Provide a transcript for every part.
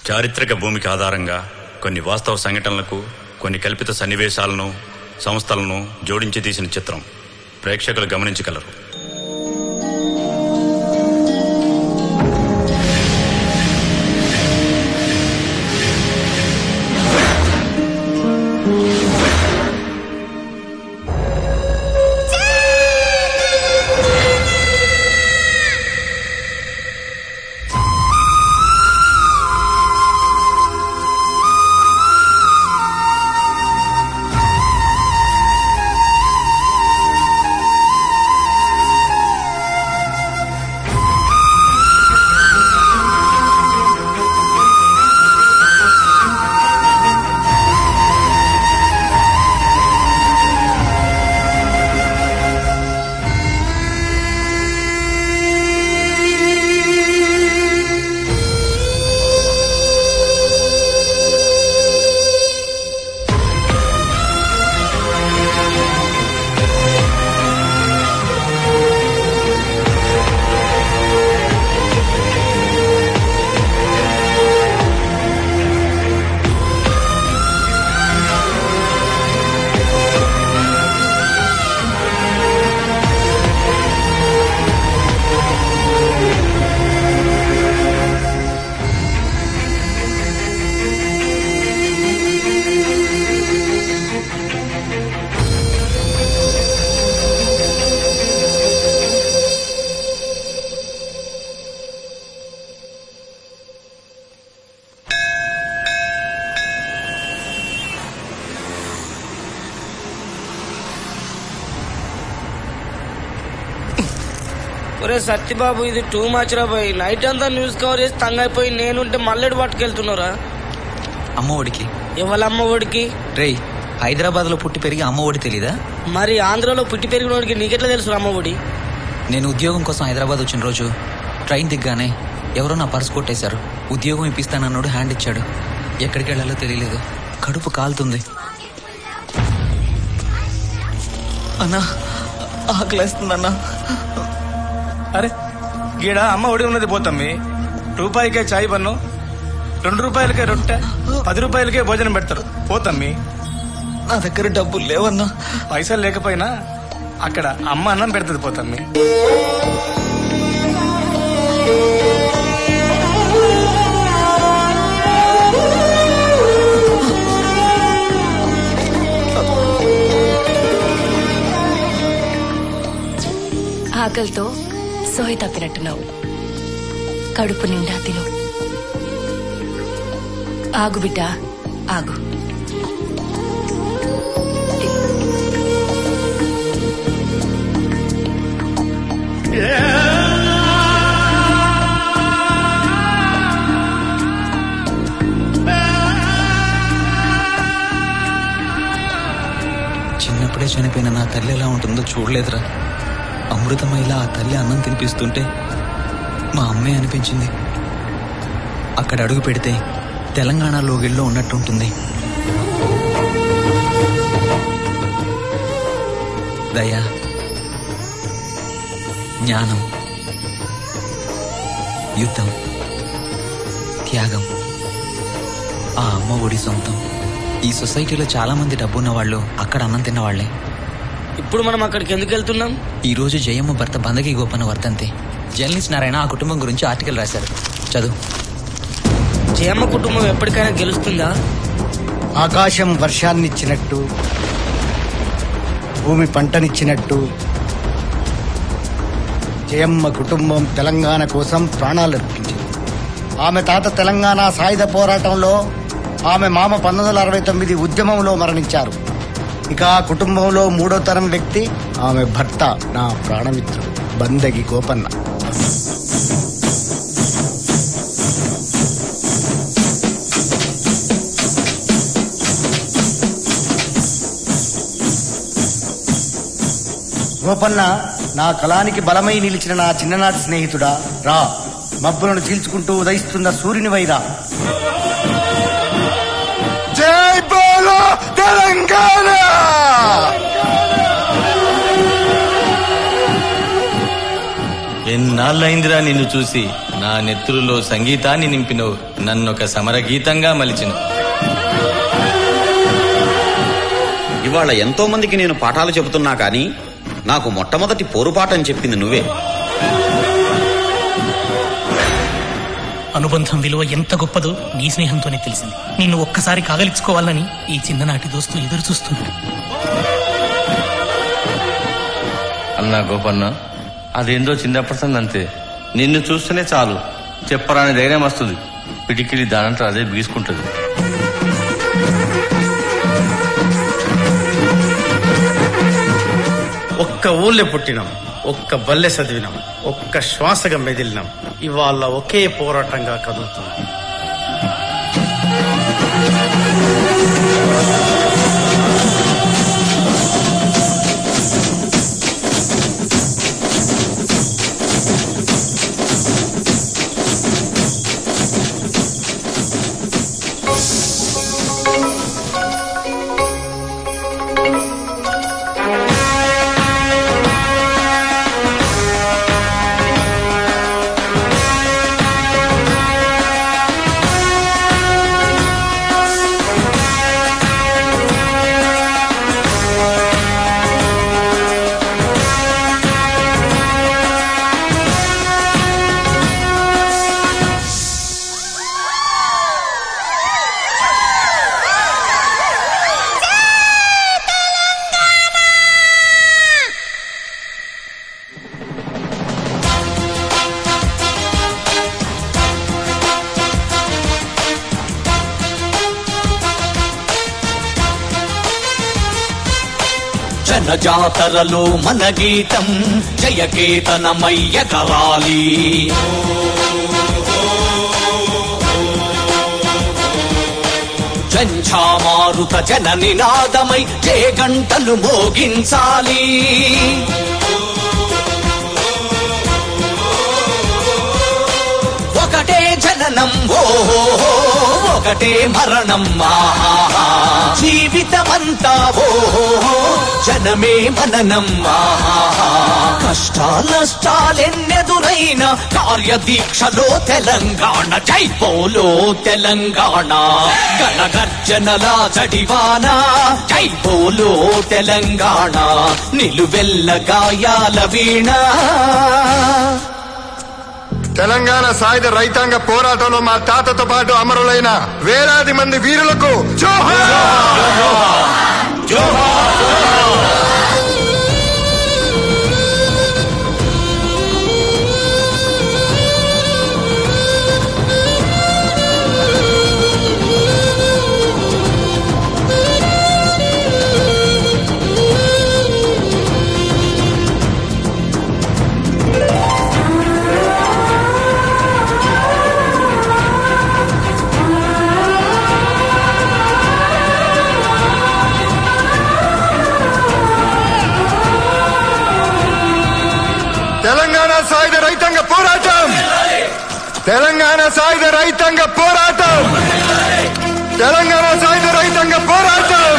చారిత్రక భూమికి ఆధారంగా కొన్ని వాస్తవ సంఘటనలకు కొన్ని కల్పిత సన్నివేశాలను సంస్థలను జోడించి తీసిన చిత్రం ప్రేక్షకులు గమనించగలరు ఒరే సత్యబాబు ఇది టూ మచ్ రా పోయి నైట్ అంతా న్యూస్ కవర్ చేసి తంగైపోయి నేనుంటే మల్లెడు పట్టుకెళ్తున్నారా అమ్మ ఒడికి ఎవలమ్మ ఒడికి రేయ్ హైదరాబాద్ లో పుట్టి పెరిగి అమ్మ ఒడి తెలీదా మరి ఆంధ్రలో పుట్టి పెరిగినోడికి నీకెట్లా తెలుసు అమ్మ ఒడి నేను ఉద్యోగం కోసం హైదరాబాద్ వచ్చిన రోజు ట్రైన్ దిగ్గానే ఎవరో నా పర్స్ కొట్టేశారు ఉద్యోగం ఇప్పిస్తానన్నాడు హ్యాండ్ ఇచ్చాడు ఎక్కడికి వెళ్ళాలో తెలియలేదు కడుపు కాలుతుంది అన్నా ఆకలేస్తుందన్నా అరే గీడ అమ్మ ఒడి ఉన్నది పోతమ్మి రూపాయికే చాయ్ బన్ను రెండు రూపాయలకే రొట్టె పది రూపాయలకే భోజనం పెడతారు పోతమ్మి నా దగ్గర డబ్బులు లేవన్నా పైసలు లేకపోయినా అక్కడ అమ్మ అన్నం పెడుతుంది పోతమ్మి ఆకలితో సోయి తప్పినట్టున్నావు కడుపు నిండా తిను ఆగు బిడ్డ ఆగు చిన్నప్పుడే చనిపోయిన నా తల్లి ఎలా ఉంటుందో చూడలేదురా అమృతమైలా ఆ తల్లి అన్నం తినిపిస్తుంటే మా అమ్మే అనిపించింది అక్కడ అడుగు పెడితే తెలంగాణ లోగిల్లో ఉన్నట్టుంటుంది దయ జ్ఞానం యుద్ధం త్యాగం ఆ అమ్మ ఒడి సొంతం ఈ సొసైటీలో చాలా మంది డబ్బున్న వాళ్ళు అక్కడ అన్నం తిన్నవాళ్లే ఇప్పుడు మనం అక్కడికి ఎందుకు వెళ్తున్నాం ఈ రోజు జయమ్మ భర్త బందకి గోపన్న వర్తంతి జర్నలిస్ట్ నారాయణ ఆ కుటుంబం గురించి ఆర్టికల్ రాశారు చదువు జయమ్మ కుటుంబం ఎప్పటికైనా గెలుస్తుందా ఆకాశం వర్షాన్నిచ్చినట్టు భూమి పంటనిచ్చినట్టు జయమ్మ కుటుంబం తెలంగాణ కోసం ప్రాణాలర్పించింది ఆమె తాత తెలంగాణ సాయుధ పోరాటంలో ఆమె మామ పంతొమ్మిది వందల అరవై తొమ్మిది ఉద్యమంలో మరణించారు ఇక ఆ కుటుంబంలో మూడో తరం వ్యక్తి ఆమె భర్త నా ప్రాణమిత్రుడు బందగి గోపన్న గోపన్న నా కళానికి బలమై నిలిచిన నా చిన్ననాటి స్నేహితుడా రా మబ్బులను చీల్చుకుంటూ ఉదయిస్తున్న సూర్యుని వైరా జై బోలో తెలంగాణ ఎన్నాళ్ళైందిరా నిన్ను చూసి నా నెత్తురులో సంగీతాన్ని నింపినవు నన్నొక సమర గీతంగా మలిచిన ఇవాళ ఎంతో మందికి నేను పాఠాలు చెబుతున్నా కానీ నాకు మొట్టమొదటి పోరుపాఠం చెప్పింది నువ్వే అనుబంధం విలువ ఎంత గొప్పదో నీ స్నేహంతోనే తెలిసింది నిన్ను ఒక్కసారి కాగలించుకోవాలని ఈ చిన్ననాటి దోస్తు ఎదురు చూస్తున్నాడు అన్నా గోపన్న అదేందో చిన్నప్పటి సంది అంతే నిన్ను చూస్తేనే చాలు చెప్పరాని ధైర్యం వస్తుంది పిడికిలి దానంతా అదే బీసుకుంటుంది ఒక్క ఊళ్ళో పుట్టినాం ఒక్క బల్లె చదివినాం ఒక్క శ్వాసగా మెదిలినాం ఇవాళ ఒకే పోరాటంగా కదులుతున్నాం జనజాతరలో మన గీతం జయకేతనమయ్య కరాలి జంఝామారుత జన నినాదమై జే గంటలు మోగించాలి ఒకటే జననం ఓహో ఒకటే మరణం ఆహా. జీవితమంతా ఓహో జనమే మననం ఆహా. కష్టాలష్టాలెన్నెదురైన కార్యదీక్షలో తెలంగాణ జై పోలో తెలంగాణ గణగర్జనలా జడివాన జై పోలో తెలంగాణ నిలువెల్ల గాయాల వీణ తెలంగాణ సాయుధ రైతాంగ పోరాటంలో మా తాతతో పాటు అమరులైన వేలాది మంది వీరులకు తెలంగాణ సాయుధ రైతాంగ పోరాటం తెలంగాణ సాయుధ రైతాంగ పోరాటం తెలంగాణ సాయుధ రైతాంగ పోరాటం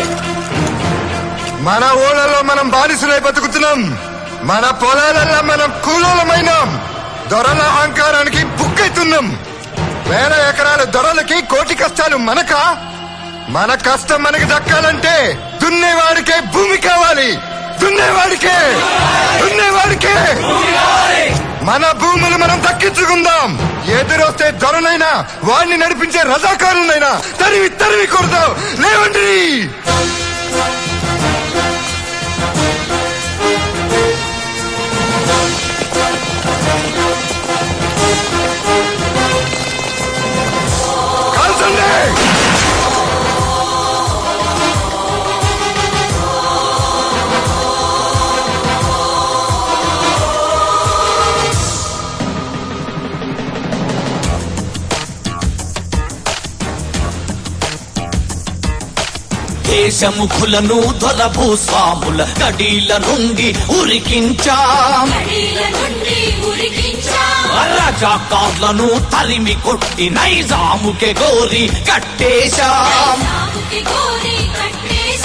మన ఊళ్ళలో మనం బానిసులై బతుకుతున్నాం మన పొలాలలో మనం కూలోలమైనాం దొరల అహంకారానికి బుక్కైతున్నాం వేల ఎకరాల దొరలకి కోటి కష్టాలు మనక మన కష్టం మనకి దక్కాలంటే దున్నేవాడికే భూమి కావాలి దున్నేవాడికే దున్నేవాడికే మన భూములు మనం దక్కించుకుందాం ఎదురొస్తే దొరనైనా వాడిని నడిపించే రజాకారులైనా తరివి తరివి కొడదాం లేవండి కాల్చండి దేశముఖులను దొర భూస్వాముల కడీల నుండి ఉరికించాం రజాకార్లను తరిమి కొట్టి నైజాముకే గోరి కట్టేశాం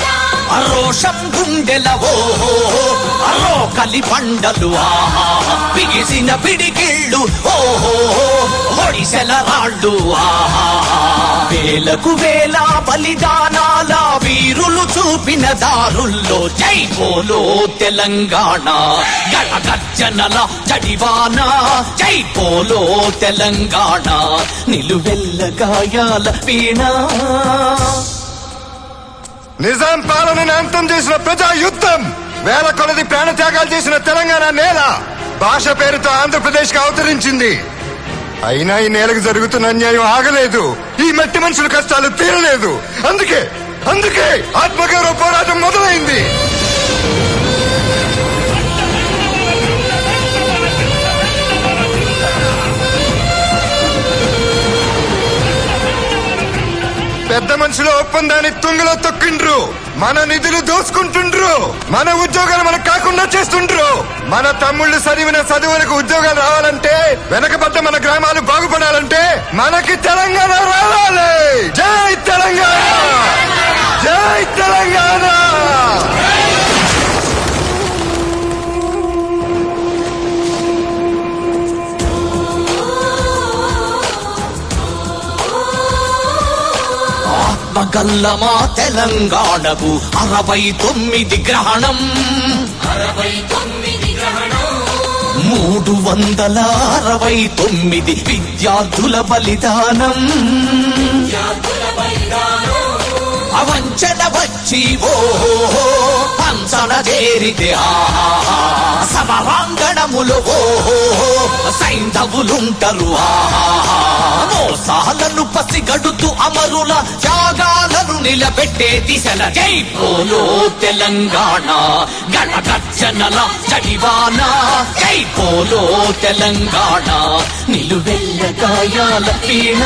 రోషం గుండెల ఓహో అరో కలి బండలు ఆహా బిగిసిన పిడికిళ్ళు ఓహో ఒడిసెల రాళ్ళు ఆహా వేలకు వేల బలిదానాల వీరులు చూపిన దారుల్లో జై పోలో తెలంగాణ గడగర్జనల జడివాన జై పోలో తెలంగాణ నిలువెల్ల గాయాల వీణ నిజాం పాలనని అంతం చేసిన ప్రజా యుద్ధం వేల కొలది ప్రాణత్యాగాలు చేసిన తెలంగాణ నేల భాష పేరుతో ఆంధ్రప్రదేశ్ కి అవతరించింది అయినా ఈ నేలకు జరుగుతున్న అన్యాయం ఆగలేదు ఈ మట్టి మనుషుల కష్టాలు తీరలేదు అందుకే అందుకే ఆత్మగౌరవ పోరాటం మొదలైంది పెద్ద మనుషుల ఒప్పందాన్ని తుంగలో తొక్కిండ్రు మన నిధులు దోసుకుంటుండ్రు మన ఉద్యోగాలు మనకు కాకుండా చేస్తుండ్రు మన తమ్ముళ్ళు చదివిన చదువులకు ఉద్యోగాలు రావాలంటే వెనకబడ్డ మన గ్రామాలు బాగుపడాలంటే మనకి తెలంగాణ రావాలి జై తెలంగాణ జై తెలంగాణ ఆత్మగల్లమా తెలంగాణకు అరవై తొమ్మిది గ్రహణం అరవై తొమ్మిది మూడు వందల అరవై తొమ్మిది విద్యార్థుల బలిదానం అవంచన వచ్చి ఓహో పంచన చేరితే ఆహా సమరాంగణములు ఓహో సైంధవులుంటరు ఆహా మోసాలను పసిగడుతూ అమరుల త్యాగాలను నిలబెట్టే దిశల జై పోలో తెలంగాణ గణగర్జనల జడివాన జై పోలో తెలంగాణ నిలువెల్ల గాయాల పీణ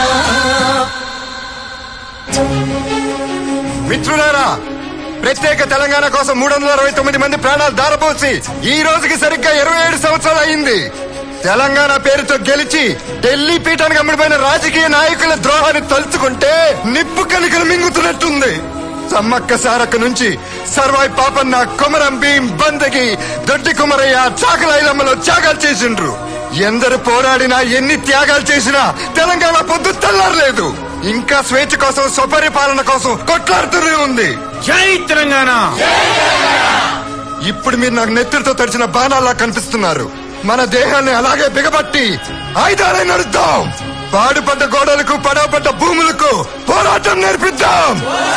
మిత్రులారా ప్రత్యేక తెలంగాణ కోసం మూడు వందల అరవై తొమ్మిది మంది ప్రాణాలు దారపోసి ఈ రోజుకి సరిగ్గా ఇరవై ఏడు సంవత్సరాలు అయింది తెలంగాణ పేరుతో గెలిచి ఢిల్లీ పీఠానికి అమ్ముడిపోయిన రాజకీయ నాయకుల ద్రోహాన్ని తలుచుకుంటే నిప్పు కనికలు మింగుతున్నట్టుంది సమ్మక్క సారక్క నుంచి సర్వాయి పాపన్న కొమరం భీం బందగి దొడ్డి కుమరయ్య చాకలైలమ్మలో త్యాగాలు చేసిండ్రు ఎందరు పోరాడినా ఎన్ని త్యాగాలు చేసినా తెలంగాణ పొద్దు తెల్లారలేదు ఇంకా స్వేచ్ఛ కోసం స్వపరిపాలన కోసం కొట్లాడుతూనే ఉంది జై తెలంగాణ ఇప్పుడు మీరు నాకు నెత్తులతో తడిచిన బాణాల్లా కనిపిస్తున్నారు మన దేహాన్ని అలాగే బిగబట్టి ఆయుధాలే నడుద్దాం పాడుపడ్డ గోడలకు పడవపడ్డ భూములకు పోరాటం నేర్పిద్దాం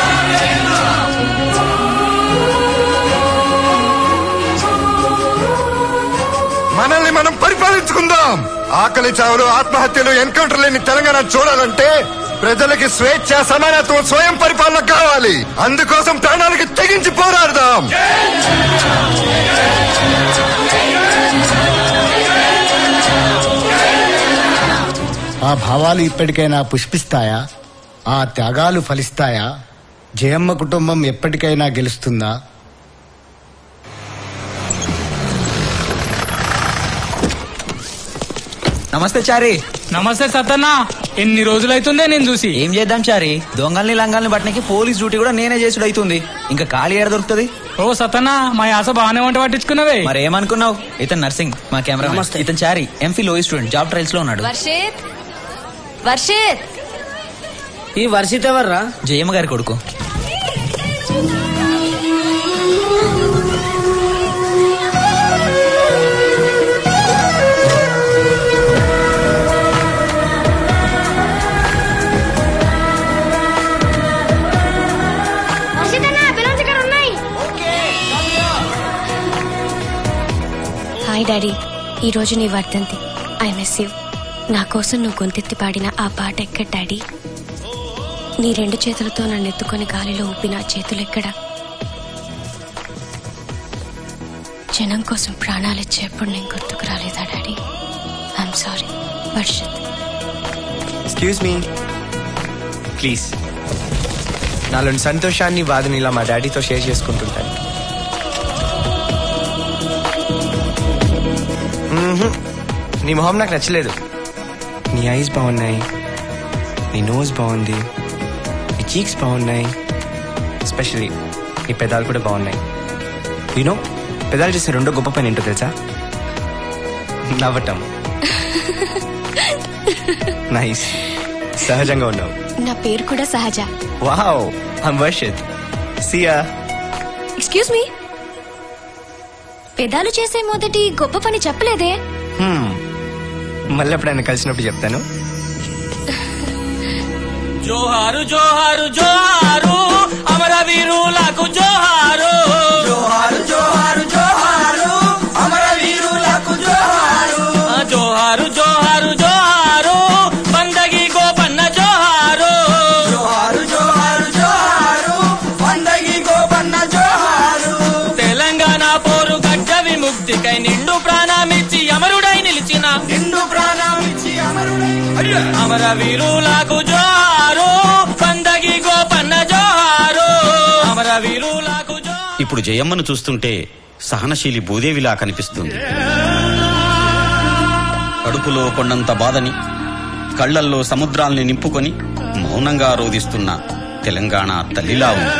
మనల్ని మనం పరిపాలించుకుందాం ఆకలి చావులు ఆత్మహత్యలు ఎన్కౌంటర్ లేని తెలంగాణ చూడాలంటే ప్రజలకి స్వేచ్ఛ సమానత్వం స్వయం పరిపాలన కావాలి అందుకోసం ప్రాణాలకి తెగించి పోరాడదాం ఆ భావాలు ఇప్పటికైనా పుష్పిస్తాయా ఆ త్యాగాలు ఫలిస్తాయా జయమ్మ కుటుంబం ఎప్పటికైనా గెలుస్తుందా నమస్తే చారి నమస్తే సత్తన్న ఎన్ని రోజులైతుందే నేను చూసి ఏం చేద్దాం చారి దొంగల్ని లంగాల్ని పట్టడానికి పోలీస్ డ్యూటీ కూడా నేనే చేసుడు అవుతుంది ఇంకా ఖాళీ ఏడ దొరుకుతుంది ఓ సత్తన్న మా యాస బాగానే వంట పట్టించుకున్నవే మరి ఏమనుకున్నావు ఇతను నర్సింగ్ మా కెమెరా ఇతను చారి ఎంఫీ లోయి స్టూడెంట్ జాబ్ ట్రయల్స్ లో ఉన్నాడు వర్షిత్ వర్షిత్ ఈ వర్షిత్ ఎవర్రా జయమ్మ గారి కొడుకు హాయ్ డాడీ ఈ రోజు నీ వర్ధంతి ఐ మిస్ యూ నా కోసం నువ్వు గొంతెత్తి పాడిన ఆ పాట ఎక్కడ డాడీ నీ రెండు చేతులతో నన్ను ఎత్తుకొని గాలిలో ఊపిన ఆ చేతులు ఎక్కడ జనం కోసం ప్రాణాలు ఇచ్చేప్పుడు నేను గుర్తుకు రాలేదా daddy I'm sorry Varshith excuse me please నాలోని సంతోషాన్ని బాధని ఇలా మా డాడీతో షేర్ చేసుకుంటుంటాను మ్మ్హ్. నీ మొహం నాకు నచ్చలేదు నీ ఐస్ బాగున్నాయి నీ నోస్ బాగుంది నీ చీక్స్ బాగున్నాయి ఎస్పెషలీ నీ పెదాలు కూడా బాగున్నాయి యూనో పెదాలు చేసే రెండో గొప్ప పని ఏంటో తెలుసా నవ్వటం నైస్ సహజంగా ఉన్నావు నా పేరు కూడా Sahaja wow I'm Varshith see ya excuse me పెదాలు చేసే మొదటి గొప్ప పని చెప్పలేదే మళ్ళీ ఎప్పుడైనా కలిసినప్పుడు చెప్తాను జోహారు జోహారు జోహారు అమరవీరులకు జోహారు జోహారు జోహారు జోహారు అమరవీరులకు జోహారు జోహారు జోహారు జోహారు బందగి గోపన్న జోహారు జోహారు జోహారు జోహారు బందగి గోపన్న జోహారు తెలంగాణ పోరు గడ్డ విముక్తికై నిండు ప్రాణమిచ్చి అమరుడై నిలిచిన నిండు ప్రాణమిచ్చి అమరుడై అమరవీరులకు జోహారు బందగి గోపన్న జోహారు అమరవీరులకు ఇప్పుడు జయమ్మను చూస్తుంటే సహనశీలి భూదేవిలా కనిపిస్తుంది కడుపులో కొండంత బాధని కళ్ళల్లో సముద్రాల్ని నింపుకొని మౌనంగా రోధిస్తున్న తెలంగాణ తల్లిలా ఉంది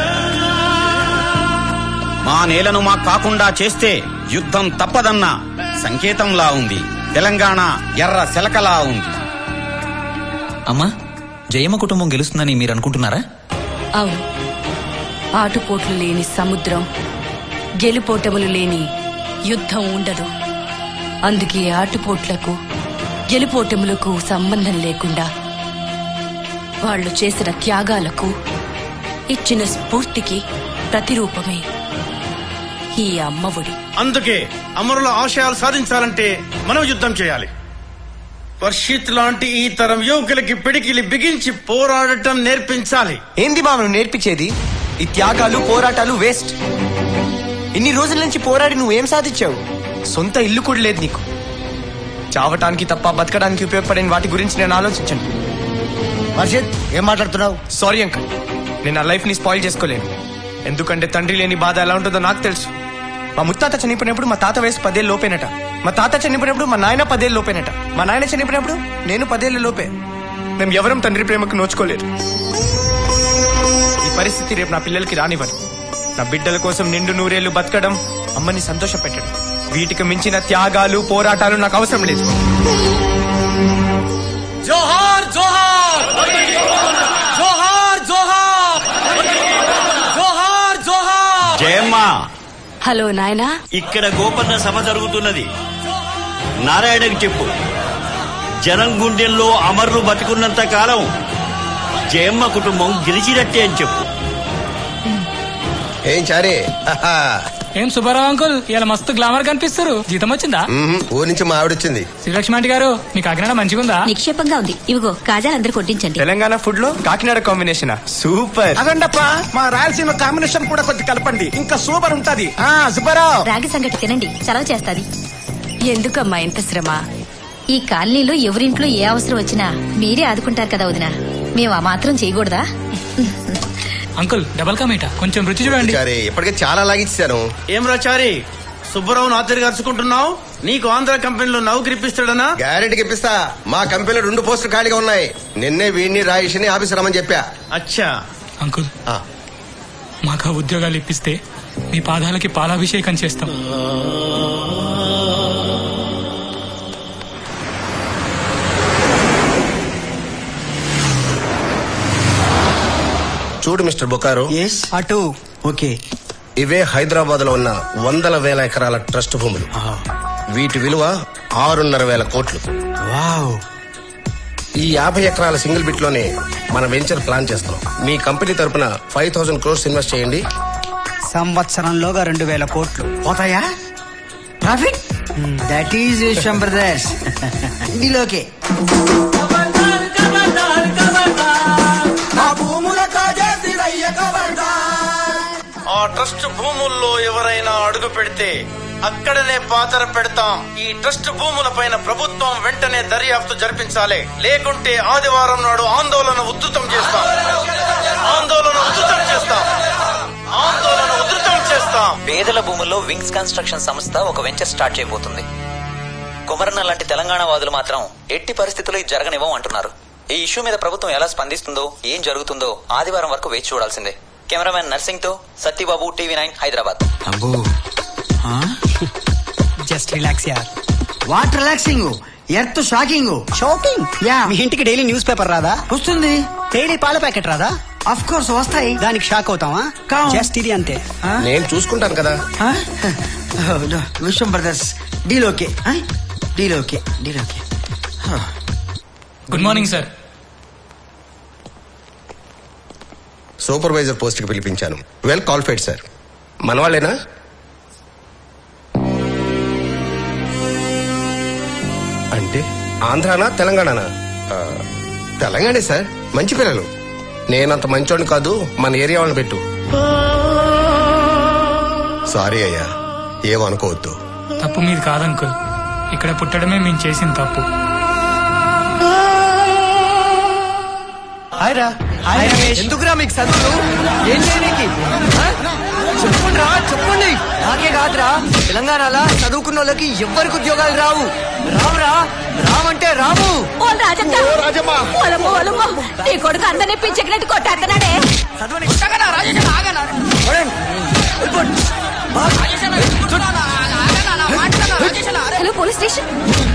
మా నేలను మా కాకుండా చేస్తే యుద్ధం తప్పదన్న సంకేతంలా ఉంది తెలంగాణ ఎర్ర శలకలా ఉంది అమ్మా జయమ్మ కుటుంబం గెలుస్తుందని మీరు అనుకుంటున్నారా అవును ఆటుపోట్లు లేని సముద్రం గెలుపోటములు లేని యుద్ధం ఉండదు అందుకే ఆటుపోట్లకు గెలుపోటములకు సంబంధం లేకుండా వాళ్ళు చేసిన త్యాగాలకు ఇచ్చిన స్ఫూర్తికి ప్రతిరూపమే ఈ అమ్మఒడి అందుకే అమరుల ఆశయాలు సాధించాలంటే మనం యుద్ధం చేయాలి వర్షిత్ లాంటి ఈ తరం యువకులకి పిడికిలి బిగించి పోరాడటం నేర్పించాలి ఏంది మా నువ్వు నేర్పించేది ఈ త్యాగాలు పోరాటాలు వేస్ట్ ఇన్ని రోజుల నుంచి పోరాడి నువ్వేం సాధించావు సొంత ఇల్లు కూడా లేదు నీకు చావటానికి తప్ప బతకడానికి ఉపయోగపడిన వాటి గురించి నేను ఆలోచించండి వర్షిత్ ఏం మాట్లాడుతున్నావు సారీ అంకుల్ నేను నా లైఫ్ ని స్పాయిల్ చేసుకోలేను ఎందుకంటే తండ్రి లేని బాధ ఎలా ఉంటుందో నాకు తెలుసు మా ముత్తాత చనిపోయినప్పుడు మా తాత వయసు పదేళ్ళు లోపేనట మా తాత చనిపోయినప్పుడు మా నాయన పదేళ్ళు లోపేనట మా నాయన చనిపోయినప్పుడు నేను పదేళ్ళు లోపే మేము ఎవరం తండ్రి ప్రేమకు నోచుకోలేదు ఈ పరిస్థితి రేపు నా పిల్లలకి రానివ్వను నా బిడ్డల కోసం నిండు నూరేళ్లు బతకడం అమ్మని సంతోష పెట్టడం వీటికి మించిన త్యాగాలు పోరాటాలు నాకు అవసరం లేదు జోహార్ జోహార్ జోహార్ జోహార్ జోహార్ జోహార్ జయమ్మ హలో నాయనా ఇక్కడ గోపన్న సభ జరుగుతున్నది నారాయణకి చెప్పు జనం గుండెల్లో అమర్లు బతికున్నంత కాలం జయమ్మ కుటుంబం గెలిచినట్టే అని చెప్పు ఏం చారే ఏం సుబ్బారావు అంకుల్ ఇలా మస్తు గ్లామర్ కనిపిస్తారు జీతం వచ్చిందా ఊరి నుంచి మా ఆవిడొచ్చింది శ్రీలక్ష్మి ఆంటీ గారు మీ కాకినాడ మంచిగుందా నిక్షేపంగా ఉంది ఇవిగో కాజాలందరూ కొట్టించండి తెలంగాణ ఫుడ్ లో కాకినాడ కాంబినేషన్ సూపర్ అదండప్ప మా రాయలసీమ కాంబినేషన్ కూడా కొద్ది కలపండి ఇంకా సూపర్ ఉంటది ఆ సుబ్బారావు రాగి సంగటి తినండి చలవ చేస్తాది ఎందుకమ్మా ఇంత శ్రమ ఈ కాలనీలో ఎవరింట్లో ఏ అవసరం వచ్చినా మీరే ఆదుకుంటారు కదా వదిన మేము ఆ మాత్రం చేయకూడదా అంకుల్ డబల్ కమీటా కొంచెం రుచి చూడండి చారే ఇప్పటికే చాలా లాగిచ్చాను ఏం రాచారి సుబ్బరావు నాతిరి గరుచుకుంటున్నావు నీకు ఆంధ్ర కంపెనీలో నౌకరి ఇప్పిస్తాడనా గ్యారెంటీకి ఇప్పిస్తా మా కంపెనీలో రెండు పోస్టులు ఖాళీగా ఉన్నాయి నిన్నే వీడిని రాయిషిని ఆఫీస్ రమ్మని చెప్పా అచ్చా అంకుల్ మాకు ఆ ఉద్యోగాలు ఇప్పిస్తే మీ పాదాలకి పాలాభిషేకం చేస్తాం చూడు మిస్టర్ బొకారో అటు ఓకే ఇవే హైదరాబాద్ లో ఉన్న వందల వేల ఎకరాల ట్రస్ట్ భూములు వీటి విలువ ఆరున్నర వేల కోట్లు వావ్ ఈ యాభై ఎకరాల సింగిల్ బిట్ లోనే మన వెంచర్ ప్లాన్ చేస్తాం మీ కంపెనీ తరపున ఫైవ్ థౌసండ్ క్రోర్స్ ఇన్వెస్ట్ చేయండి సంవత్సరంలోగా రెండు వేల కోట్లు పోతాయా profit that is Vishwam brothers ఇందులోకే మా భూముల కాజేసి రయ్య ఆ ట్రస్ట్ భూముల్లో ఎవరైనా అడుగు పెడితే అక్కడనే పాతర పెడతాం ఈ ట్రస్ట్ భూముల పైన ప్రభుత్వం వెంటనే దర్యాప్తు జరిపించాలి లేకుంటే ఆదివారం నాడు ఆందోళన ఉధృతం చేస్తాం ఆందోళన ఉధృతం చేస్తాం ఆందోళన ఉధృతం చేస్తాం పేదల భూముల్లో వింగ్స్ కన్స్ట్రక్షన్ సంస్థ ఒక వెంచర్ స్టార్ట్ చేయబోతుంది కుమరన్న లాంటి తెలంగాణ వాదులు మాత్రం ఎట్టి పరిస్థితుల్లో ఇది జరగనివ్వం అంటున్నారు ఈ ఇష్యూ మీద ప్రభుత్వం ఎలా స్పందిస్తుందో ఏం జరుగుతుందో ఆదివారం వరకు వేచి చూడాల్సిందే కెమెరామెన్ నర్సింగ్ తో సత్యబాబు టీవీ నైన్ హైదరాబాద్ అబ్బో జస్ట్ రిలాక్స్ యార్ what relaxing earth shocking shocking yeah మీ ఇంటికి డైలీ న్యూస్ పేపర్ రాదా వస్తుంది డైలీ పాల ప్యాకెట్ రాదా అఫ్ కోర్స్ వస్తాయి దానికి షాక్ అవుతావా కావు. జస్ట్ ఇది అంతే నేను చూసుకుంటాను కదా Vishwam brothers deal okay deal okay deal okay good morning sir supervisor post కి పిలిపించాను వెల్ క్వాలిఫైడ్ సార్ మన వాళ్ళేనా అంటే ఆంధ్రానా తెలంగాణనా ఆ, తెలంగాణే సార్ మంచి పిల్లలు నేనంత మంచోడిని కాదు మన ఏరియా వాళ్ళని పెట్టు సారీ అయ్యా ఏమనుకోవద్దు తప్పు మీది కాదంకుల్ ఇక్కడ పుట్టడమే మేము చేసిన తప్పు హాయ్ రా హాయ్ రమేష్ ఎందుకురా మీకు చదువులు ఏం చేయడానికి చెప్పండి రా చెప్పండి నాకే కాదురా తెలంగాణలో చదువుకున్న వాళ్ళకి ఎవ్వరికి ఉద్యోగాలు రావు రావురా రావంటే రావు ఓ రాజమ్మ ఓలమ్మో ఓలమ్మో నీ కొడుకు అందరినీ పిచ్చెక్కినట్టు కొట్టేస్తున్నాడే హలో పోలీస్ స్టేషన్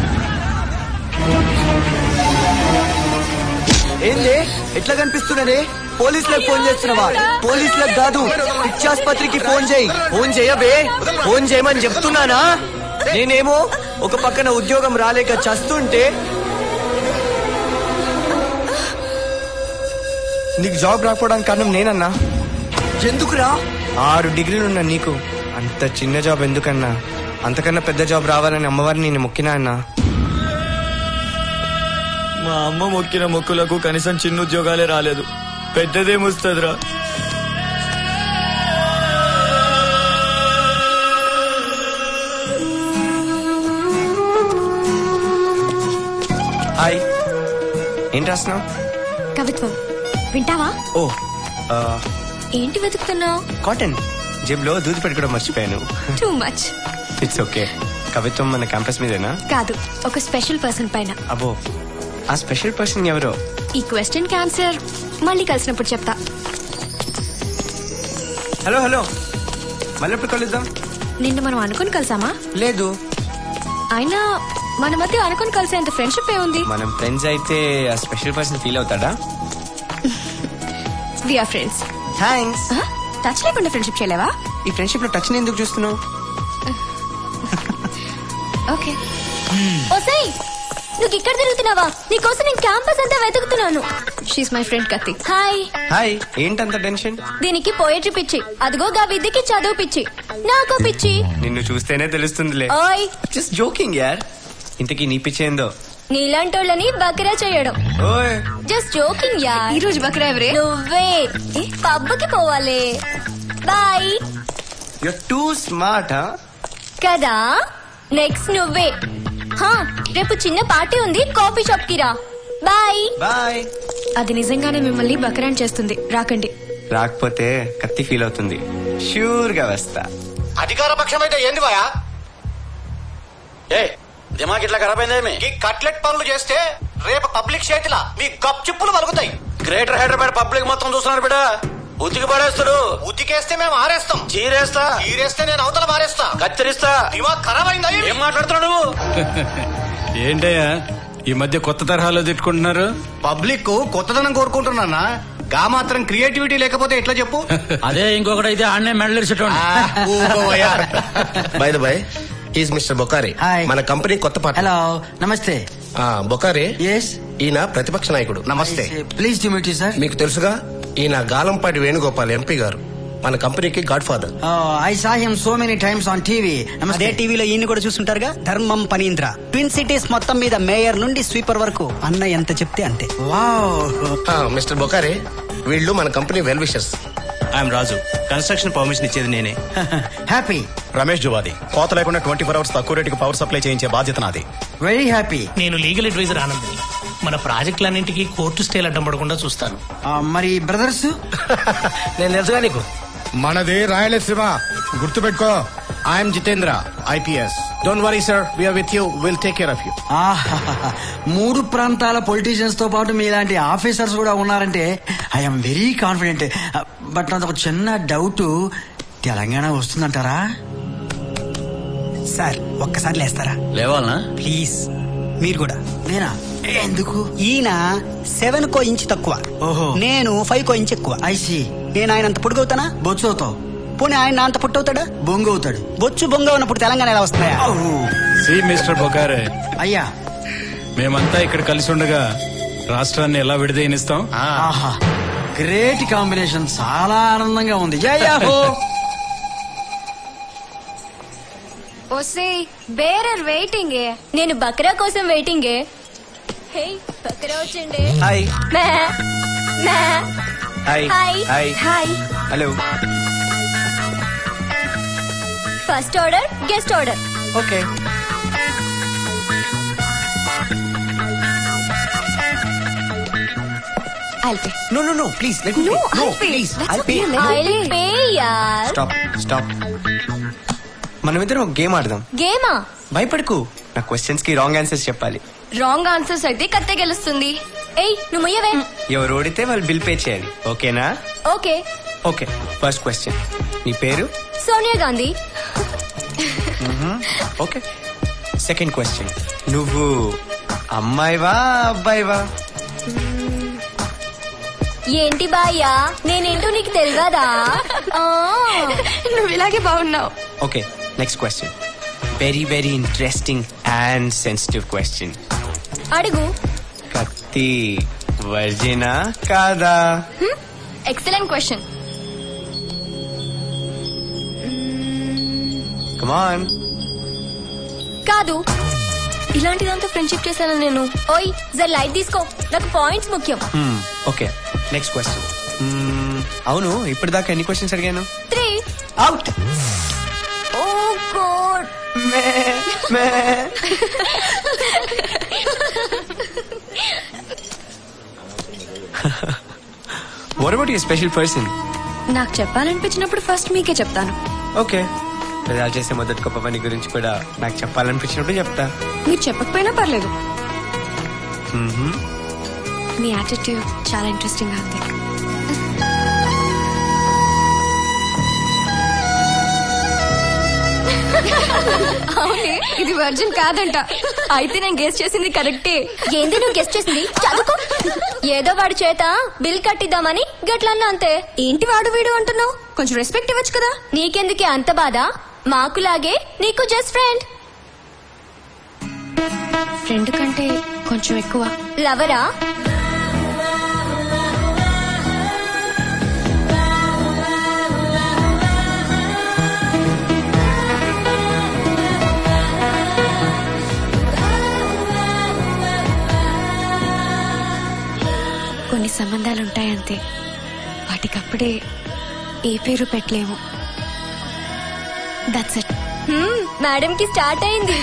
ఏంది ఎట్లా కనిపిస్తున్నది పోలీసులకు ఫోన్ చేస్తున్నావా పోలీసులకు కాదు పిచ్చాసుపత్రికి ఫోన్ చేయి ఫోన్ చేయబే ఫోన్ చేయమని చెప్తున్నానా నేనేమో ఒక పక్కన ఉద్యోగం రాలేక చస్తుంటే నీకు జాబ్ రాకపోవడానికి కారణం నేనన్నా ఎందుకురా ఆరు డిగ్రీలున్నా నీకు అంత చిన్న జాబ్ ఎందుకన్నా అంతకన్నా పెద్ద జాబ్ రావాలని అమ్మవారిని నేను మొక్కినా అన్నా మా అమ్మ మొక్కిన మొక్కులకు కనీసం చిన్న ఉద్యోగాలే రాలేదు పెద్దదేమొస్తుందిరా హాయ్ ఏం రాస్తున్నావు కవిత్వం వింటావా ఓ ఆ, ఏంటి వెతుకుతున్నావు కాటన్ జేబులో దూది పెట్టుకోవడం మర్చిపోయాను టూ మచ్ ఇట్స్ ఓకే కవిత్వం మన క్యాంపస్ మీదేనా కాదు ఒక స్పెషల్ పర్సన్ పైన అబో ఆ స్పెషల్ పర్సన్ ఎవరో ఈ క్వశ్చన్ కి ఆన్సర్ మళ్ళీ కలిసినప్పుడు చెప్తా హలో హలో మళ్ళీ ఎప్పుడు కలుద్దాం నిన్న మనం అనుకుని కలిసామా లేదు అయినా మన మధ్య అనుకుని కలిసేంత ఫ్రెండ్షిప్ ఏ ఉంది మనం ఫ్రెండ్స్ అయితే ఆ స్పెషల్ పర్సన్ ఫీల్ అవుతాడా విఆర్ ఫ్రెండ్స్ థ్యాంక్స్ టచ్ లేకుండా ఫ్రెండ్షిప్ చేయలేవా ఈ ఫ్రెండ్షిప్ లో టచ్ ఎందుకు చూస్తున్నావు ఓకే ఓసై నువ్వు ఇక్కడ తిరుగుతున్నావా నీకోసం నేను క్యాంపస్ అంతా వెతుకుతున్నాను షీస్ మై ఫ్రెండ్ కత్తి హాయ్ హాయ్ ఏంటంత టెన్షన్ దీనికి పోయేట్రీ పిచ్చి అదిగో గా విద్యకి చదువు పిచ్చి నాకు పిచ్చి నిన్ను చూస్తేనే తెలుస్తుందిలే ఓయ్ జస్ట్ జోకింగ్ యార్ ఇంతకీ నీ పిచ్చేందో నీలాంటోళ్ళని బకరా చేయడం ఓయ్ జస్ట్ జోకింగ్ యా ఈ రోజు బకరా ఎవరే నువ్వే పబ్బకి పోవాలి బాయ్ యు టూ స్మార్ట్ కదా నెక్స్ట్ నువ్వే హా రేపు చిన్న పార్టీ ఉంది కాఫీ షాప్ కి రా బాయ్ బాయ్ అది నిజంగానే మిమ్మల్ని బకరాన్ చేస్తుంది రాకండి రాకపోతే కత్తి ఫీల్ అవుతుంది షూర్ గా వస్తా అధికార పక్షం అయితే ఏంది బాయా ఏ దిమాగ్ ఇట్లా ఖరాబ్ అయిందేమి ఈ కట్లెట్ పనులు చేస్తే రేపు పబ్లిక్ చేతిలా మీ గప్ చిప్పులు వలుగుతాయి గ్రేటర్ హైదరాబాద్ పబ్లిక్ మొత్తం చూస్తున్నారు బిడ్డ ఉతికి పడేస్తాడు ఉతికేస్తే మేము ఆరేస్తాం చీరేస్తా చీరేస్తే నేను అవతల మారేస్తా కత్తిరిస్తా దిమాగ్ ఖరాబ్ అయిందా ఏం మాట్లాడుతున్నావు నువ్వు ఏంటయ్యా ఈ మధ్య కొత్త తరహాలో తిట్టుకుంటున్నారు పబ్లిక్ కొత్తదనం కోరుకుంటున్నా గా మాత్రం క్రియేటివిటీ లేకపోతే ఎట్లా చెప్పు అదే ఇంకొకటైతే ఆడనే మెడలేసేటోండి bye the bye is mister Bokari మన కంపెనీ కొత్త పార్టీ హలో నమస్తే బొకారి ఎస్ ఈయన ప్రతిపక్ష నాయకుడు నమస్తే please to meet you sir మీకు తెలుసుగా ఈయన గాలంపాటి వేణుగోపాల్ ఎంపీ గారు మన కంపెనీకి god father I saw him so many times on TV అదే టీవీలో ఈయన కూడా చూస్తుంటారుగా ధర్మం పనీంద్ర ట్విన్ సిటీస్ మొత్తం మీద మేయర్ నుండి స్వీపర్ వరకు అన్న ఎంత చెప్తే అంతే మిస్టర్ బొకారి వీళ్ళు మన company well wishers I'm Raju construction permission ఇచ్చేది నేనే హ్యాపీ రమేష్ జువాది కోత లేకుండా ట్వంటీ ఫోర్ అవర్స్ తక్కువ రేటుకి పవర్ సప్లై చేయించే బాధ్యత నాది వెరీ హ్యాపీ నేను లీగల్ అడ్వైజర్ ఆనందని మన ప్రాజెక్టులన్నింటికి కోర్టు స్టేలు అడ్డం పడకుండా చూస్తాను మరి బ్రదర్స్ నేను తెలుసుగా నీకు మనది రాయలసీమ గుర్తుపెట్టుకో I'm Jitendra IPS don't worry sir we're with you will take care of you ఆహాహాహా. మూడు ప్రాంతాల పొలిటీషియన్స్ తో పాటు మీలాంటి ఆఫీసర్స్ కూడా ఉన్నారంటే ఐఎమ్ వెరీ కాన్ఫిడెంట్ బట్ నాది ఒక చిన్న డౌట్ తెలంగాణ వస్తుందంటారా సార్ ఒక్కసారి లేస్తారా లేవాలనా ప్లీజ్ మీరు కూడా నేనా ఎందుకు ఈయన సెవెన్ కో ఇంచ్ తక్కువ ఓహో నేను ఫైవ్ కో ఇంచ్ ఎక్కువ ఐసి నేను ఆయన అంత పొడుగవుతానా బొచ్చు అవుతావు పోనీ ఆయన నా అంత పుట్టవుతాడా బొంగు అవుతాడు బొచ్చు బొంగ ఉన్నప్పుడు తెలంగాణ ఎలా వస్తున్నాయా సి మిస్టర్ బొకారే అయ్యా మేమంతా ఇక్కడ కలిసి ఉండగా రాష్ట్రాన్ని ఎలా విడదీయనిస్తాం ఆహా గ్రేట్ కాంబినేషన్ చాలా ఆనందంగా ఉంది జయాహో ఓసే బేరర్ వెయిటింగ్ నేను బక్రా కోసం వెయిటింగ్ హే బక్రా వచ్చిండే హాయ్ మే మే hi hi hi hi hello first order guest order okay I'll pay. No no no please let me No, no I'll pay. Please That's I'll pay okay. I'll pay, yaar. Stop stop మనమిద్దరం ఒక game ఆడదాం గేమా భయపడకు నా questions కి wrong answers చెప్పాలి wrong answers అయితే కత్తే గెలుస్తుంది ఏయ్ నువ్వు ముయ్యవే ఎవరు ఓడితే వాళ్ళు బిల్ పే చేయాలి ఓకేనా ఓకే ఓకే ఫస్ట్ క్వశ్చన్ నీ పేరు Sonia Gandhi okay second question నువ్వు అమ్మాయివా అబ్బాయివా ఏంటి బాయ్యా నేనేంటో నీకు తెలియదా నువ్వు ఇలాగే బాగున్నావు okay next question very very interesting and sensitive question అడుగు కత్తి వర్జినా కాదా ఎక్సలెంట్ క్వశ్చన్ కమాన్ కాదు ఇలాంటిదంతా ఫ్రెండ్షిప్ చేశాను నేను ఓయ్ జర లైట్ తీసుకో నాకు పాయింట్స్ ముఖ్యం ఓకే నెక్స్ట్ క్వశ్చన్ అవును ఇప్పటిదాకా ఎన్ని క్వశ్చన్స్ అడిగాను three out oh god what about you special person నాకు చెప్పాలనిపించినప్పుడు ఫస్ట్ మీకే చెప్తాను ఓకే ప్రజలు చేసే మొదటి గొప్ప పని గురించి కూడా నాకు చెప్పాలనిపించినప్పుడు చెప్తా మీరు చెప్పకపోయినా పర్లేదు మ్మ్హ. మీ యాటిట్యూడ్ చాలా ఇంట్రెస్టింగ్ ఉంది అవునే ఇది వర్జిన్ కాదంట అయితే నేను గెస్ట్ చేసింది కరెక్టే ఏంది నువ్వు గెస్ట్ చేసింది చదువుకో ఏదో వాడి చేత బిల్ కట్టిద్దామని గట్లన్నా అంతే ఏంటి వాడు వీడు అంటున్నావు కొంచెం రెస్పెక్ట్ ఇవ్వచ్చు కదా నీకెందుకే అంత బాధ మాకులాగే నీకు జస్ట్ ఫ్రెండ్ ఫ్రెండ్ కంటే కొంచెం ఎక్కువ లవరా కొన్ని సంబంధాలు ఉంటాయంతే వాటికప్పుడే ఏ పేరు పెట్టలేము దట్స్ ఇట్ మేడం కి స్టార్ట్ అయింది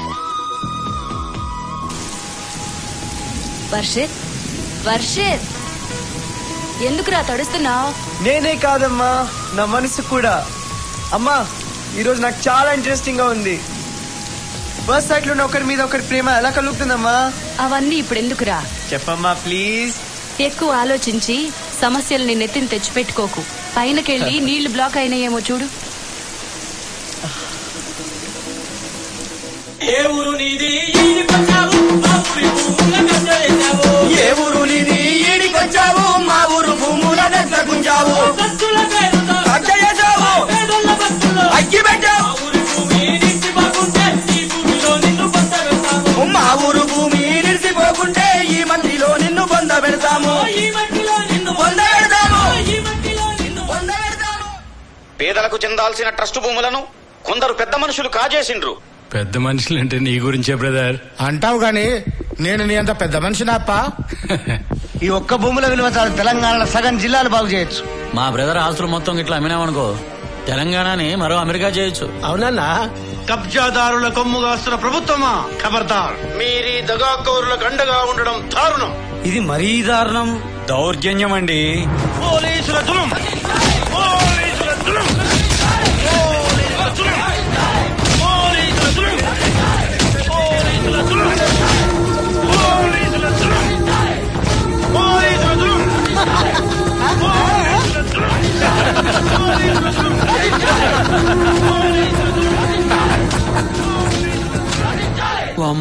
వర్షిత్ వర్షిత్ ఎందుకురా తడుస్తున్నావు నేనే కాదమ్మా నా మనసు కూడా అమ్మా ఈరోజు నాకు చాలా ఇంట్రెస్టింగ్ గా ఉంది ఫస్ట్ సైట్ లో ఒకరి మీద ఒకరి ప్రేమ ఎలా కలుగుతుందమ్మా అవన్నీ ఇప్పుడు ఎందుకురా చెప్పమ్మా ప్లీజ్ ఎక్కువ ఆలోచించి సమస్యల్ని నెత్తిని తెచ్చిపెట్టుకోకు పైనకెళ్ళి నీళ్లు బ్లాక్ అయినాయేమో చూడు ఏ ఊరు నీది ఈడికొచ్చావు మా ఊరి భూముల గద్దలేసావు ఏ ఊరు నీది ఈడికొచ్చావు మా ఊరు భూముల గద్ద గుంజావు ఖర్చుల పేరుతో హత్య చేశావు పేదోళ్ళ బతుకుల్లో అగ్గి పెట్టావు మా ఊరి భూమి నిలిచిపోకుంటే ఈ భూమిలో నిన్ను పొంద పెడతాము మా ఊరు భూమి నిలిచిపోకుంటే ఈ మట్టిలో నిన్ను పొంద పెడతాము ఈ మట్టిలో నిన్ను పొంద పెడతాము ఈ మట్టిలో నిన్ను పొంద పెడతాము పేదలకు చెందాల్సిన ట్రస్ట్ భూములను కొందరు పెద్ద మనుషులు కాజేసిండ్రు పెద్ద మనుషులంటే నీ గురించే బ్రదర్ అంటావు గాని నేను నీ అంత పెద్ద మనిషినాప్పా ఈ ఒక్క భూముల విలువ చాలు తెలంగాణలో సగం జిల్లాలు బాగు చేయొచ్చు మా బ్రదర్ ఆస్తులు మొత్తం ఇట్లా అమ్మినామనుకో తెలంగాణని మరో అమెరికా చేయొచ్చు అవునన్నా కబ్జాదారుల కొమ్ము కాస్తున్న ప్రభుత్వమా ఖబర్దార్ మీరీ దగాకోరులకు అండగా ఉండడం దారుణం ఇది మరీ దారుణం దౌర్జన్యం అండి పోలీసుల దులం పోలీసుల దులం పోలీసుల దులం పోలీసుల దులం పోలీసుల దులం పోలీసుల దులం పోలీసుల దులం పోలీసుల దులం పోలీసుల దులం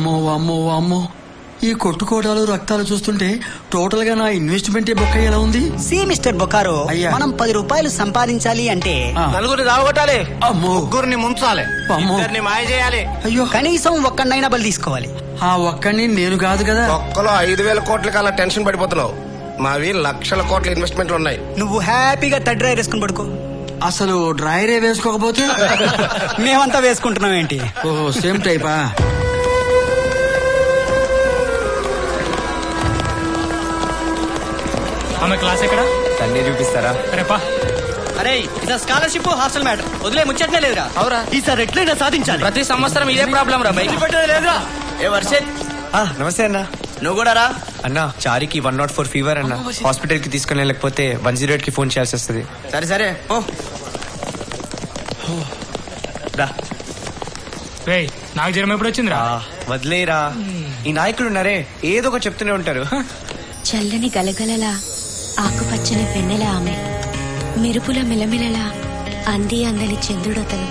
వామ్మో వామ్మో వామ్మో ఈ కొట్టుకోటాలు రక్తాలు చూస్తుంటే టోటల్ గా నా ఇన్వెస్ట్మెంట్ బొక్క ఎలా ఉంది సి మిస్టర్ బొకారో మనం పది రూపాయలు సంపాదించాలి అంటే నలుగురిని దావగొట్టాలి ముగ్గురిని ముంచాలి ఇద్దరిని మాయ చేయాలి అయ్యో కనీసం ఒక్కడినైనా బలి తీసుకోవాలి ఆ ఒక్కడిని నేను కాదు కదా ఒక్కలో ఐదు వేల కోట్లకి అలా టెన్షన్ పడిపోతున్నావు మావి లక్షల కోట్ల ఇన్వెస్ట్మెంట్లు ఉన్నాయి నువ్వు హ్యాపీగా థర్డ్ డ్రైవ్ వేసుకుని పడుకో అసలు డ్రైరే వేసుకోకపోతే మేమంతా వేసుకుంటున్నాం ఏంటి ఓహో సేమ్ టైపా ఆమె క్లాస్ ఎక్కడ తన్నే చూపిస్తారా రేపా అరే ఇది స్కాలర్షిప్ హాస్టల్ మ్యాటర్ వదిలే ముచ్చట్నే లేదురా అవురా ఈసారి ఎట్లయినా సాధించాలి ప్రతి సంవత్సరం ఇదే ప్రాబ్లం రా బైక్ లేదురా ఏ వర్షిత్ ఆ, నమస్తే అన్న నువ్వు కూడా రా అన్న చారికి వన్ నాట్ ఫోర్ ఫీవర్ అన్న హాస్పిటల్ కి తీసుకుని వెళ్ళకపోతే వన్ జీరో ఎయిట్ కి ఫోన్ చేయాల్సి వస్తుంది సరే సరే ఓ రా రేయ్ నాకు జ్వరం ఎప్పుడు వచ్చిందిరా వదిలేరా ఈ నాయకుడు ఉన్నారే ఏదో ఒక చెప్తూనే ఉంటారు చల్లని గలగలలా ఆకుపచ్చని వెన్నెల ఆమె మెరుపుల మిలమిలలా అంది అందని చంద్రుడతను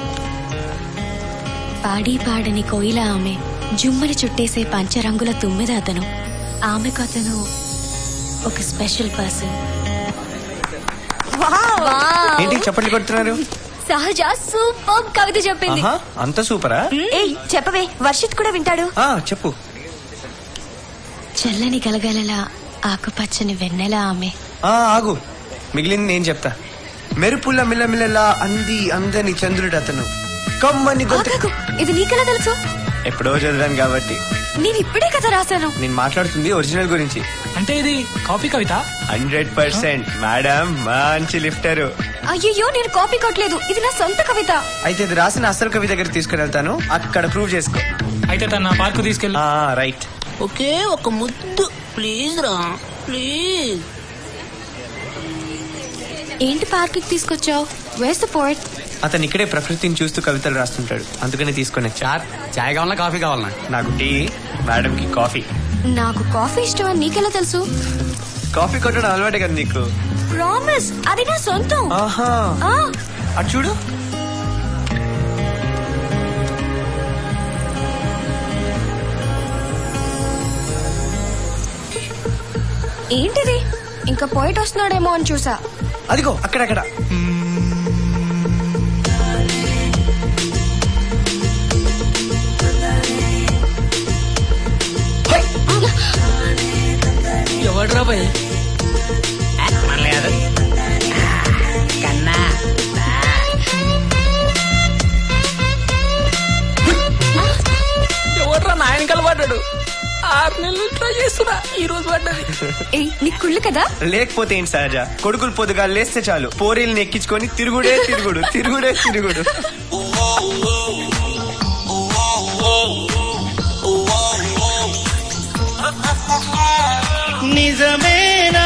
పాడి పాడని కోయిల ఆమె జుమ్మని చుట్టేసే పంచరంగుల తుమ్మెద అతను ఆమెకు అతను ఒక స్పెషల్ పర్సన్ ఏంటి చప్పట్లు కొడుతున్నారు సహజ సూపర్ కవిత చెప్పింది ఆహా, అంత సూపరా ఏయ్ చెప్పవే వర్షిత్ కూడా వింటాడు ఆ, చెప్పు చల్లని గలగలలా ఆకుపచ్చని వెన్నెల ఆమె ఆ ఆగు మిగిలింది నేను చెప్తా మెరుపుల మిల్లమిల్లలా అంది అందని చంద్రుడు అతను కమ్మని గొంతు ఆగాగు, ఇది నీకెలా తెలుసు ఎప్పుడో చదివాను కాబట్టి నేను ఇప్పుడే కదా రాశాను నేను మాట్లాడుతుంది ఒరిజినల్ గురించి అంటే ఇది కాపీ కవిత హండ్రెడ్ పర్సెంట్ మేడం మంచి లిఫ్టర్ అయ్యయ్యో నేను కాపీ కొట్టలేదు ఇది నా సొంత కవిత అయితే ఇది రాసిన అసలు కవి దగ్గర తీసుకుని వెళ్తాను అక్కడ ప్రూవ్ చేసుకో అయితే తన పార్కు తీసుకెళ్ళి రైట్ ఒకే ఒక ముద్దు ప్లీజ్ రా ప్లీజ్ ఏంటి పార్క్ తీసుకొచ్చావు వేస్ట్ పోయిట్ అతను ఇక్కడే ప్రకృతిని చూస్తూ కవితలు రాస్తుంటాడు అందుకనే తీసుకొని వచ్చా చాయ్ కావాలన్నా కాఫీ కావాలన్నా నాకు టీ మేడం కి కాఫీ నాకు కాఫీ ఇష్టం అని నీకెలా తెలుసు కాఫీ కొట్టడం అలవాటే కదా నీకు ప్రామిస్ అది నా సొంతం ఆహా ఆ, అటు చూడు ఏంటిది ఇంకా పోయిట్ వస్తున్నాడేమో అని చూసా అదిగో అక్కడక్కడ ఎవడ్రా భయ్ కన్నా ఎవడ్రా నా వెనకాల పడ్డాడు ఆరు నెలలు ట్రై చేస్తున్నా ఈ రోజు పడ్డది ఏయ్ నీ కుళ్ళు కదా లేకపోతే ఏంటి సహజ కొడుకులు పొద్దుగా లేస్తే చాలు పోరీల్ని ఎక్కించుకొని తిరుగుడే తిరుగుడు తిరుగుడే తిరుగుడు నిజమేనా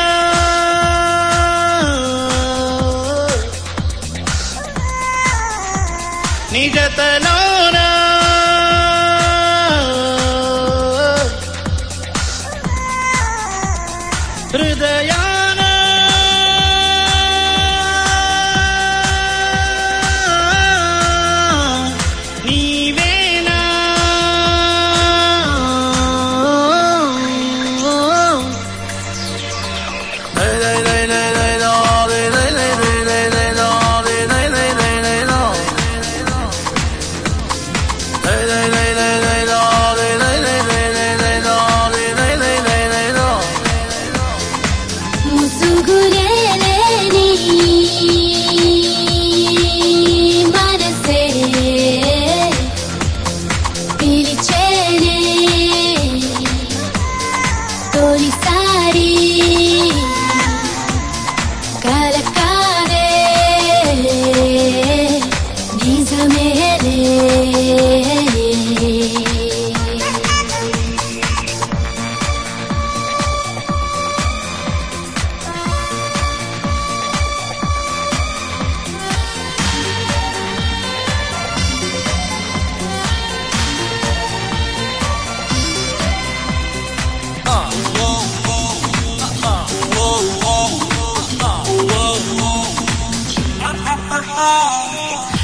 నిజతలోనా హృదయాన నీవేనా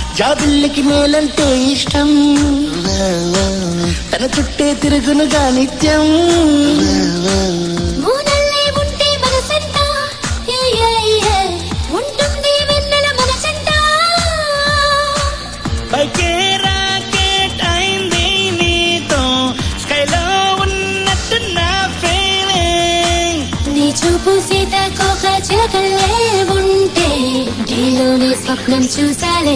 జాబిల్లికి నేలంటే ఇష్టం తన చుట్టే తిరుగునుగా నిత్యం మూనల్లే ఉంటే మనసంట ఏ, ఏ, ఏ, ఉంటుంది వెన్నెల మనసంట పైకే రాకెట్ అయింది నీతో స్కైలో ఉన్నట్టు నా ఫీలింగ్ నీ చూపు సీతాకోక చిలకల్లే ఉంటే నీలోనే స్వప్నం చూసాలే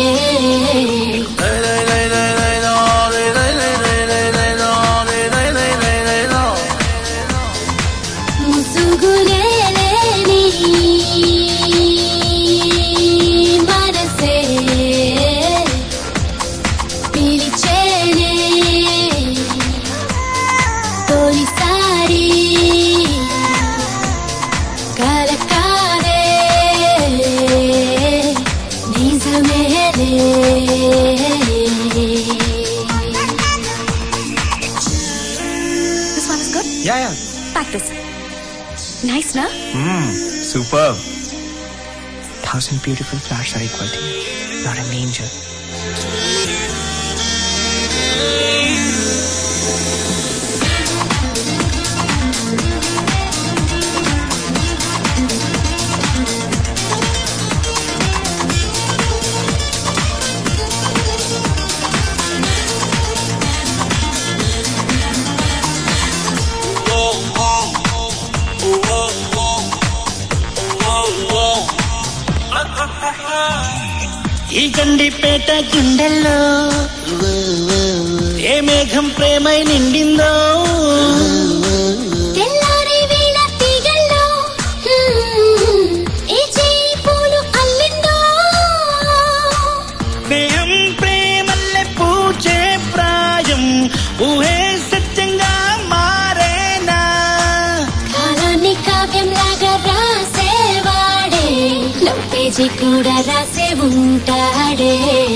ముసుగులేని మనసే పిలిచేనే తొలిసారి కలకాలే నిజమేలే This one is good. Yeah yeah Pack this. Nice, na? Super thousand beautiful flash are equal to not an angel ఈ గండిపేట గుండెల్లో ఏ మేఘం ప్రేమై నిండిందో తెల్లారి వేళ తీగల్లో హ్మ్, ఏ చేయి పూలు అల్లిందో స్నేహం ప్రేమల్లె పూచే ప్రాయం ఊహే సత్యంగా మారేనా కాలాన్ని కావ్యంలాగా రాసేవాడే లవ్ పేజీ కూడా రాసే ఉంటాడే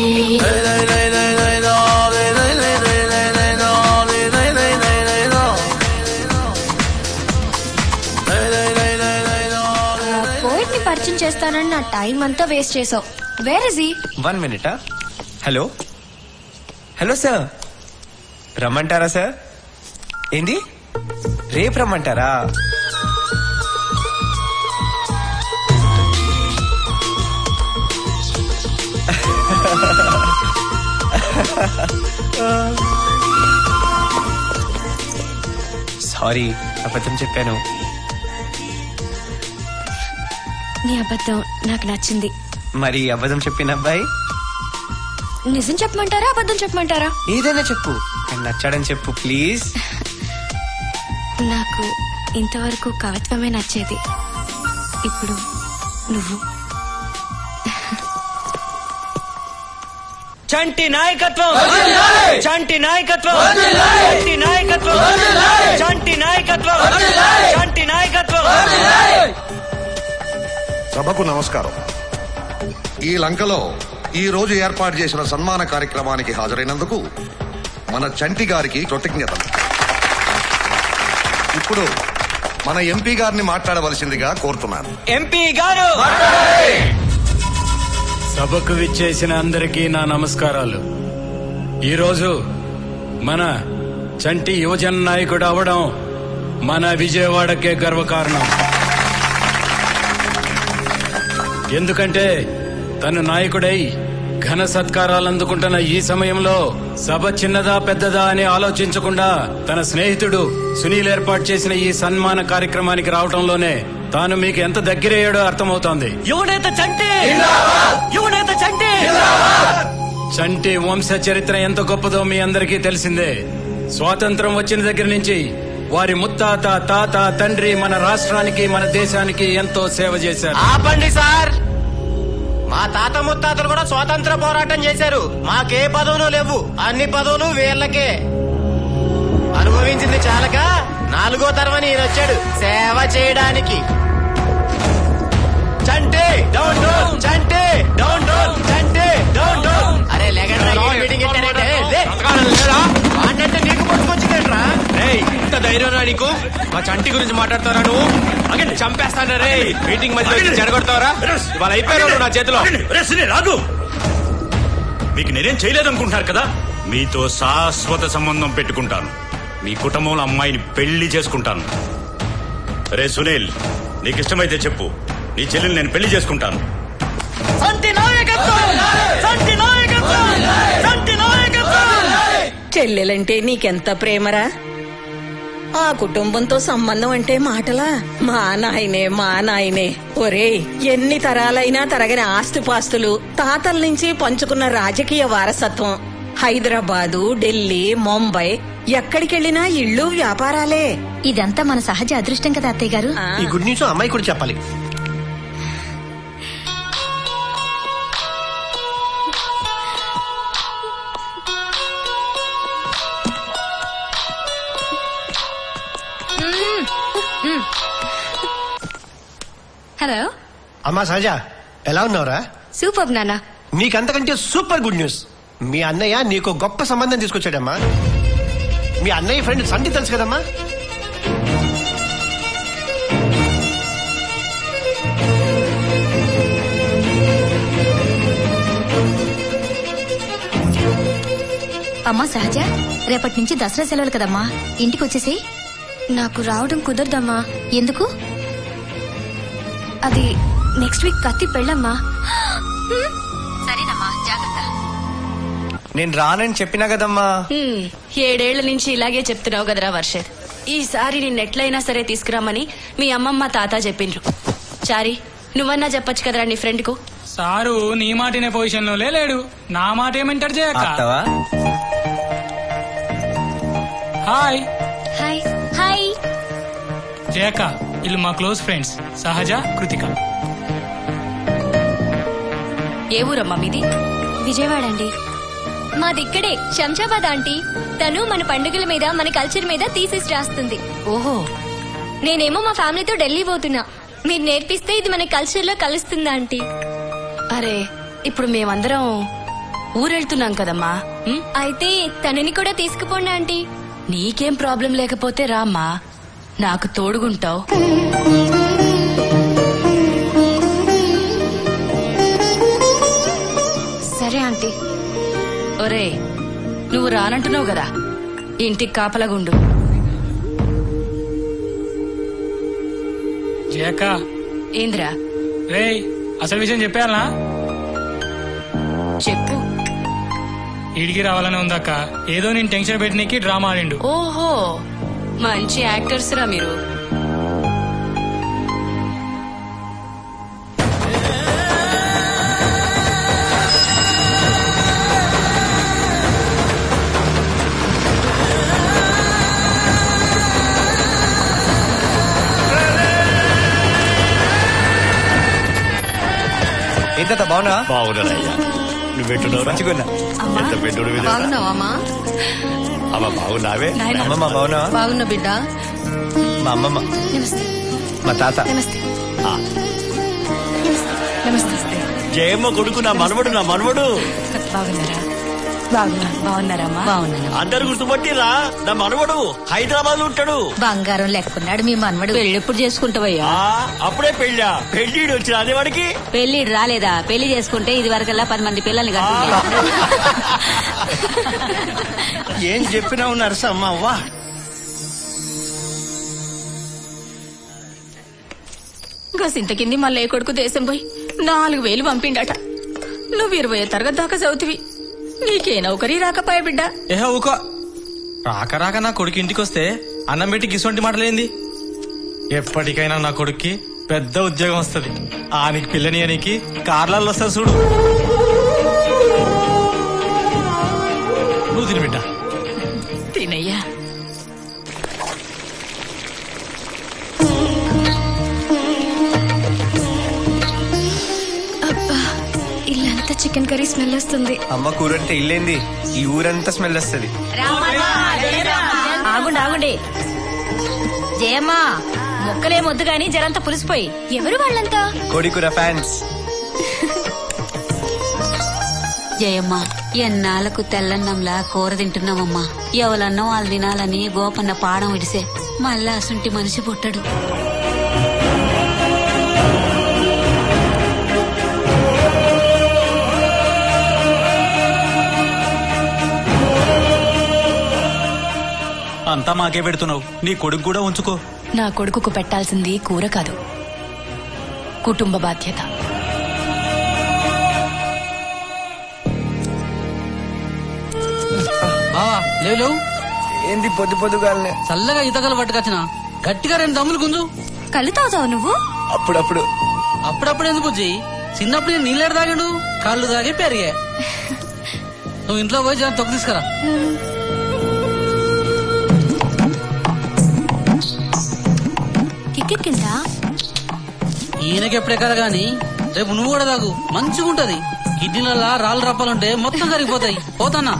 పోయిట్ ని పరిచయం చేస్తానని నా టైం అంతా వేస్ట్ చేసావు వేర్ ఇస్ ఈ వన్ మినిటా హలో హలో సార్ రమ్మంటారా సార్ ఏంది రేపు రమ్మంటారా సారీ అబద్ధం చెప్పాను నీ అబద్ధం నాకు నచ్చింది మరి అబద్ధం చెప్పిన అబ్బాయి నిజం చెప్పమంటారా అబద్ధం చెప్పమంటారా ఏదైనా చెప్పు కానీ నచ్చాడని చెప్పు ప్లీజ్ నాకు ఇంతవరకు కవిత్వమే నచ్చేది ఇప్పుడు నువ్వు చంటి నాయకత్వం చంటి నాయకత్వం చంటి నాయకత్వం చంటి నాయకత్వం చంటి నాయకత్వం సభకు నమస్కారం ఈ లంకలో ఈ రోజు ఏర్పాటు చేసిన సన్మాన కార్యక్రమానికి హాజరైనందుకు మన చంటి గారికి కృతజ్ఞతలు ఇప్పుడు మన ఎంపీ గారిని మాట్లాడవలసిందిగా కోరుతున్నాను ఎంపీ గారు సభకు విచ్చేసిన అందరికీ నా నమస్కారాలు ఈరోజు మన చంటి యువజన నాయకుడు అవడం మన విజయవాడకే గర్వకారణం ఎందుకంటే తను నాయకుడై ఘన సత్కారాలు అందుకుంటున్న ఈ సమయంలో సభ చిన్నదా పెద్దదా అని ఆలోచించకుండా తన స్నేహితుడు సునీల్ ఏర్పాటు చేసిన ఈ సన్మాన కార్యక్రమానికి రావడంలోనే తాను మీకు ఎంత దగ్గరయ్యాడో అర్థమవుతోంది యువనేత చంటి యువనేత చంటి చంటి వంశ చరిత్ర ఎంత గొప్పదో మీ అందరికీ తెలిసిందే స్వాతంత్రం వచ్చిన దగ్గర నుంచి వారి ముత్తాత తాత తండ్రి మన రాష్ట్రానికి మన దేశానికి ఎంతో సేవ చేశారు ఆపండి సార్ మా తాత ముత్తాతలు కూడా స్వాతంత్ర పోరాటం చేశారు మాకే పదవులు లేవు అన్ని పదవులు వీళ్ళకే అనుభవించింది చాలక నాలుగో తరమని ఈయన వచ్చాడు సేవ చేయడానికి చంటే డౌన్ డౌన్ చంటే డౌన్ డౌన్ చంటే డౌన్ డౌన్ అరే లెగండ్రా ఈ మీటింగ్ ఎట్టారంటే లే. వాడినంటే నీకు పట్టుకొచ్చిందేంట్రా ఇంత ధైర్యం నీకు మా చంటి గురించి మాట్లాడతారా నువ్వు అగండి చంపేస్తాను రే మీటింగ్ మధ్య చెడగొడతావరా ఇవాళ అయిపోయారు నా చేతిలో రాదు మీకు నేనేం చేయలేదనుకుంటున్నారు కదా మీతో శాశ్వత సంబంధం పెట్టుకుంటాను మీ కుటుంబంలో అమ్మాయిని పెళ్లి చేసుకుంటాను రే సునీల్ నీకు ఇష్టమైతే చెప్పు నీ చెల్లెల్ని నేను పెళ్లి చేసుకుంటాను సంటి నాయకత్వం సంటి నాయకత్వం సంటి నాయకత్వం చెల్లెలంటే నీకెంత ప్రేమరా ఆ కుటుంబంతో సంబంధం అంటే మాటలా మా నాయనే మా నాయనే ఒరేయ్ ఎన్ని తరాలైనా తరగని ఆస్తిపాస్తులు తాతల నుంచి పంచుకున్న రాజకీయ వారసత్వం హైదరాబాదు ఢిల్లీ ముంబై ఎక్కడికెళ్ళినా ఇళ్ళు వ్యాపారాలే ఇదంతా మన సహజ అదృష్టం కదా అత్తయ్య గారు ఈ గుడ్ న్యూస్ అమ్మాయి కూడా చెప్పాలి హలో అమ్మా సహజ ఎలా ఉన్నావురా సూపర్ నాన్న నీకంతకంటే సూపర్ గుడ్ న్యూస్ మీ అన్నయ్య నీకు గొప్ప సంబంధం తీసుకొచ్చాడమ్మా మీ అన్నయ్య ఫ్రెండ్ సంటి తెలుసు కదమ్మా అమ్మా సహజ రేపటి నుంచి దసరా సెలవులు కదమ్మా ఇంటికి వచ్చేసి నాకు రావడం కుదరదమ్మా ఎందుకు అది నెక్స్ట్ వీక్ కత్తి పెళ్ళమ్మా సరేనమ్మా జాగ్రత్త నేను రానని చెప్పినా కదమ్మా హ్మ్, ఏడేళ్ల నుంచి ఇలాగే చెప్తున్నావు కదరా వర్షద్ ఈసారి నిన్నెట్లయినా సరే తీసుకురామని మీ అమ్మమ్మ తాత చెప్పిండ్రు చారి నువ్వన్నా చెప్పొచ్చు కదరా నీ ఫ్రెండ్ కు సారు నీ మాటినే పొజిషన్ లో లేడు నా మాట ఏమంటారు చేయక హాయ్ హాయ్ హాయ్ జయక వీళ్ళు మా క్లోజ్ ఫ్రెండ్స్ సహజ కృతిక ఏ ఊరమ్మా మీది విజయవాడ అండి మాదిక్కడే శంషాబాద్ ఆంటీ తను మన పండుగల మీద మన కల్చర్ మీద థీసిస్ రాస్తుంది ఓహో నేనేమో మా ఫ్యామిలీతో ఢిల్లీ పోతున్నా మీరు నేర్పిస్తే ఇది మన కల్చర్ లో కలుస్తుందా ఆంటీ అరే ఇప్పుడు మేమందరం ఊరెళ్తున్నాం కదమ్మా ఉమ్, అయితే తనని కూడా తీసుకుపోండి ఆంటీ నీకేం ప్రాబ్లం లేకపోతే రామ్మా నాకు తోడుగుంటావు సరే ఆంటీ ఒరే నువ్వు రానంటున్నావు కదా ఇంటికి కాపలగుండు జయక ఏంద్రా రేయ్ అసలు విషయం చెప్పాలనా చెప్పు ఇడికి రావాలని ఉందక్క ఏదో నేను టెన్షన్ పెట్టినకి డ్రామా ఆడిండు ఓహో మంచి యాక్టర్స్ రా మీరు ఏంత బాగున్నా బాగున్నారయ్యా నువ్వెట్టున్నావు మంచిగున్నా ఎంత పెట్టుడు బాగున్నావమ్మా అమ్మ బాగున్నావే అమ్మమ్మ బాగున్నావా బాగున్నా బిడ్డ మా అమ్మమ్మ నమస్తే మా తాత నమస్తే ఆ, నమస్తే జయమ్మ కొడుకు నా మనవడు నా మనవడు బాగున్నారా బాగున్నా బాగున్నారమ్మా బాగున్నాను అందరు గుర్తుపట్టిరా నా మనవడు హైదరాబాద్ లో ఉంటాడు బంగారం లెక్కున్నాడు మీ మనవడు పెళ్ళి ఎప్పుడు చేసుకుంటావయ్యా ఆ, అప్పుడే పెళ్ళా పెళ్ళిడు వచ్చిన అదే వాడికి పెళ్లి రాలేదా పెళ్లి చేసుకుంటే ఇది వరకల్లా పది మంది పిల్లల్ని కంటుంది ఏం చెప్పినావు నరసమ్మ అవ్వా గసింత కింది మళ్ళీ ఏ కొడుకు దేశం పోయి నాలుగు వేలు పంపిండట నువ్వు ఇరవై తరగతి దాకా చదువుతివి నీకే నౌకరీ రాకపోయా బిడ్డ ఏహో ఊకో రాక రాక నా కొడుకు ఇంటికి వస్తే అన్నం పెట్టి గిసొంటి మాటలేంది ఎప్పటికైనా నా కొడుక్కి పెద్ద ఉద్యోగం వస్తుంది ఆనికి పిల్లని అనికి కార్లలో వస్తుంది చూడు నువ్వు తిని బిడ్డ తినయ్యా అబ్బా ఇల్లంతా చికెన్ కర్రీ స్మెల్ వస్తుంది అమ్మ కూరంటే ఇల్లేంది ఈ ఊరంతా స్మెల్ వస్తుంది ఆగుండి ఆగుండి జయమ్మా మొక్కలే మొద్దు గాని జరంతా పులిసిపోయి ఎవరు వాళ్ళంతా కోడికూర ఫ్యాన్స్ జయమ్మ ఎన్నాళ్ళకు తెల్లన్నంలా కూర తింటున్నామమ్మా ఎవలన్నా వాళ్ళు తినాలని గోపన్న పాడం విడిసే మళ్ళా అసుంటి మనిషి పుట్టడు అంతా మాకే పెడుతున్నావు నీ కొడుకు కూడా ఉంచుకో నా కొడుకుకు పెట్టాల్సింది కూర కాదు కుటుంబ బాధ్యత బావా లేవు లేవు ఏంది పొద్దు పొద్దుగాలనే చల్లగా ఈతకలు పట్టుకొచ్చిన గట్టిగా రెండు దమ్ములు గుంజు కళ్ళు తాగుతావు నువ్వు అప్పుడప్పుడు అప్పుడప్పుడు ఎందుకు బుజ్జి చిన్నప్పుడు నేను నీళ్ళేడు తాగాడు కాళ్ళు తాగి పెరిగా నువ్వు ఇంట్లో పోయి జర తొక్కు తీసుకురా కిక్కెక్కిందా ఈయనకి ఎప్పుడే కదా గాని రేపు నువ్వు కూడా తాగు మంచిగా ఉంటది కిడ్నీలలో రాళ్ళు రప్పాలుంటే మొత్తం కరిగిపోతాయి పోతానా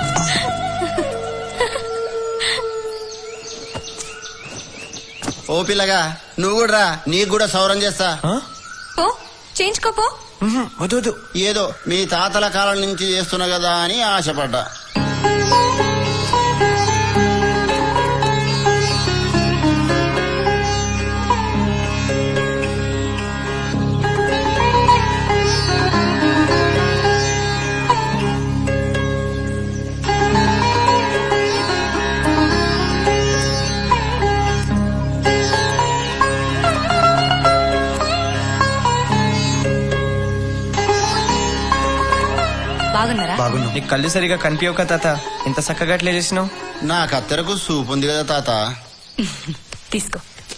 ఓ పిల్లగా నువ్వు కూడా రా నీకు కూడా సౌరం చేస్తా పో చేయించుకోపో ఏదో మీ తాతల కాలం నుంచి చేస్తున్నా కదా అని ఆశపడ్డా బాగున్నారా బాగున్నా నీకు కళ్ళు సరిగా కనిపించవు కదా తాత ఇంత చక్కగా అట్లే చేసినావు నా కత్తెరకు సూపు ఉంది కదా తాత తీసుకో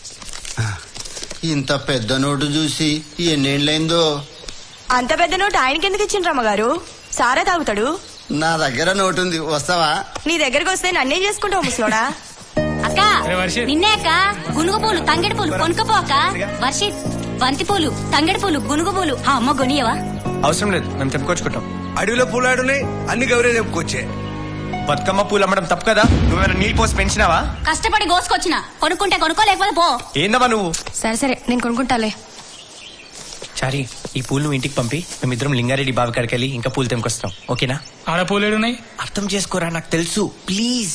ఇంత పెద్ద నోటు చూసి ఎన్నేళ్ళైందో అంత పెద్ద నోటు ఆయనకి ఎందుకు ఇచ్చిండ్రు అమ్మగారు సారా తాగుతాడు నా దగ్గర నోటు ఉంది వస్తావా నీ దగ్గరకు వస్తే నన్నేం చేసుకుంటావు ముసలోడా అక్క నిన్నే అక్క గునుగు పూలు తంగెడు పూలు కొనుకపో అక్క వర్షిత్ బంతి పూలు తంగెడు పూలు గునుగు పూలు ఆ అమ్మ గొనియవా అవసరం లేదు మేము తెంపుకొచ్చుకుంటాం అడవిలో పూలాడున్నాయి అన్ని గౌరీ తెప్పుకొచ్చే బతుకమ్మ పూలు అమ్మడం తప్పు కదా నువ్వేమైనా నీళ్ళు పోసి పెంచినావా కష్టపడి గోసుకొచ్చిన కొనుక్కుంటే కొనుక్కో లేకపోతే పో ఏందమ్మా నువ్వు సరే సరే నేను కొనుక్కుంటాలే చారి ఈ పూలు నువ్వు ఇంటికి పంపి మేమిద్దరం లింగారెడ్డి బావి కాడికి వెళ్ళి ఇంకా పూలు తెంపుకొస్తాం ఓకేనా ఆడ పూలేడున్నాయి అర్థం చేసుకోరా నాకు తెలుసు ప్లీజ్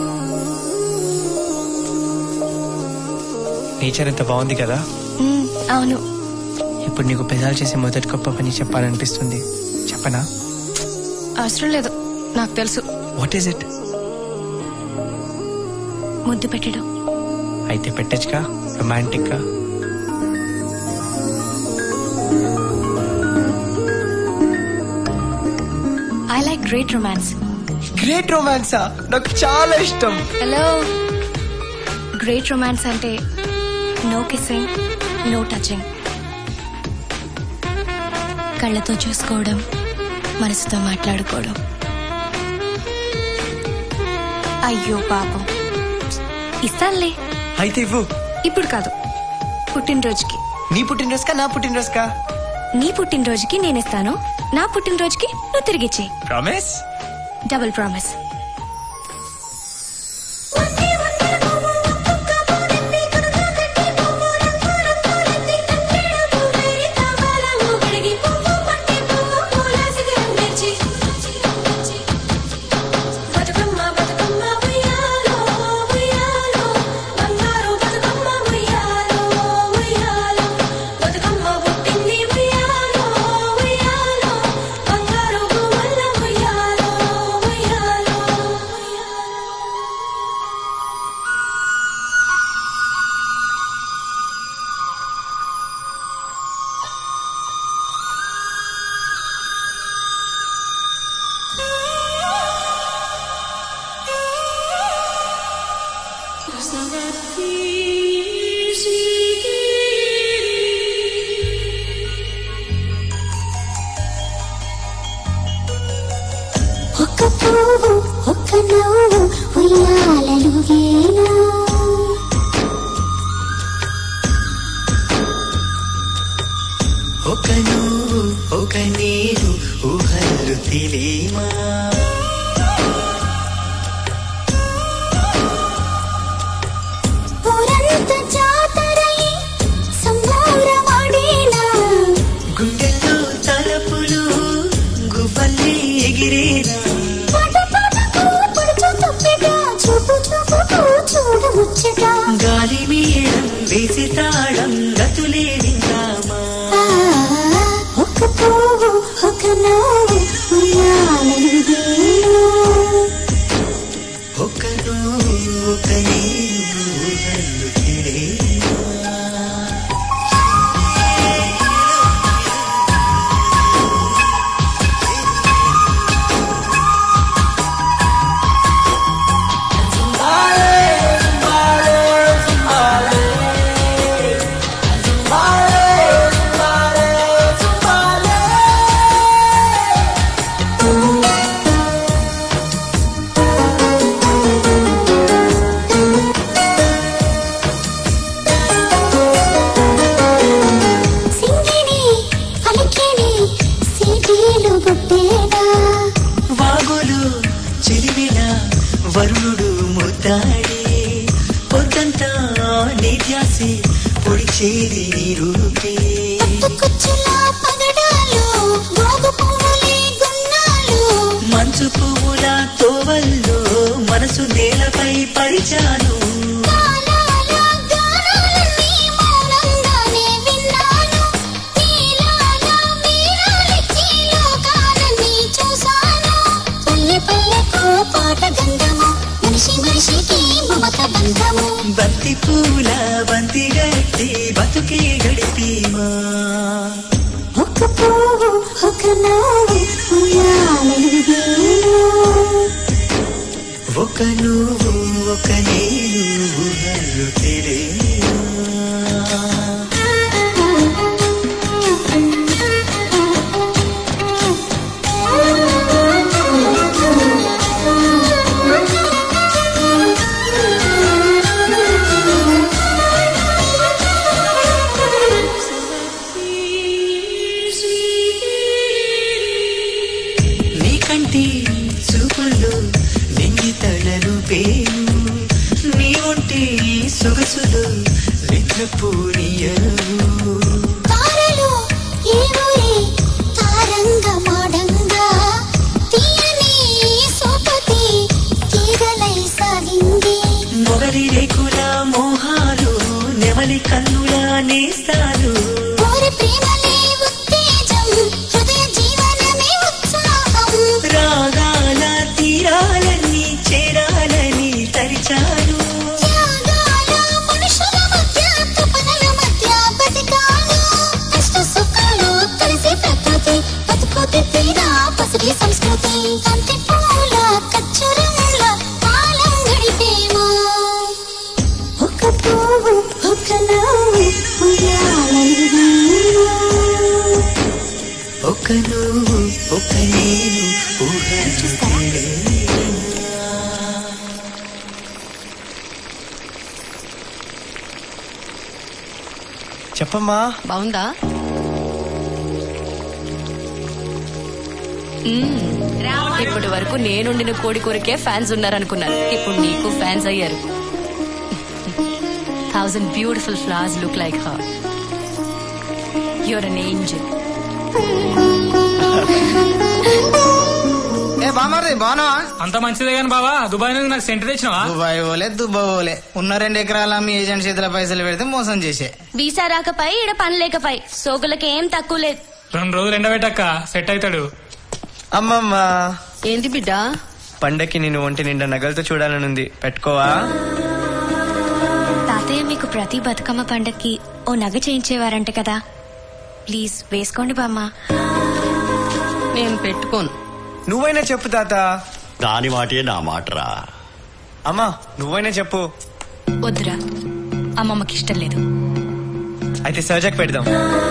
నేచర్ ఎంత బాగుంది కదా మ్మ్, అవును ఇప్పుడు నీకు పెదాలు చేసే మొదటి గొప్ప పని చెప్పాలనిపిస్తుంది చెప్పనా అవసరం లేదు నాకు తెలుసు వాట్ ఈస్ ఇట్ ముద్దు పెట్టడం అయితే పెట్టచ్చుగా రొమాంటిక్ గా I like great romance great రొమాన్సా నాకు చాలా ఇష్టం హలో గ్రేట్ రొమాన్స్ అంటే నో కిస్సింగ్ నో టచింగ్ కళ్ళతో చూసుకోవడం మనసుతో మాట్లాడుకోవడం అయ్యో పాపం ఇస్తానులే అయితే ఇవ్వు ఇప్పుడు కాదు పుట్టినరోజుకి నీ పుట్టినరోజుకా నా పుట్టినరోజుకా నీ పుట్టినరోజుకి నేను ఇస్తాను నా పుట్టినరోజుకి నువ్వు తిరిగిచ్చే ప్రామిస్ డబుల్ ప్రామిస్ ఒక్క పువ్వు ఒక్క నవ్వు ఉయ్యాలలుగేనా ఒక నువ్వు ఒక నీరు ఊహలు తెలియమా ఊరంత జాతరై సంబూరమాడేనా గుండెల్లో తలపులు గువ్వల్లి ఎగిరేనా పాట పాటకు పడుచు తప్పిగా చూపు చూపుకు చూడముచ్చగా గాలి మీరం వేసి తాళం గతులే విందామా ఒక్క పువ్వు ఒక నవ్వు ఉయ్యాలలుగేనా ఒక నువ్వు ఒక రోజంతా నీ ధ్యాసే పొడిచేది నీ రూపే కుచ్చులా పగడాలు గోగు పువ్వులే గున్నాలు మంచు పువ్వుల తోవల్లో మనసు నేలపై పరిచాను కాలాల గానాలన్నీ మౌనంగానే విన్నాను నీలాల మీరాలిచ్చి లోకాలన్నీ చూశాను పల్లె పల్లెకు పాట గంధము మనిషి మనిషికి మమత బంధము బంతి పూల బంతి గట్టి బతుకే గడిపీమా ఒక పువ్వు ఒక నవ్వు ఉయ్యాలలుగేను. ఒక నువ్వు ఒక నేను ఊహలు తెలియనా నీ కంటి చూపుల్లో నింగి తడలు పేరు నీ ఒంటి సొగసులు నిద్రపూనియలు తారలు ఏ ఊరే తారంగమాడంగా తీయని సోపతి తీగలై సాగింది మొగలి రేకుల మోహాలు నెమలి కన్నుల నేస్తాలు ఓరి ప్రేమలే ఉత్తేజం హృదయ జీవనమే ఉత్సాహం రాగాల తీరాలన్నీ చేరాలని తరిచాను త్యాగాల మనుషుల మధ్య తపనల మధ్య బతికాను కష్ట సుఖాలు కలిసి ప్రకృతి బతుకు తీరా పసిడి సంస్కృతి కంటి పూల కచ్చురంల కాలం గడిపేమో ఒక పువ్వు ఒక నవ్వు ఉయ్యాలలుగేను. ఒక నువ్వు ఒక నేను ఊహలు తెలియనా చెప్పమ్మా బాగుందా ఇప్పటి వరకు నేనుండిన కోడి కూరకే ఫ్యాన్స్ ఉన్నారనుకున్నాను ఇప్పుడు నీకు ఫ్యాన్స్ అయ్యారు thousand beautiful flowers look like her your an angel ఏ బామారి బానా అంత మంచిదే కానీ బావా దుబాయ్ నుంచి నాకు సెంటర్ తెచ్చినావా దుబాయ్ పోలే దుబాయ్ పోలే ఉన్న రెండు ఎకరాల మీ ఏజెంట్ చేతిలో పైసలు పెడితే మోసం చేసే వీసా రాకపై ఈడ పని లేకపై సోకులకి ఏం తక్కువ లేదు రెండు రోజులు ఎండబెట్టక్క సెట్ అవుతాడు అమ్మమ్మ ఏంటి బిడ్డ పండక్కి నేను ఒంటి నిండా నగలతో చూడాలనుంది పెట్టుకోవా తాతయ్య మీకు ప్రతి బతుకమ్మ పండక్కి ఓ నగ చేయించేవారంట కదా ప్లీజ్ వేసుకోండి బామ్మ నేను పెట్టుకోను నువ్వైనా చెప్పు తాత దాని మాటే నా మాటరా అమ్మా నువ్వైనా చెప్పు వద్దురా అమ్మమ్మకి ఇష్టం లేదు అయితే సర్జక్ పెడదాం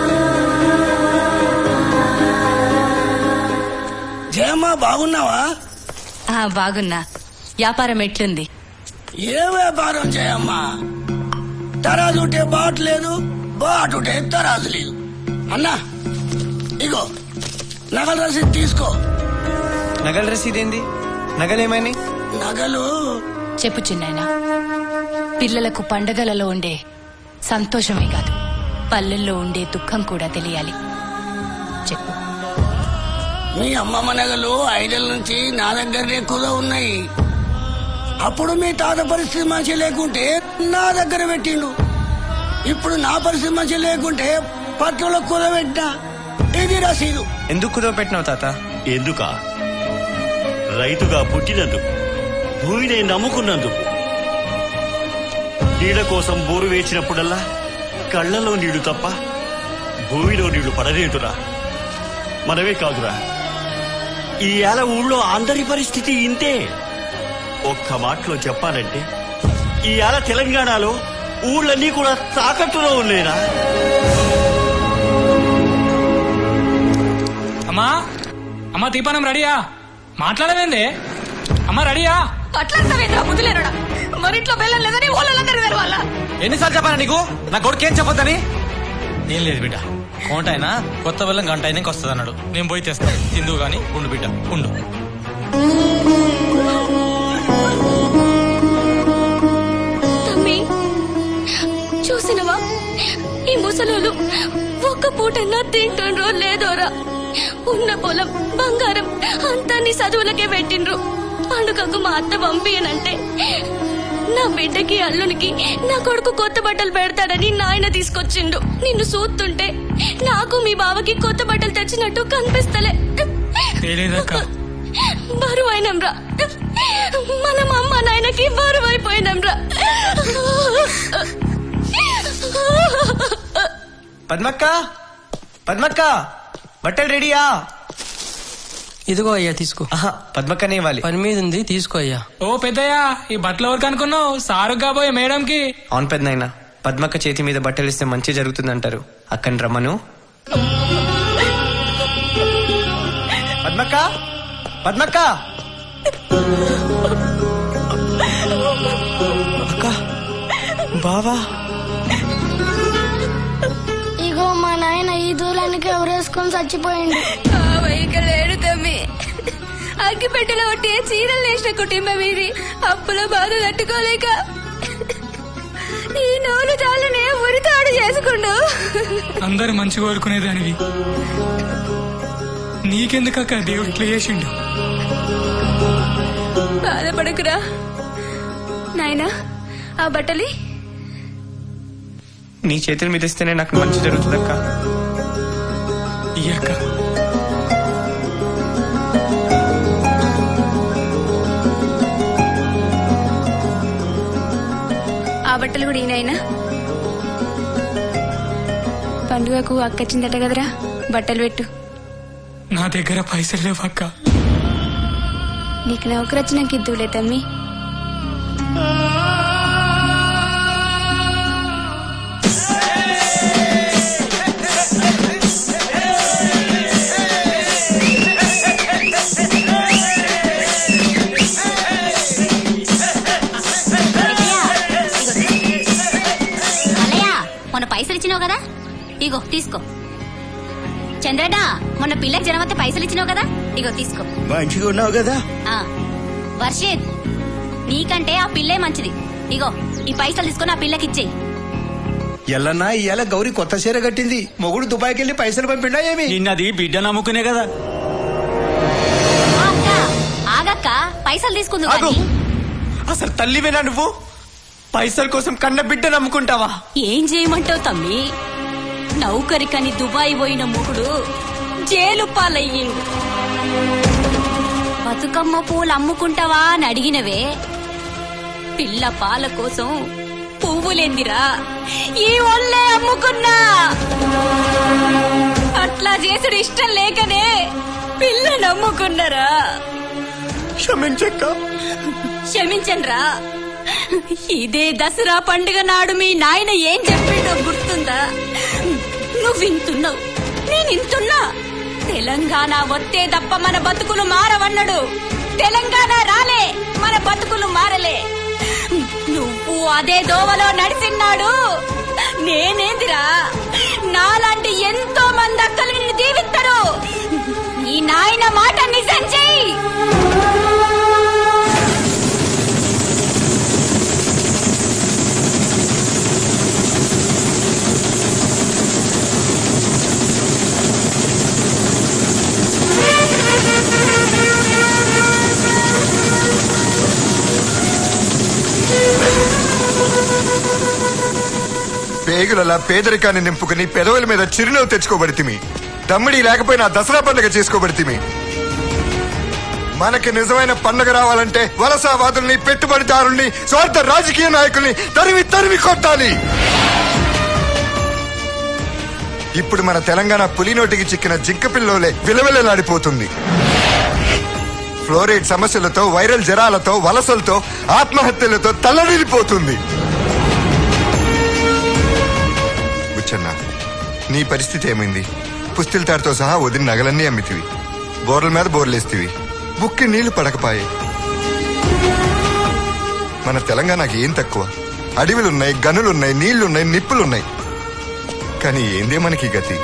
జయమ్మా బాగున్నావా ఆ, బాగున్నా వ్యాపారం ఎట్లుంది ఏ వ్యాపారం చేయమ్మా తరాజు ఉంటే బాట్ లేదు బాట్ ఉంటే తరాజు లేదు అన్నా ఇగో నగల రసీదు తీసుకో నగల రసీదు ఏంది నగలేమని నగలు చెప్పు చిన్నాయన పిల్లలకు పండగలలో ఉండే సంతోషమే కాదు పల్లెల్లో ఉండే దుఃఖం కూడా తెలియాలి చెప్పు మీ అమ్మమ్మ నగలు ఐదేళ్ళ నుంచి నా దగ్గరనే ఎక్కువగా ఉన్నాయి అప్పుడు మీ తాత పరిస్థితి మంచి లేకుంటే నా దగ్గర పెట్టిండు ఇప్పుడు నా పరిస్థితి మంచి లేకుంటే పట్టణంలో కుదబెట్టినా ఇది రసీదు ఎందుకు కుదవ పెట్టినావు తాత ఎందుక రైతుగా పుట్టినందుకు భూమిని నమ్ముకున్నందుకు నీళ్ళ కోసం బోరు వేసినప్పుడల్లా కళ్ళలో నీళ్లు తప్ప భూమిలో నీళ్లు పడలేదురా మనమే కాదురా ఈ ఏల ఊళ్ళో అందరి పరిస్థితి ఇంతే ఒక్క మాటలో చెప్పాలంటే ఈ ఏల తెలంగాణలో ఊళ్ళన్నీ కూడా తాకట్టులో ఉండేరా అమ్మా అమ్మా దీపానం రెడీయా మాట్లాడవేంది అమ్మా రెడీయా అట్లంటావేంద్రా బుద్ధిలేనడా మరింట్లో బెల్లం లేదని వాళ్ళందరూ తెరవాలా ఎన్నిసార్లు చెప్పాను నీకు నా కొడుకు ఏం చెప్పొద్దని ఏం లేదు బిడ్డ కోట అయినా కొత్త బెల్లం గంట అయినా వస్తుంది అన్నాడు నేను పోయి తెస్తాను తిందు గాని ఉండు బిడ్డ ఉండు తమ్మి ఈ ముసలోళ్ళు ఒక్క పూటన్నా తింటుండ్రో లేదోరా ఉన్న పొలం బంగారం అంతా నీ చదువులకే పెట్టిండ్రు పండుగకు మా అత్త పంపియనంటే నా బిడ్డకి అల్లునికి నా కొడుకు కొత్త బట్టలు పెడతాడని నాయన తీసుకొచ్చిండు నిన్ను చూస్తుంటే నాకు మీ బావకి కొత్త బట్టలు తెచ్చినట్టు కనిపిస్తలే తెలియదక్క బరువు అయినంరా మనం అమ్మ నాయనకి బరువు అయిపోయినాంరా పద్మక్క పద్మక్క బట్టలు రెడీయా ఇదిగో అయ్యా తీసుకో పద్మక్కనే ఇవ్వాలి పని మీద ఉంది తీసుకో అయ్యా ఓ పెద్దయ్యా ఈ బట్టలు ఎవరికి అనుకున్నావు సారు కాబోయే మేడంకి అవును పెద్దనాయన పద్మక్క చేతి మీద బట్టలు ఇస్తే మంచి జరుగుతుంది అంటారు అక్కని రమ్మను పద్మక్క పద్మక్క అక్క బావా ఇగో మా నాయన ఈ దూరానికి ఎవరేసుకొని చచ్చిపోయింది ఇక లేడు తమ్మి అగ్గి పెట్టెలో ఒట్టి చీరలు వేసిన కుటుంబం ఇది అప్పుల బాధ తట్టుకోలేక ఈ నోరు చాలునే ఉరితాడు చేసుకుండు అందరు మంచి కోరుకునేదానివి నీకెందుకక్క దేవుడు ఇట్లా చేసిండు బాధపడకురా నాయనా ఆ బట్టలి నీ చేతుల మీద ఇస్తేనే నాకు మంచి జరుగుతుంది అక్క ఈ అక్క ఆ బట్టలు కూడా ఈయనైనా పండుగకు అక్కచ్చిందట కదరా బట్టలు పెట్టు నా దగ్గర పైసలు లేవు అక్క నీకు నౌకరచ్చినాక ఇద్దులే తమ్మి అలయ్య మొన్న పైసలు ఇచ్చినావు కదా ఇగో తీసుకో చంద్రడా మొన్న పిల్లకి జ్వరం వస్తే పైసలు ఇచ్చినావు కదా ఇగో తీసుకో మంచిగా ఉన్నావు కదా ఆ వర్షిత్ నీకంటే ఆ పిల్లే మంచిది ఇగో ఈ పైసలు తీసుకొని ఆ పిల్లకి ఇచ్చేయి ఎల్లన్నా ఇవాళ గౌరీ కొత్త చీర కట్టింది మొగుడు దుబాయ్కి వెళ్ళి పైసలు పంపిండా ఏమి నిన్నది బిడ్డ నమ్ముకునే కదా ఆ అక్క, ఆగక్క పైసలు తీసుకుందు ఆగు. కానీ అసలు తల్లివేనా నువ్వు పైసల కోసం కన్న బిడ్డ నమ్ముకుంటావా ఏం చేయమంటావు తమ్మి నౌకరికని దుబాయ్ పోయిన మొగుడు జైలు పాలయ్యిండు బతుకమ్మ పూలు అమ్ముకుంటావా అని అడిగినవే పిల్ల పాల కోసం పువ్వులెందిరా ఈ ఒళ్ళే అమ్ముకున్నా అట్లా చేసుడు ఇష్టం లేకనే పిల్లని అమ్ముకున్నారా క్షమించక్క క్షమించండ్రా ఇదే దసరా పండుగ నాడు మీ నాయన ఏం చెప్పిండో గుర్తుందా నువ్వు వింటున్నావు నేను వింటున్నా తెలంగాణ వస్తే తప్ప మన బతుకులు మారవన్నాడు తెలంగాణ రాలే మన బతుకులు మారలే నువ్వు అదే దోవలో నడిచిన్నాడు నేనేందిరా నాలాంటి ఎంతో మంది అక్కలు నిన్ను దీవిస్తారు నీ నాయన మాట నిజం చెయ్యి పేగులలా పేదరికాన్ని నింపుకుని పెదవుల మీద చిరునవ్వు తెచ్చుకోబడితిమి దమ్మిడి లేకపోయినా దసరా పండుగ చేసుకోబడితిమి మనకి నిజమైన పండుగ రావాలంటే వలసవాదుల్ని పెట్టుబడిదారుల్ని స్వార్థ రాజకీయ నాయకుల్ని తరిమి తరిమి కొట్టాలి ఇప్పుడు మన తెలంగాణ పులినోటికి చిక్కిన జింక పిల్లోలే విలవిలలాడిపోతుంది ఫ్లోరైడ్ సమస్యలతో వైరల్ జ్వరాలతో వలసలతో ఆత్మహత్యలతో తల్లడిల్లిపోతుంది బుచ్చన్న నీ పరిస్థితి ఏమైంది పుస్తెల తాడుతో సహా వదిలి నగలన్నీ అమ్మితివి బోర్ల మీద బోర్లేస్తివి బుక్కి నీళ్లు పడకపాయే మన తెలంగాణకి ఏం తక్కువ అడవులున్నాయి గనులున్నాయి నీళ్లున్నాయి నిప్పులున్నాయి కానీ ఏందే మనకి గతి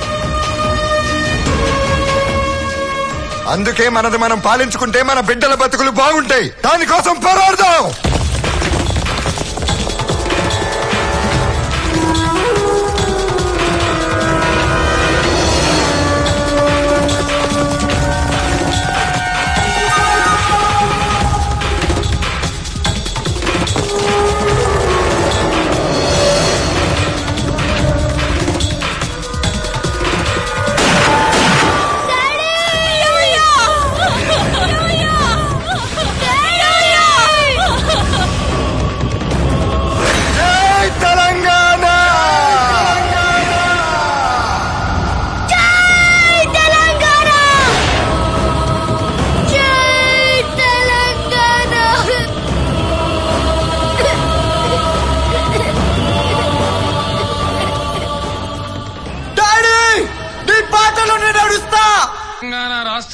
అందుకే మనది మనం పాలించుకుంటే మన బిడ్డల బతుకులు బాగుంటాయి దానికోసం పోరాడదాం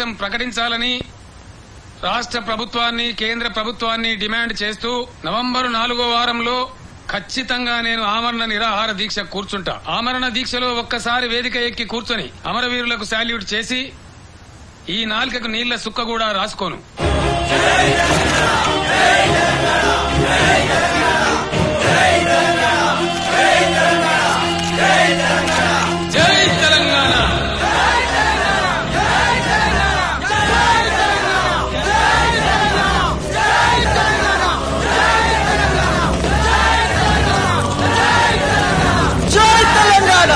జీతం ప్రకటించాలని రాష్ట్ర ప్రభుత్వాన్ని కేంద్ర ప్రభుత్వాన్ని డిమాండ్ చేస్తూ నవంబరు నాలుగో వారంలో ఖచ్చితంగా నేను ఆమరణ నిరాహార దీక్ష కూర్చుంటా ఆమరణ దీక్షలో ఒక్కసారి వేదిక ఎక్కి కూర్చొని అమరవీరులకు శాల్యూట్ చేసి ఈ నాలుకకు నీళ్ల సుక్క కూడా రాసుకోను జై తెలంగాణ జై తెలంగాణ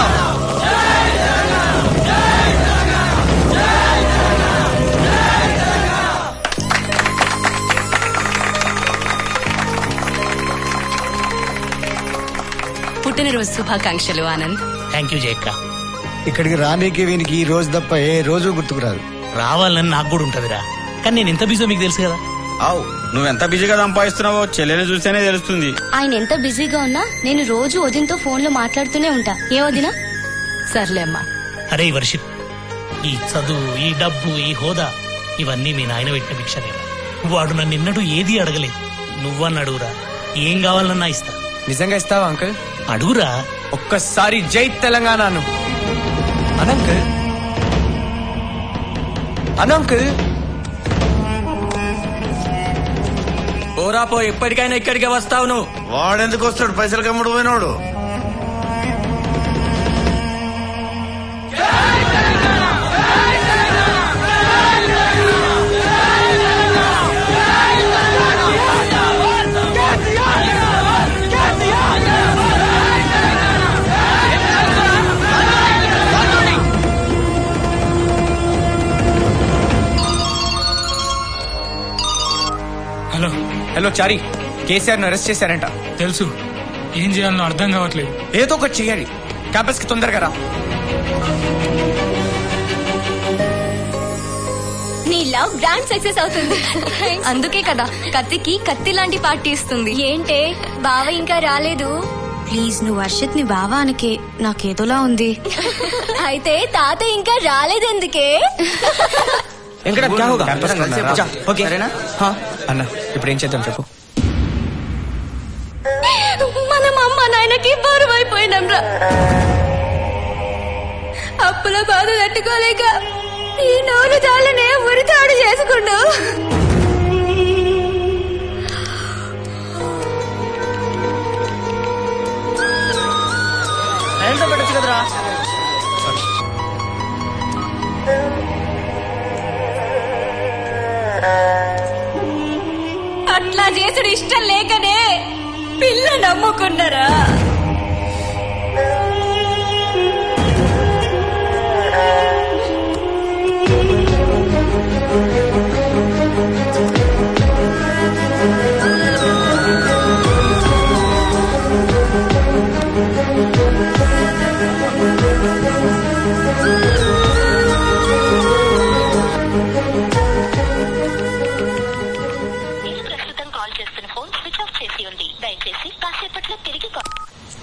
పుట్టినరోజు శుభాకాంక్షలు ఆనంద్ థ్యాంక్ యూ జయక్క ఇక్కడికి రానీకి వీనికి ఈ రోజు తప్ప ఏ రోజు గుర్తుకురాదు రావాలని నాకు కూడా ఉంటదిరా కానీ నేను ఎంత బిజో మీకు తెలుసు కదా అవు నువ్వెంత బిజీగా సంపాదిస్తున్నావో చెల్లెని చూస్తేనే తెలుస్తుంది ఆయన ఎంత బిజీగా ఉన్నా నేను రోజు వదినతో ఫోన్ లో మాట్లాడుతూనే ఉంటా ఏ వదినా సర్లే అమ్మా అరే వర్షిత్ ఈ చదువు ఈ డబ్బు ఈ హోదా ఇవన్నీ మీ నాయన పెట్టిన భిక్షనేరా వాడు నన్ను నిన్నడు ఏది అడగలేదు నువ్వన్న అడుగురా ఏం కావాలన్నా ఇస్తా నిజంగా ఇస్తావా అంకుల్ అడుగురా ఒక్కసారి జై తెలంగాణ అను అనంకుల్ అనంకుల్ పోరా పో ఎప్పటికైనా ఇక్కడికే వస్తావు నువ్వు వాడెందుకు వస్తాడు పైసలు కమ్ముడు పోయినోడు హలో హలో చారి కేసీఆర్ ను అరెస్ట్ చేశారంట తెలుసు ఏం చేయాలో అర్థం కావట్లేదు ఏదో ఒకటి చేయాలి క్యాంపస్ కి తొందరగా రా నీ లవ్ గ్రాండ్ సక్సెస్ అవుతుంది అందుకే కదా కత్తికి కత్తి లాంటి పార్టీ ఇస్తుంది ఏంటే బావ ఇంకా రాలేదు ప్లీజ్ నువ్వు వర్షిత్ ని బావా అనకే నాకేదోలా ఉంది అయితే తాత ఇంకా రాలేదెందుకే వెంకట క్యా హోగా క్యాంపస్ లో ఉన్నారా? जा, ఓకే సరేనా? హా. అన్న ఇప్పుడు ఏం చేద్దాం చెప్పు మనం అమ్మ నాయనకి బరువు అయిపోయినాం రా అప్పుల బాధ తట్టుకోలేక ఈ నోరు జాలనే ఉరితాడు చేసుకుండు ఎంత పెట్టచ్చు కదరా అట్లా చేసుడు ఇష్టం లేకనే పిల్ల నమ్ముకున్నారా ప్రస్తుతం కాల్ చేస్తున్న ఫోన్ స్విచ్ ఆఫ్ చేసి ఉంది దయచేసి కాసేపట్లో తిరిగి కాల్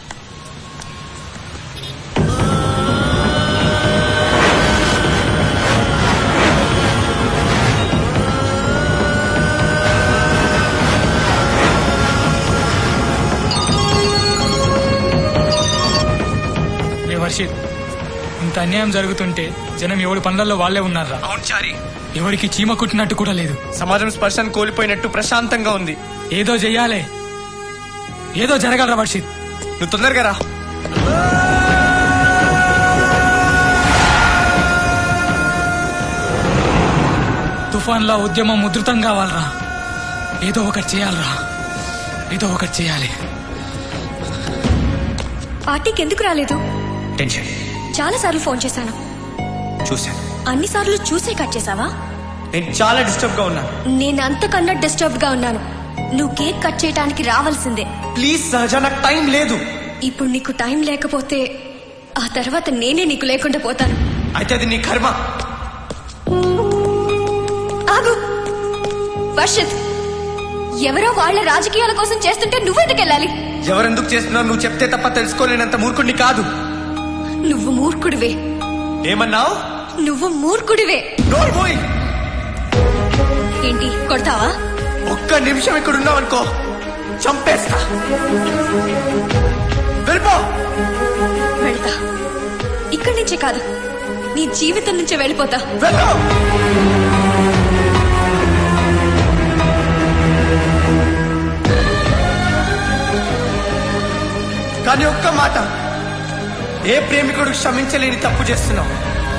రే వర్షిత్ ఇంత అన్యాయం జరుగుతుంటే జనం ఎవడి పనులలో వాళ్ళే ఉన్నారా అవును చారి ఎవరికి చీమ కుట్టినట్టు కూడా లేదు సమాజం స్పర్శను కోల్పోయినట్టు ప్రశాంతంగా ఉంది ఏదో చెయ్యాలి ఏదో జరగలరా వర్షిత్ నువ్వు తొందరగా రా తుఫాన్లా ఉద్యమం ఉధృతం కావాలరా ఏదో ఒకటి చేయాలరా ఏదో ఒకటి చేయాలి పార్టీకి ఎందుకు రాలేదు టెన్షన్ చాలా సార్లు ఫోన్ చేశాను చూశాను అన్ని సార్లు చూసే కట్ చేసావా నేను చాలా డిస్టర్బ్ గా ఉన్నాను నేను అంతకన్నా డిస్టర్బ్ గా ఉన్నాను నువ్వు కేక్ కట్ చేయడానికి రావాల్సిందే ప్లీజ్ సహజ నాకు టైం లేదు ఇప్పుడు నీకు టైం లేకపోతే ఆ తర్వాత నేనే నీకు లేకుండా పోతాను అయితే అది నీ కర్మ ఆగు వర్షిత్ ఎవరో వాళ్ళ రాజకీయాల కోసం చేస్తుంటే నువ్వెందుకు వెళ్ళాలి ఎవరెందుకు చేస్తున్నావు నువ్వు చెప్తే తప్ప తెలుసుకోలేనంత మూర్ఖుడిని కాదు నువ్వు మూర్ఖుడివే ఏమన్నావు నువ్వు మూర్ఖుడివే నోరు పోయి ఏంటి కొడతావా ఒక్క నిమిషం ఇక్కడ ఉన్నావు అనుకో చంపేస్తా వెళ్ళిపో వెళ్తా ఇక్కడి నుంచే కాదు నీ జీవితం నుంచే వెళ్ళిపోతా కానీ ఒక్క మాట ఏ ప్రేమికుడు క్షమించలేని తప్పు చేస్తున్నావు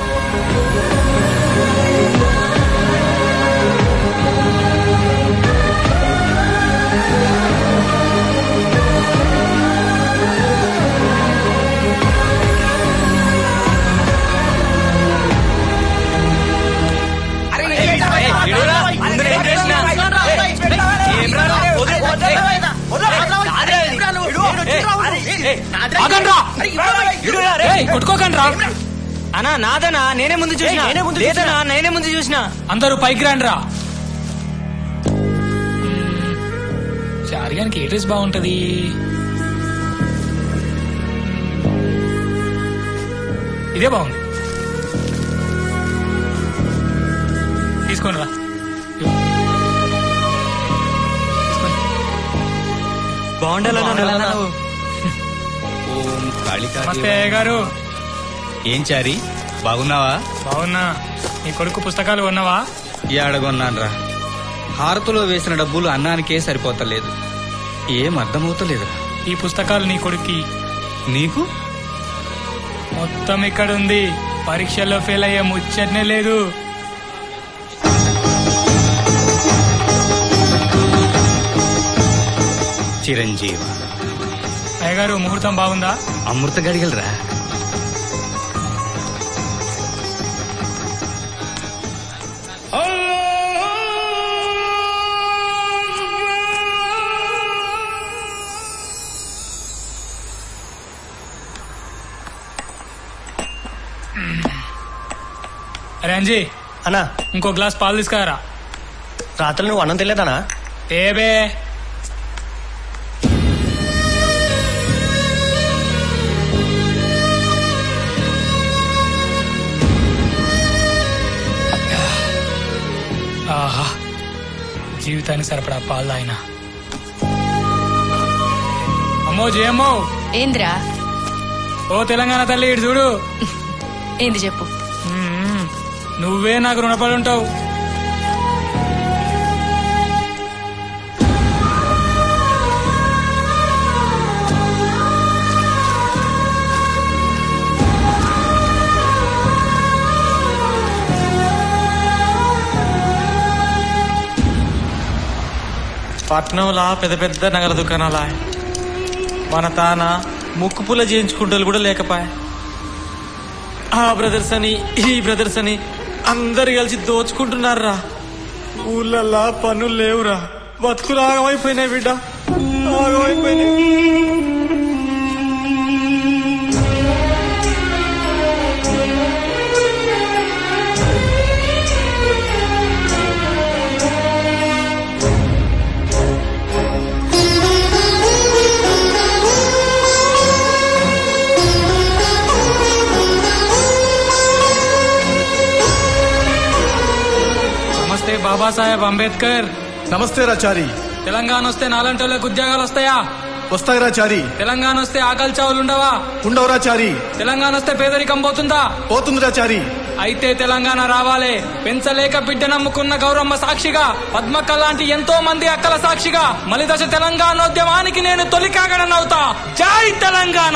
కొట్టుకోకండి అన్నా నాదనా నేనే ముందు చూసిన లేదనా నేనే ముందు చూసిన అందరూ పైకి రండి రా చారియానికి ఏ డ్రెస్ బాగుంటది ఇదే బాగుంది తీసుకోండి రా బాగుండాలన్నా ఓం కాళికా నమస్తే అయ్య గారు ఏం చారి బాగున్నావా బాగున్నా నీ కొడుకు పుస్తకాలు కొన్నావా ఏడగొన్నాన్రా హారతులో వేసిన డబ్బులు అన్నానికే సరిపోతలేదు ఏం అర్థమవుతలేదు ఈ పుస్తకాలు నీ కొడుక్కి నీకు మొత్తం ఇక్కడ ఉంది పరీక్షల్లో ఫెయిల్ అయ్యే ముచ్చటనే లేదు చిరంజీవ అయ్యగారు ముహూర్తం బాగుందా అమృత గడిగలరా అరే అంజీ అన్నా ఇంకో గ్లాస్ పాలు తీసుకురా రాత్రి నువ్వు అన్నం తెలియదానా ఏబే ఆహా జీవితానికి సరిపడా పాలు ఆయన అమ్మో జయమ్మో ఏంద్రా ఓ తెలంగాణ తల్లి ఇటు చూడు ఏంది చెప్పు మ్మ్. నువ్వే నాకు రుణపడి ఉంటావు పట్నంలా పెద్ద పెద్ద నగర దుకాణాలా మన తాన ముక్కు పుల్ల చేయించుకుంటూ కూడా లేకపాయ ఆ బ్రదర్స్ అని ఈ బ్రదర్స్ అని అందరు కలిసి దోచుకుంటున్నారా ఊళ్ళల్లా పనులు లేవురా బతుకులు ఆగమైపోయినాయి బిడ్డ ఆగమైపోయినాయి నమస్తే బాబాసాహెబ్ అంబేద్కర్ నమస్తే రాచారి తెలంగాణ వస్తే నాలంటోళ్ళకి ఉద్యోగాలు వస్తాయా వస్తాయి రాచారి తెలంగాణ వస్తే ఆకలి చావులు ఉండవా ఉండవు రాచారి తెలంగాణ వస్తే పేదరికం పోతుందా పోతుంది రాచారి అయితే తెలంగాణ రావాలే పెంచలేక బిడ్డ నమ్ముకున్న గౌరమ్మ సాక్షిగా పద్మక్క లాంటి ఎంతో మంది అక్కల సాక్షిగా మలిదశ తెలంగాణోద్యమానికి నేను తొలి కాగడనవుతా జై తెలంగాణ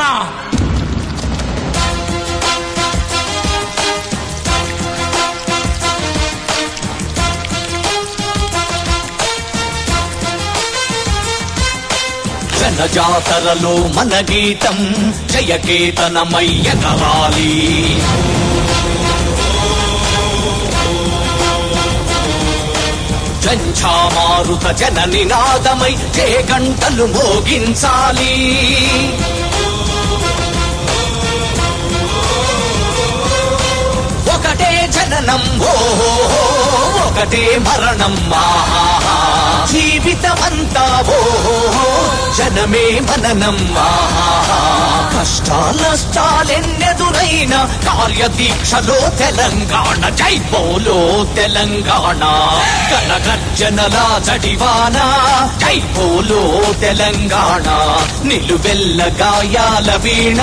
జనజాతరలో మన గీతం జయకేతనమయ్యగరాలి జంఝామారుత జన నినాదమై జయ గంటలు మోగించాలి ఒకటే జననం ఓ ఒకటే మరణం ఆహా జీవితమంతా ఓ జనమే మననం ఆహా కష్టాలెన్నెదురైన కార్యదీక్షలో తెలంగాణ జై బోలో తెలంగాణ గణగర్జనల జడివాన జై బోలో తెలంగాణ నిలువెల్ల గాయాల వీణ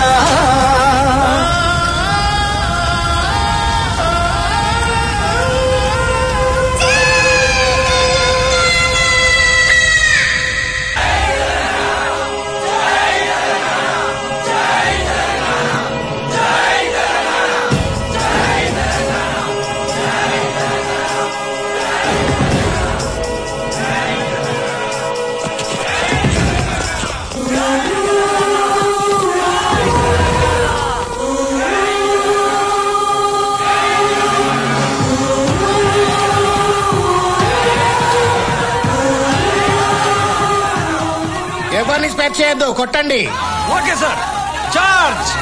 ఎవరిని స్పెక్ట్ చేయొద్దు కొట్టండి ఓకే సార్ చార్జ్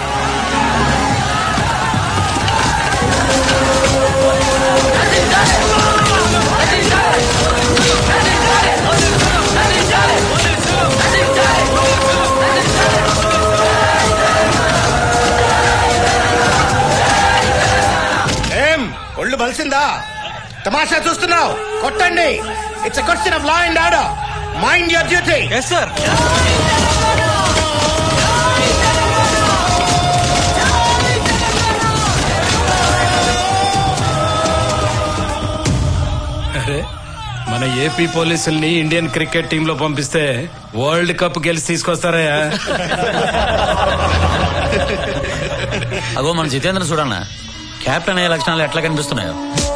ఏం ఒళ్ళు బలిసిందా తమాషా చూస్తున్నావు కొట్టండి it's question of law and order mind your duty yes sir అరే మన ఏపీ పోలీసుల్ని ఇండియన్ క్రికెట్ టీమ్ లో పంపిస్తే వరల్డ్ కప్ గెలిచి తీసుకొస్తారయ్యా అగో మన జితేంద్ర చూడన్నా కెప్టెన్ అయ్యే లక్షణాలు ఎట్లా కనిపిస్తున్నాయో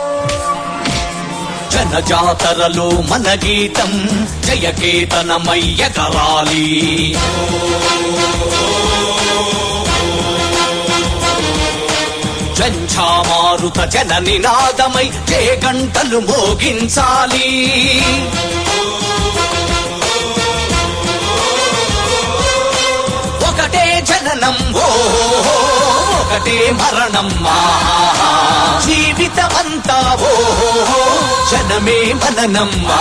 జనజాతరలో మన గీతం జయకేతనమయ్య కరాలి జంఝామారుత జన నినాదమై జయ గంటలు మోగించాలి ఒకటే జననం ఓ ఒకటే మరణం మా జీవితమంతా ఓ జనమే మననం మా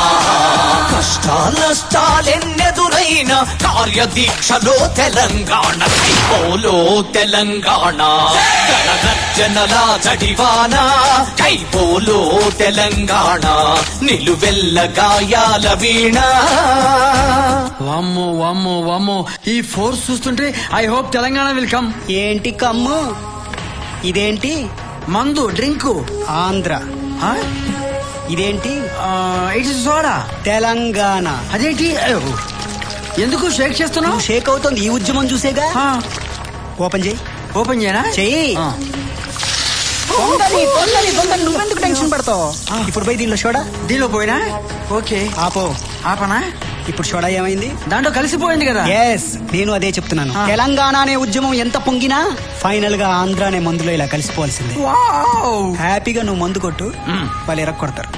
కష్టాలష్టాలెన్నెదురైన కార్యదీక్షలో తెలంగాణ కైపోలో తెలంగాణ గణగర్జనల జడివాన కైపోలో తెలంగాణ నిలువెల్ల గాయాల వీణ వామ్మో వామ్మో వామ్మో ఈ ఫోర్స్ చూస్తుంటే I hope Telangana will come ఏంటి కమ్ము ఇదేంటి మందు డ్రింక్ ఆంధ్ర ఇదేంటి ఇట్స్ సోడా తెలంగాణ అదేంటి అయ్యో. ఎందుకు షేక్ చేస్తున్నావు షేక్ అవుతుంది ఈ ఉద్యమం చూసేగా ఓపెన్ చేయి ఓపెన్ చేయనా చెయ్యి పొంగలి పొంగలి పొంగలి నువ్వెందుకు టెన్షన్ పడతావు ఇప్పుడు పోయి దీనిలో చూడా దీనిలో పోయినా ఓకే ఆపో ఆపనా ఇప్పుడు చూడా ఏమైంది దాంట్లో కలిసిపోయింది కదా ఎస్ నేను అదే చెప్తున్నాను తెలంగాణ అనే ఉద్యమం ఎంత పొంగినా ఫైనల్ గా ఆంధ్ర అనే మందులో ఇలా కలిసిపోవాల్సిందే హ్యాపీగా నువ్వు మందు కొట్టు వాళ్ళు ఎరక్ కొడతారు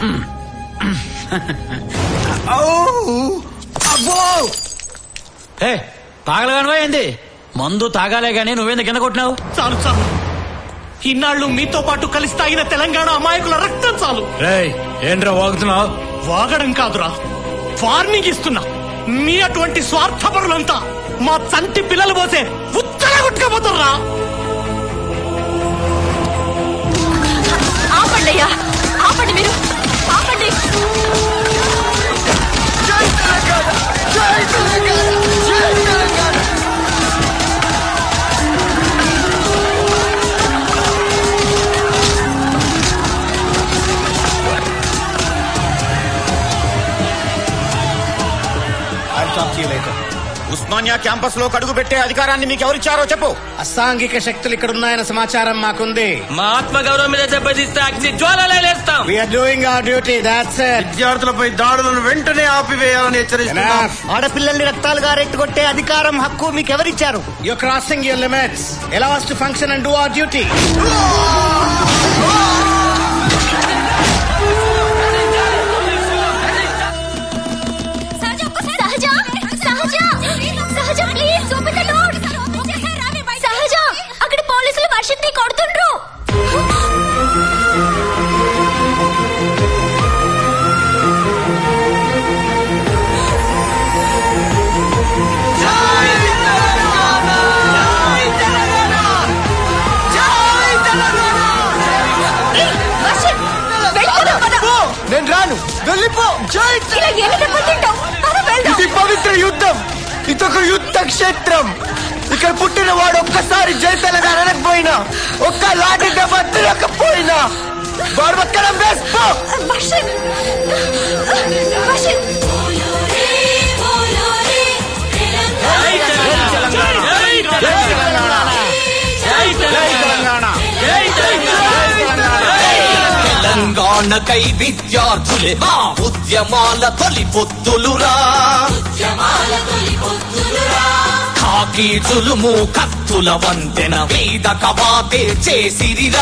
ఏ తాగలగానివా ఏంది మందు తాగాలే గానీ నువ్వేంది కింద కొట్టినావు చాలు చాలు ఇన్నాళ్ళు మీతో పాటు కలిసి తాగిన తెలంగాణ అమాయకుల రక్తం చాలు రేయ్ ఏంట్రా వాగుతున్నావు వాగడం కాదురా వార్నింగ్ ఇస్తున్నా మీ అటువంటి స్వార్థపరులంతా మా చంటి పిల్లలు పోతే ఉత్తర కొట్టుకపోతారా ఆపండి అయ్యా ఆపండి మీరు ఆపండి ఉస్మానియా క్యాంపస్ లో కడుగు పెట్టే అధికారాన్ని మీకు ఎవరిచ్చారో చెప్పు అసాంఘిక శక్తులు ఇక్కడ ఉన్నాయన్న సమాచారం మాకుంది మా ఆత్మగౌరవం మీద దెబ్బతీస్తే అగ్ని జ్వాలలే లేస్తాం we're doing our duty that's it విద్యార్థులపై దాడులను వెంటనే ఆపివేయాలని హెచ్చరిస్తున్నాం ఆడపిల్లల్ని రక్తాలు గారెట్టుకొట్టే అధికారం హక్కు మీకు ఎవరిచ్చారు you crossing your limits allow us to function and do our duty సహజ సహజ సహజ ప్లీజ్ ఓపెన్ ద డోర్ సహజ అక్కడ పోలీసులు వర్షిత్ని కొడుతుండ్రు జై చరిత్రం ఇక్కడ పుట్టిన వాడు ఒక్కసారి జై తెలంగాణ అనకపోయినా ఒక్క లాఠీ దెబ్బ తిరగకపోయినా గౌరవక్కడం వేసుకో తెలంగాణకై విద్యార్థులే మా ఉద్యమాల తొలి పొత్తులురా కాకి చులుము కత్తుల వంతెన మీద కవాతే చేసిరిరా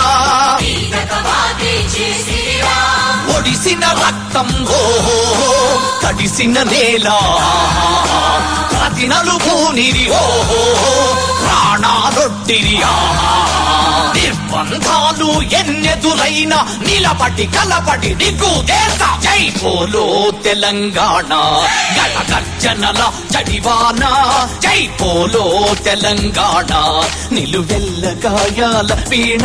ఒడిసిన రక్తం ఓహో తడిసిన నేల ప్రతి నలుగునిరి ఓహో ప్రాణాలొట్టిరి ఆహా నిర్బంధాలు ఎన్నెదురైన నిలబడి కలబడి దిగు దేశ జై పోలో తెలంగాణ గట గర్జనల జడివాన జై పోలో తెలంగాణ నిలువెల్ల గాయాల వీణ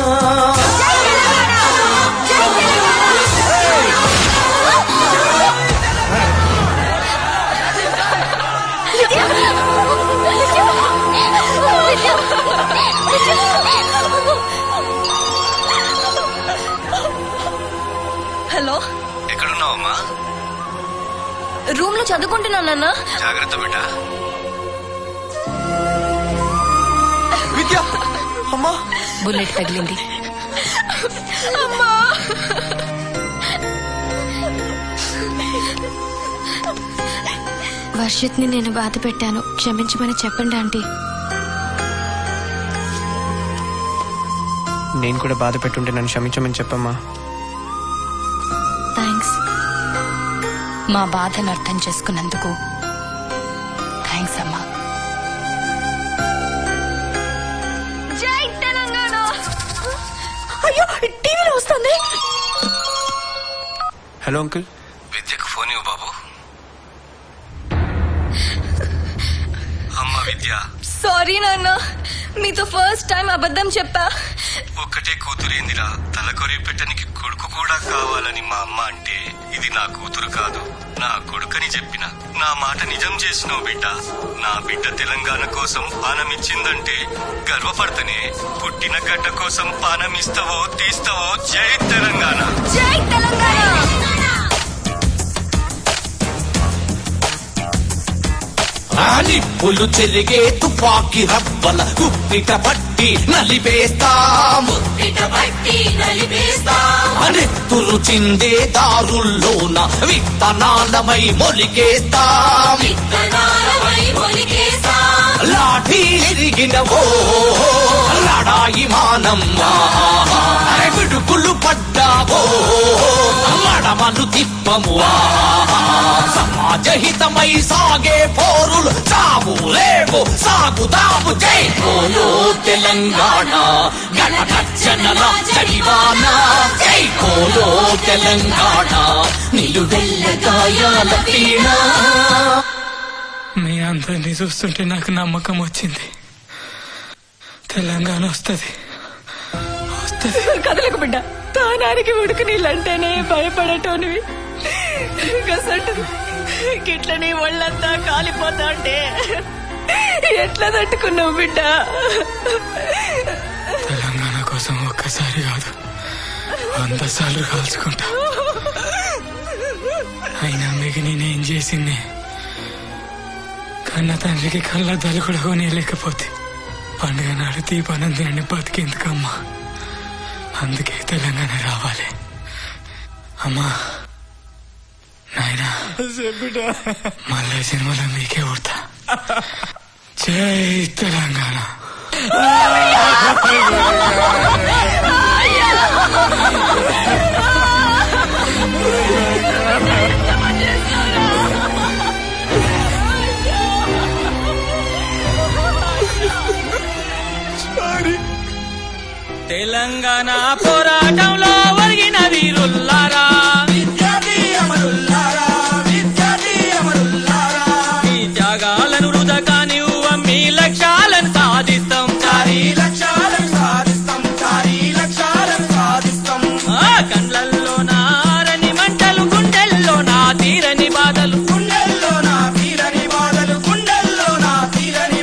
హలో ఎక్కడున్నావమ్మా రూమ్ లో చదువుకుంటున్నానన్నా జాగ్రత్త బిడ్డ విద్య అమ్మా బుల్లెట్ తగిలింది అమ్మా వర్షిత్ని నేను బాధ పెట్టాను క్షమించమని చెప్పండి ఆంటీ నేను కూడా బాధ పెట్టుంటే నన్ను క్షమించమని చెప్పమ్మా థ్యాంక్స్ మా బాధను అర్థం చేసుకున్నందుకు థ్యాంక్స్ అమ్మా జై తెలంగాణ అయ్యో టీవీలో వస్తుంది హలో అంకుల్ విద్యకు ఫోన్ ఇవ్వు బాబు అమ్మ విద్య సారీ నాన్న మీతో ఫస్ట్ టైం అబద్ధం చెప్పా ఒక్కటే కూతురేందిరా తలకొరి పెట్టనికి కొడుకు కూడా కావాలని మా అమ్మ అంటే ఇది నా కూతురు కాదు నా కొడుకని చెప్పిన నా మాట నిజం చేసినావు బిడ్డ నా బిడ్డ తెలంగాణ కోసం పానం ఇచ్చిందంటే గర్వపడతనే పుట్టిన గడ్డ కోసం పానం ఇస్తావో తీస్తావో జై తెలంగాణ జై తెలంగాణ ఆ నిప్పులు చెరిగే తుపాకి రవ్వల కుప్పిట పట్టి నలిపేస్తాం నెత్తులు చిందే దారుల్లోన విత్తనాలమై మొలికేస్తాం లాఠీ ఎరిగిన ఓ లడాయి మానం అరే విడుకులు పడ్డావో మడమలు తిప్పము సమాజ హితమై సాగే పోరులు చావు రేవు సాగుదాము జై పోలో తెలంగాణ గణగర్జనల జడివాన జై పోలో తెలంగాణ నిలువెల్ల గాయాల పీణ మీ అందరినీ చూస్తుంటే నాకు నమ్మకం వచ్చింది తెలంగాణ వస్తుంది కదలకు బిడ్డ తానానికి ఉడుకు నీళ్ళంటేనే భయపడటోనివి గసంటు గిట్లని ఒళ్ళంతా కాలిపోతా ఉంటే ఎట్లా తట్టుకున్నావు బిడ్డ తెలంగాణ కోసం ఒక్కసారి కాదు వంద సార్లు కాల్చుకుంటా అయినా మీకు నేనేం చేసింది కన్న తండ్రికి కళ్ళ దలు కూడా కొనేయలేకపోతే పండుగ నాడు దీపానం తినని బతికేందుకమ్మా అందుకే తెలంగాణ రావాలి అమ్మా నాయనా మళ్ళీ సినిమాలో మీకే ఉడతా జై తెలంగాణ తెలంగాణ పోరాటంలో ఒరిగిన వీరుల్లారా మీ త్యాగాలను రుదకాని మీ లక్ష్యాలను సాధిస్తాం చారీ లక్ష్యాలను సాధిస్తాం చారీ లక్ష్యాలను సాధిస్తాం ఆ కండ్లల్లో నారని మంటలు గుండెల్లో నా తీరని బాధలు గుండెల్లో నా తీరని బాధలు గుండెల్లో నా తీరని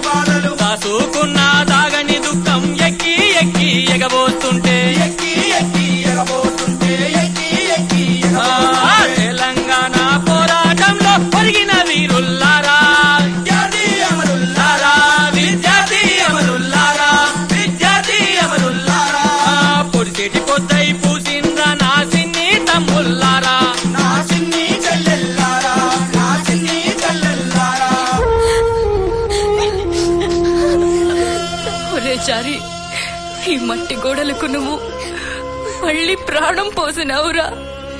చారి ఈ మట్టి గోడలకు నువ్వు మళ్ళీ ప్రాణం పోసినావురా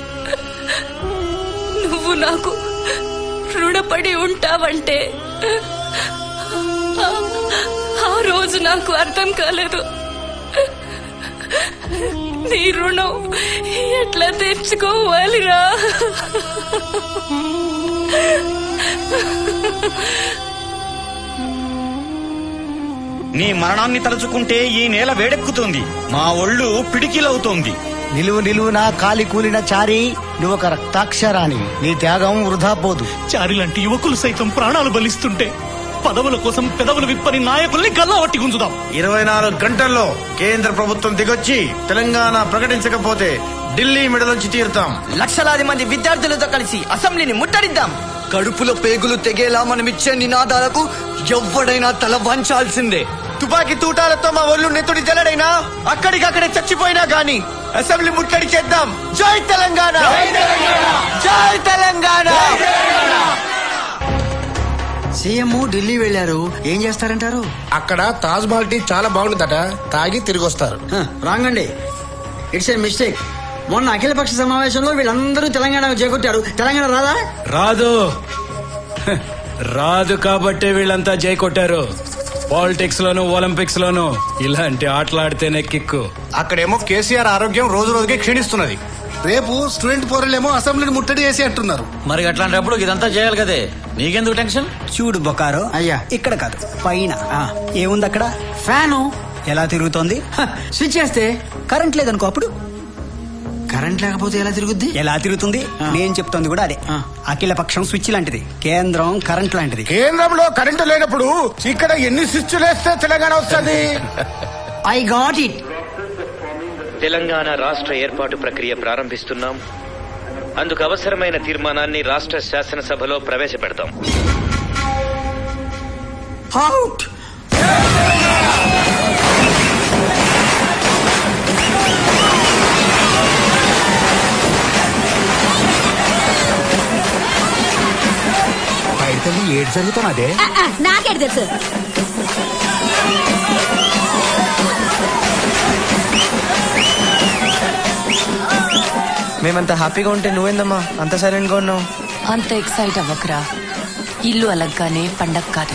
నువ్వు నాకు రుణపడి ఉంటావంటే ఆ- ఆ రోజు నాకు అర్థం కాలేదు నీ రుణం ఎట్లా తెచ్చుకోవాలిరా నీ మరణాన్ని తలుచుకుంటే ఈ నేల వేడెక్కుతుంది మా ఒళ్ళు పిడికిలవుతోంది నిలువు నిలువున కాలి కూలిన చారి నువ్వు ఒక రక్తాక్షరాని నీ త్యాగం వృధా పోదు చారిలాంటి యువకులు సైతం ప్రాణాలు బలిస్తుంటే పదవుల కోసం పెదవులు విప్పని నాయకుల్ని గల్లా పట్టి గుంజుదాం ఇరవై నాలుగు గంటల్లో కేంద్ర ప్రభుత్వం దిగొచ్చి తెలంగాణ ప్రకటించకపోతే ఢిల్లీ మెడలోంచి తీరుతాం లక్షలాది మంది విద్యార్థులతో కలిసి అసెంబ్లీని ముట్టడిద్దాం కడుపులో పేగులు తెగేలా మనమిచ్చే నినాదాలకు ఎవ్వడైనా తల వంచాల్సిందే తుపాకీ తూటాలతో మా ఒళ్ళు నెత్తుడి జల్లడైనా అక్కడికక్కడే చచ్చిపోయినా గాని అసెంబ్లీ ముట్టడి చేద్దాం జై తెలంగాణ జై తెలంగాణ సీఎం ఢిల్లీ వెళ్ళారు ఏం చేస్తారంటారు అక్కడ తాజ్ మహల్ టీ చాలా బాగుంటుందట తాగి తిరిగి వస్తారు రాంగ్ అండి ఇట్స్ ఏ మిస్టేక్ మొన్న అఖిలపక్ష సమావేశంలో వీళ్ళందరూ తెలంగాణ చేకొట్టారు తెలంగాణ రాదా రాదు హ, రాదు కాబట్టే వీళ్ళంతా జై కొట్టారు పాలిటిక్స్ లోను ఒలింపిక్స్ లోను ఇలాంటి ఆటలాడితేనే కిక్కు అక్కడేమో కేసీఆర్ ఆరోగ్యం రోజు రోజుకి క్షీణిస్తున్నది రేపు స్టూడెంట్ పోరలేమో అసెంబ్లీని ముట్టడి చేసి అంటున్నారు మరి అట్లాంటప్పుడు ఇదంతా చేయాలి కదే నీకెందుకు టెన్షన్ చూడు బొకారో అయ్యా ఇక్కడ కాదు పైన ఆ, ఏముంది అక్కడ ఫ్యాను ఎలా తిరుగుతోంది హ, స్విచ్ చేస్తే కరెంట్ లేదనుకో అప్పుడు కరెంట్ లేకపోతే ఎలా తిరుగుద్ది ఎలా తిరుగుతుంది నేను చెప్తోంది కూడా అదే అఖిల పక్షం స్విచ్ లాంటిది కేంద్రం కరెంట్ లాంటిది కేంద్రంలో కరెంటు లేనప్పుడు ఇక్కడ ఎన్ని స్విచ్లు వేస్తే తెలంగాణ వస్తుంది ఐ గాట్ ఇట్ తెలంగాణ రాష్ట్ర ఏర్పాటు ప్రక్రియ ప్రారంభిస్తున్నాం అందుకు అవసరమైన తీర్మానాన్ని రాష్ట్ర శాసనసభలో ప్రవేశపెడతాం అవుట్ బయటకెళ్ళి ఏడు జరుగుతున్నదే నాకేడు తెలుసు మేమంత హ్యాపీగా ఉంటే నువ్వేందమ్మా అంత సైలెంట్ గా ఉన్నావు అంత ఎక్సైట్ అవ్వకరా ఇల్లు అలగ్గానే పండగ కాదు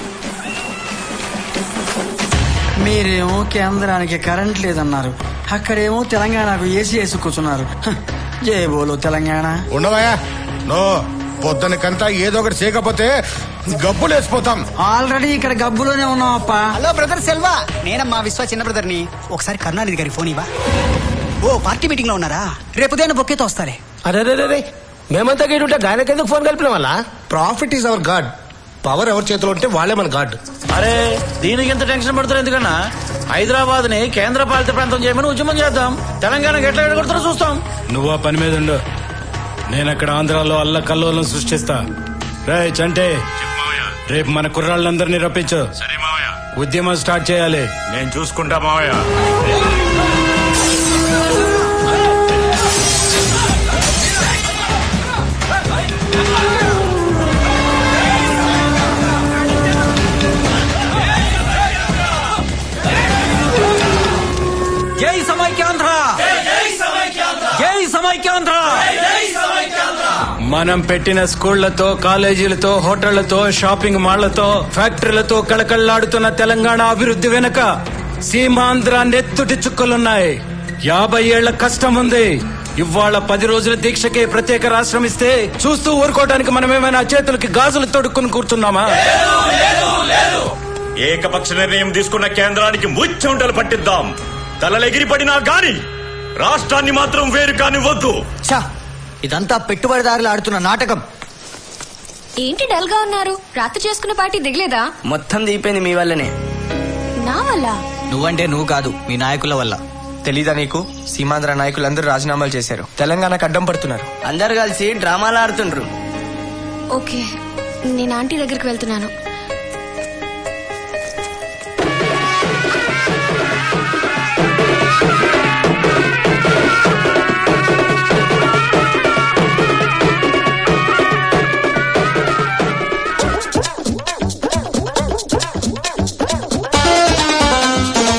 మీరేమో కేంద్రానికి కరెంట్ లేదన్నారు అక్కడేమో తెలంగాణకు ఏసీ వేసి కూర్చున్నారు హ, జై బోలో తెలంగాణ ఉండవయ్యా నో పొద్దునకంతా ఏదో ఒకటి చేయకపోతే గబ్బులు వేసిపోతాం ఆల్రెడీ ఇక్కడ గబ్బులోనే ఉన్నాం అప్ప హలో బ్రదర్ సెల్వా నేనమ్మా విశ్వ చిన్న బ్రదర్ ని ఒకసారి కరుణానిధి గారి ఫోన్ ఇవ్వా ఓ పార్టీ మీటింగ్ లో ఉన్నారా రేపు ఉదయం బొక్కేతో వస్తాలే అరే రే రే మేమంతా గేటుంటే గాయనకి ఎందుకు ఫోన్ కలిపిన వల్ల profit is our god power ఎవరి చేతిలో ఉంటే వాళ్ళే మన గాడ్ అరే దీనికి ఎంత టెన్షన్ పడుతున్నారు ఎందుకన్నా హైదరాబాద్ ని కేంద్ర పాలిత ప్రాంతం చేయమని ఉద్యమం చేద్దాం తెలంగాణకి ఎట్లా ఎడగొడతారో చూస్తాం నువ్వు ఆ పని మీద ఉండు నేను అక్కడ ఆంధ్రాలో అల్ల కల్లోలం సృష్టిస్తా రే చంటే రేపు మన కుర్రాళ్ళందరినీ రప్పించు సరే మావయ్య ఉద్యమం స్టార్ట్ చేయాలి నేను చూసుకుంటా మావయ్య జై సమైక్యాంధ్ర జై సమైక్యాంధ్ర మనం పెట్టిన స్కూళ్లతో కాలేజీలతో హోటళ్లతో షాపింగ్ మాళ్లతో ఫ్యాక్టరీలతో కళకళ్లాడుతున్న తెలంగాణ అభివృద్ధి వెనుక సీమాంధ్ర నెత్తుటి చుక్కలున్నాయి యాభై ఏళ్ల కష్టం ఉంది ఇవాళ పది రోజుల దీక్షకే ప్రత్యేక రాష్ట్రం ఇస్తే చూస్తూ ఊరుకోవడానికి మనం ఏమైనా చేతులకి గాజులు తొడుక్కుని కూర్చున్నామా ఏకపక్ష నిర్ణయం తీసుకున్న కేంద్రానికి ముచ్చెంటలు పట్టిద్దాం తలలెగిరి పడినా గాని రాష్ట్రాన్ని మాత్రం వేరు కానివ్వద్దు ఛా ఇదంతా పెట్టుబడిదారులు ఆడుతున్న నాటకం ఏంటి డల్ గా ఉన్నారు రాత్రి చేసుకున్న పార్టీ దిగలేదా మొత్తం దీపోయింది మీ వల్లనే నా వల్ల నువ్వంటే నువ్వు కాదు మీ నాయకుల వల్ల తెలీదా నీకు సీమాంధ్ర నాయకులందరూ రాజీనామాలు చేశారు తెలంగాణకు అడ్డం పడుతున్నారు అందరు కలిసి డ్రామాలు ఆడుతుండ్రు ఓకే నేను ఆంటీ దగ్గరికి వెళ్తున్నాను ఆ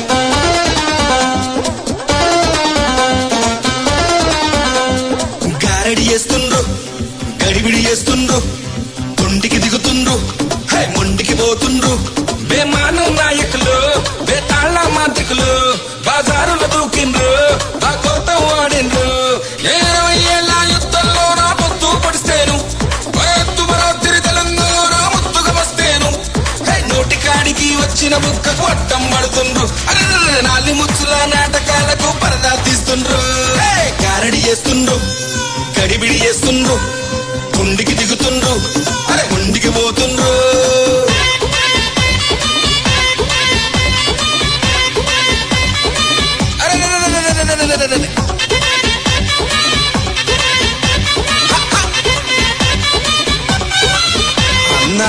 బాజారులు దూకిండ్రు ఆ కొత్త వాడిండ్రు నేను ఇరవై ఏళ్ళ యుద్ధంలో నా పొత్తు పొడిస్తేను వయత్తు మరోత్తిరి తెలంగాణ ముత్తుగా వస్తేను హే, నోటికాడికి వచ్చిన బుక్కకు అట్టం పడుతుండ్రు అరే నాలి ముచ్చుల నాటకాలకు పరదా తీస్తుండ్రు హే, గారడి చేస్తుండ్రు గడిబిడి చేస్తుండ్రు గుండికి దిగుతుండ్రు అరే గుండికి పోతుండ్రు అరే అరే, అరే, అరే, అరే, అరే, అరే, అరే. అన్నా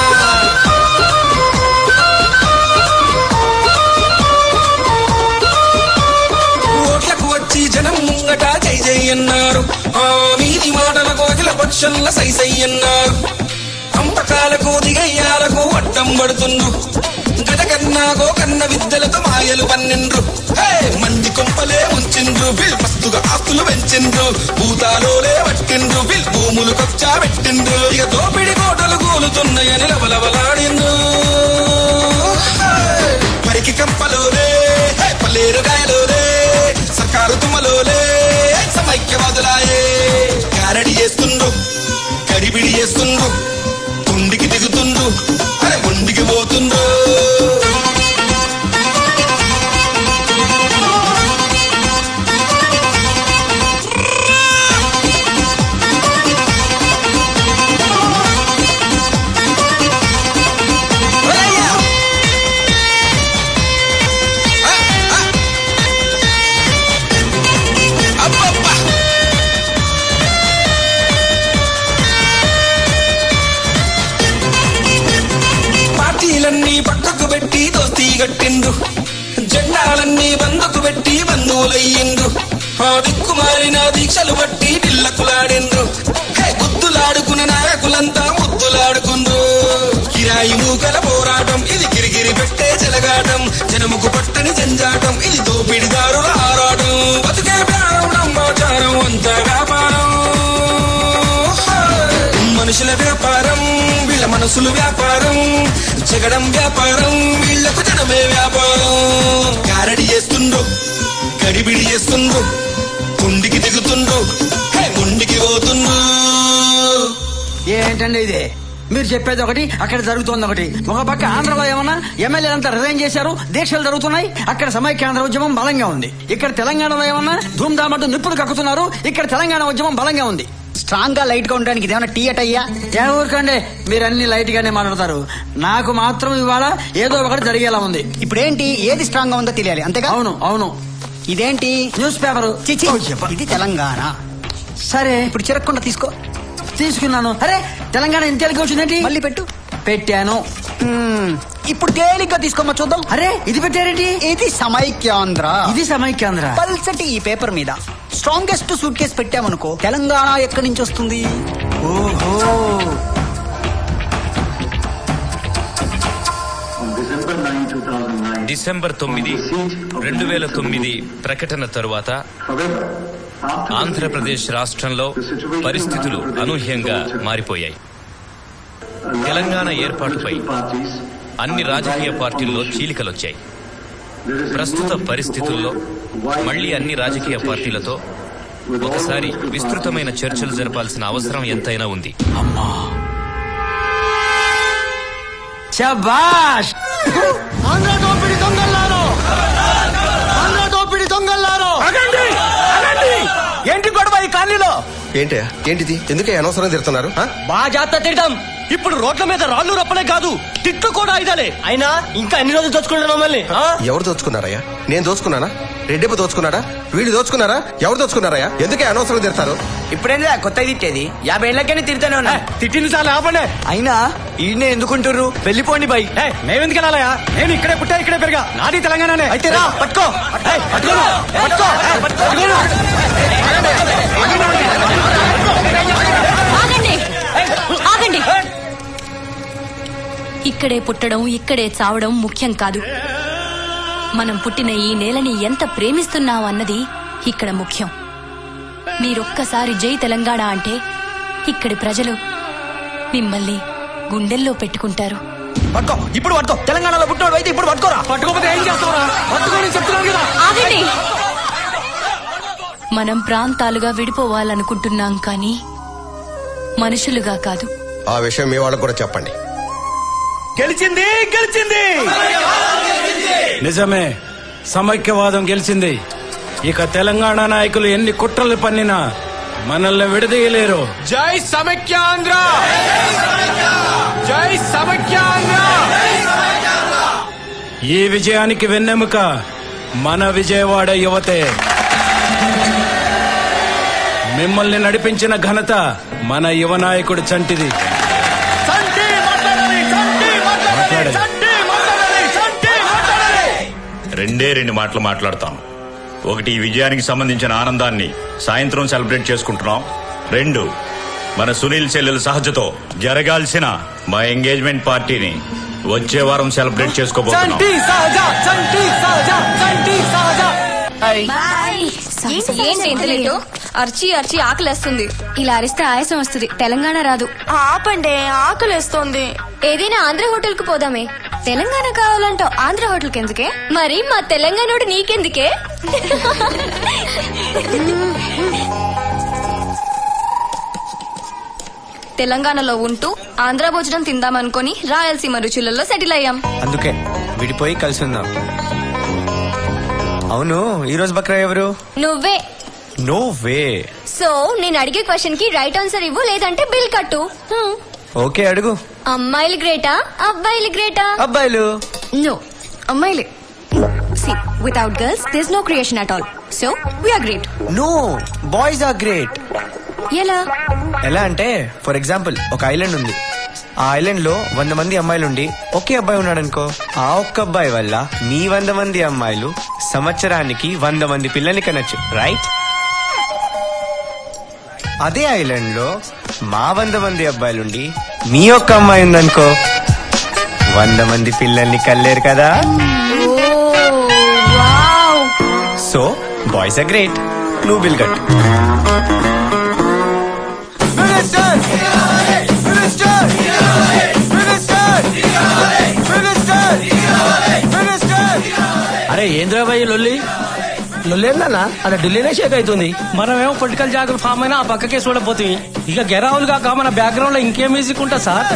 ఓట్లకు వచ్చి జనం ముంగట జై జై అన్నారు ఆ మీది మాటలకు అఖిల పక్షంల సై సై అన్నారు అంపకాలకు దిగయ్యాలకు అడ్డం పడుతుండ్రు గజకన్నా గోకన్న విద్యలతో మాయలు పన్నెండ్రు హే మంది కొంపలే ఉంచిండ్రు బిల్ మస్తుగా ఆస్తులు పెంచిండ్రు భూతాలోలే పట్టిండ్రు బిల్ భూములు కచ్చా పెట్టిండ్రు ఇక దోపిడి కోటలు కూలుతున్నాయని లవలవలాడిండ్రు పరికి కంపలోలే హే, పల్లేరు గాయలోలే సర్కారు తుమ్మలోలే సమైక్యవాదులాయే గారడి చేస్తుండ్రు గడిబిడి చేస్తుండ్రు గుండికి దిగుతుండ్రు అరే గుండికి పోతుండ్రు పార్టీలన్నీ పక్కకు పెట్టి దోస్తీ కట్టిండ్రు జెండాలన్నీ బందుకు పెట్టి బంధువులయ్యిండ్రు ఆ దిక్కుమారిన దీక్షలు బట్టి పిల్లకులాడిండ్రు హే గుద్దులాడుకున్న నాయకులంతా ముద్దులాడుకుండ్రు కిరాయి మూకల పోరాటం ఇది కిరికిరి పెట్టే చెలగాటం జనముకు పట్టని జంజాటం ఇది దోపిడిదారుల ఆరాటం బతుకే ప్రాణం నమ్మాచారం అంతా వ్యాపారం మనుషుల వ్యాపారం వీళ్ళ మనసులు వ్యాపారం జగడం వ్యాపారం వీళ్ళకు జనమే వ్యాపారం గారడి చేస్తుండ్రు గడిబిడి చేస్తుండ్రు గుండికి దిగుతుండ్రు హే, గుండికి పోతుండ్రు ఏంటండి ఇది మీరు చెప్పేది ఒకటి అక్కడ జరుగుతోంది ఒకటి ఒక పక్క ఆంధ్రలో ఏమన్నా ఎమ్మెల్యేలంతా రిజైన్ చేశారు దీక్షలు జరుగుతున్నాయి అక్కడ సమైక్యాంధ్ర ఉద్యమం బలంగా ఉంది ఇక్కడ తెలంగాణలో ఏమన్నా ధూమ్ధామంటూ నిప్పులు కక్కుతున్నారు ఇక్కడ తెలంగాణ ఉద్యమం బలంగా ఉంది స్ట్రాంగ్ గా లైట్ గా ఉండడానికి ఇదేమన్నా టీ అటయ్యా ఏ ఊరుకండి మీరు అన్ని లైట్ గానే మాట్లాడతారు నాకు మాత్రం ఇవాళ ఏదో ఒకటి జరిగేలా ఉంది ఇప్పుడేంటి ఏది స్ట్రాంగ్ గా ఉందో తెలియాలి అంతేగా అవును అవును ఇదేంటి న్యూస్ పేపర్ చిచి ఇది తెలంగాణ సరే ఇప్పుడు చిరక్కుండా తీసుకో తీసుకున్నాను అరే తెలంగాణ ఎంత తేలిక వచ్చిందేంటి మళ్ళీ పెట్టు పెట్టాను మ్మ్. ఇప్పుడు తేలిగ్గా తీసుకోమా చూద్దాం అరే ఇది పెట్టారేంటి ఇది సమైక్యాంధ్ర ఇది సమైక్యాంధ్ర పల్సటి ఈ పేపర్ మీద స్ట్రాంగెస్ట్ సూట్ కేసు పెట్టామనుకో తెలంగాణ ఎక్కడి నుంచి వస్తుంది ఓహో డిసెంబర్ తొమ్మిది రెండు వేల తొమ్మిది ప్రకటన తరువాత ఆంధ్రప్రదేశ్ రాష్ట్రంలో పరిస్థితులు అనూహ్యంగా మారిపోయాయి తెలంగాణ ఏర్పాటుపై అన్ని రాజకీయ పార్టీల్లో చీలికలొచ్చాయి ప్రస్తుత పరిస్థితుల్లో మళ్లీ అన్ని రాజకీయ పార్టీలతో ఒకసారి విస్తృతమైన చర్చలు జరపాల్సిన అవసరం ఎంతైనా ఉంది శబాష్ ఆంధ్ర దోపిడి దొంగల్లారో ఆంధ్ర దోపిడి దొంగల్లారో ఏంటి గొడవ ఈ కాలనీలో ఏంటి ఏంటిది ఎందుకే అనవసరం తిడుతున్నారు ఆ? బాగా జాగ్రత్త తిడతాం ఇప్పుడు రోడ్ల మీద రాళ్ళు రప్పలే కాదు తిట్టు కూడా అయిదాలే అయినా ఇంకా ఎన్ని రోజులు దోచుకుంటారు మమ్మల్ని ఆ? ఎవరు దోచుకున్నారయ్యా నేను దోచుకున్నానా రెడ్డిప్ప దోచుకున్నాడా వీళ్ళు దోచుకున్నారా ఎవరు దోచుకున్నారయ్యా ఎందుకే అనవసరం తిడతారు ఇప్పుడేందా కొత్త తిట్టేది యాభై ఏళ్ళకైనా తిడతానే ఉన్నా తిట్టింది చాలా ఆపండి అయినా ఈయనే ఎందుకుంటుర్రు వెళ్ళిపోండి బై మేమెందుకు వెళ్ళాలయా నేను ఇక్కడే పుట్టా ఇక్కడే పెరిగా నాది తెలంగాణనే అయితే రా పట్టుకో ఏయ్, పట్టుకోను, పట్టుకో, ఏయ్, పట్టుకోను. ఆగండి ఆగండి ఇక్కడే పుట్టడం ఇక్కడే చావడం ముఖ్యం కాదు మనం పుట్టిన ఈ నేలని ఎంత ప్రేమిస్తున్నాం అన్నది ఇక్కడ ముఖ్యం మీరొక్కసారి జై తెలంగాణ అంటే ఇక్కడి ప్రజలు మిమ్మల్ని గుండెల్లో పెట్టుకుంటారు పట్టుకో ఇప్పుడు పట్టుకో తెలంగాణలో పుట్టినోడు అయితే ఇప్పుడు పట్టుకోరా పట్టుకోకపోతే ఏం చేస్తావురా పట్టుకోని చెప్తున్నాను కదా ఆగండి మనం ప్రాంతాలుగా విడిపోవాలనుకుంటున్నాం కానీ మనుషులుగా కాదు ఆ విషయం మీ వాళ్ళకు కూడా చెప్పండి గెలిచింది గెలిచింది నిజమే సమైక్యవాదం గెలిచింది ఇక తెలంగాణ నాయకులు ఎన్ని కుట్రలు పన్నినా మనల్ని విడదీయలేరు జై సమైక్యాంధ్ర జై సమైక్యాంధ్ర ఈ విజయానికి వెన్నెముక మన విజయవాడ యువతే మిమ్మల్ని నడిపించిన ఘనత మన యువ నాయకుడు చంటిది మాట్లాడండి. రెండే రెండు మాటలు మాట్లాడతాం ఒకటి ఈ విజయానికి సంబంధించిన ఆనందాన్ని సాయంత్రం సెలబ్రేట్ చేసుకుంటున్నాం రెండు మన సునీల్ చెల్లెల సహజతో జరగాల్సిన మా ఎంగేజ్మెంట్ పార్టీని వచ్చే వారం సెలబ్రేట్ చేసుకోబోతున్నాం చంటి సహజ చంటి సహజ చంటి సహజ ఏంటి ఏంటి ఇంత లేటు అర్చి అర్చి ఆకలేస్తుంది ఇలా అరిస్తే ఆయాసం వస్తుంది తెలంగాణ రాదు ఆపండి ఆకలేస్తోంది ఏదైనా ఆంధ్ర హోటల్ కు పోదామే తెలంగాణ కావాలంటావు ఆంధ్ర హోటల్ కి ఎందుకే మరి మా తెలంగాణోడు నీకెందుకే తెలంగాణలో ఉంటూ ఆంధ్ర భోజనం తిందామనుకొని రాయలసీమ రుచులలో సెటిల్ అయ్యాం అందుకే విడిపోయి కలిసి ఉందాం అవును ఈ రోజు బక్రా ఎవరు నువ్వే నో వే సో నేను అడిగే క్వశ్చన్ కి రైట్ ఆన్సర్ ఇవ్వు లేదంటే బిల్ కట్టు హ్మ్. ఓకే అడుగు అమ్మాయిలు గ్రేటా అబ్బాయిలు గ్రేటా అబ్బాయిలు నో అమ్మాయిలే see without girls this no creation at all so we're great no boys are great ఎలా ఎలా అంటే ఫర్ ఎగ్జాంపుల్ ఒక ఐలాండ్ ఉంది ఆ ఐలాండ్ లో వంద మంది అమ్మాయిలు ఉండి ఒకే అబ్బాయి ఉన్నాడు అనుకో ఆ ఒక్క అబ్బాయి వల్ల మీ వంద మంది అమ్మాయిలు సంవత్సరానికి వంద మంది పిల్లల్ని కనొచ్చు రైట్ అదే ఐలాండ్ లో మా వంద మంది అబ్బాయిలుండి మీ ఒక్క అమ్మాయి ఉందనుకో వంద మంది పిల్లల్ని కల్లేరు కదా సో బాయ్స్ ఆర్ గ్రేట్ నువ్వు బిల్ కట్ అరే ఏంద్రాబాయి లొల్లి లొల్లేందన్నా అలా ఢిల్లీనే షేక్ అవుతుంది మనమేమో పొలిటికల్ జాగ్రత్త ఫామ్ అయినా ఆ పక్కకే చూడపోతుంది ఇక గెరావులు కాక మన బ్యాక్గ్రౌండ్ లో ఇంకేం మ్యూజిక్ ఉంటా సార్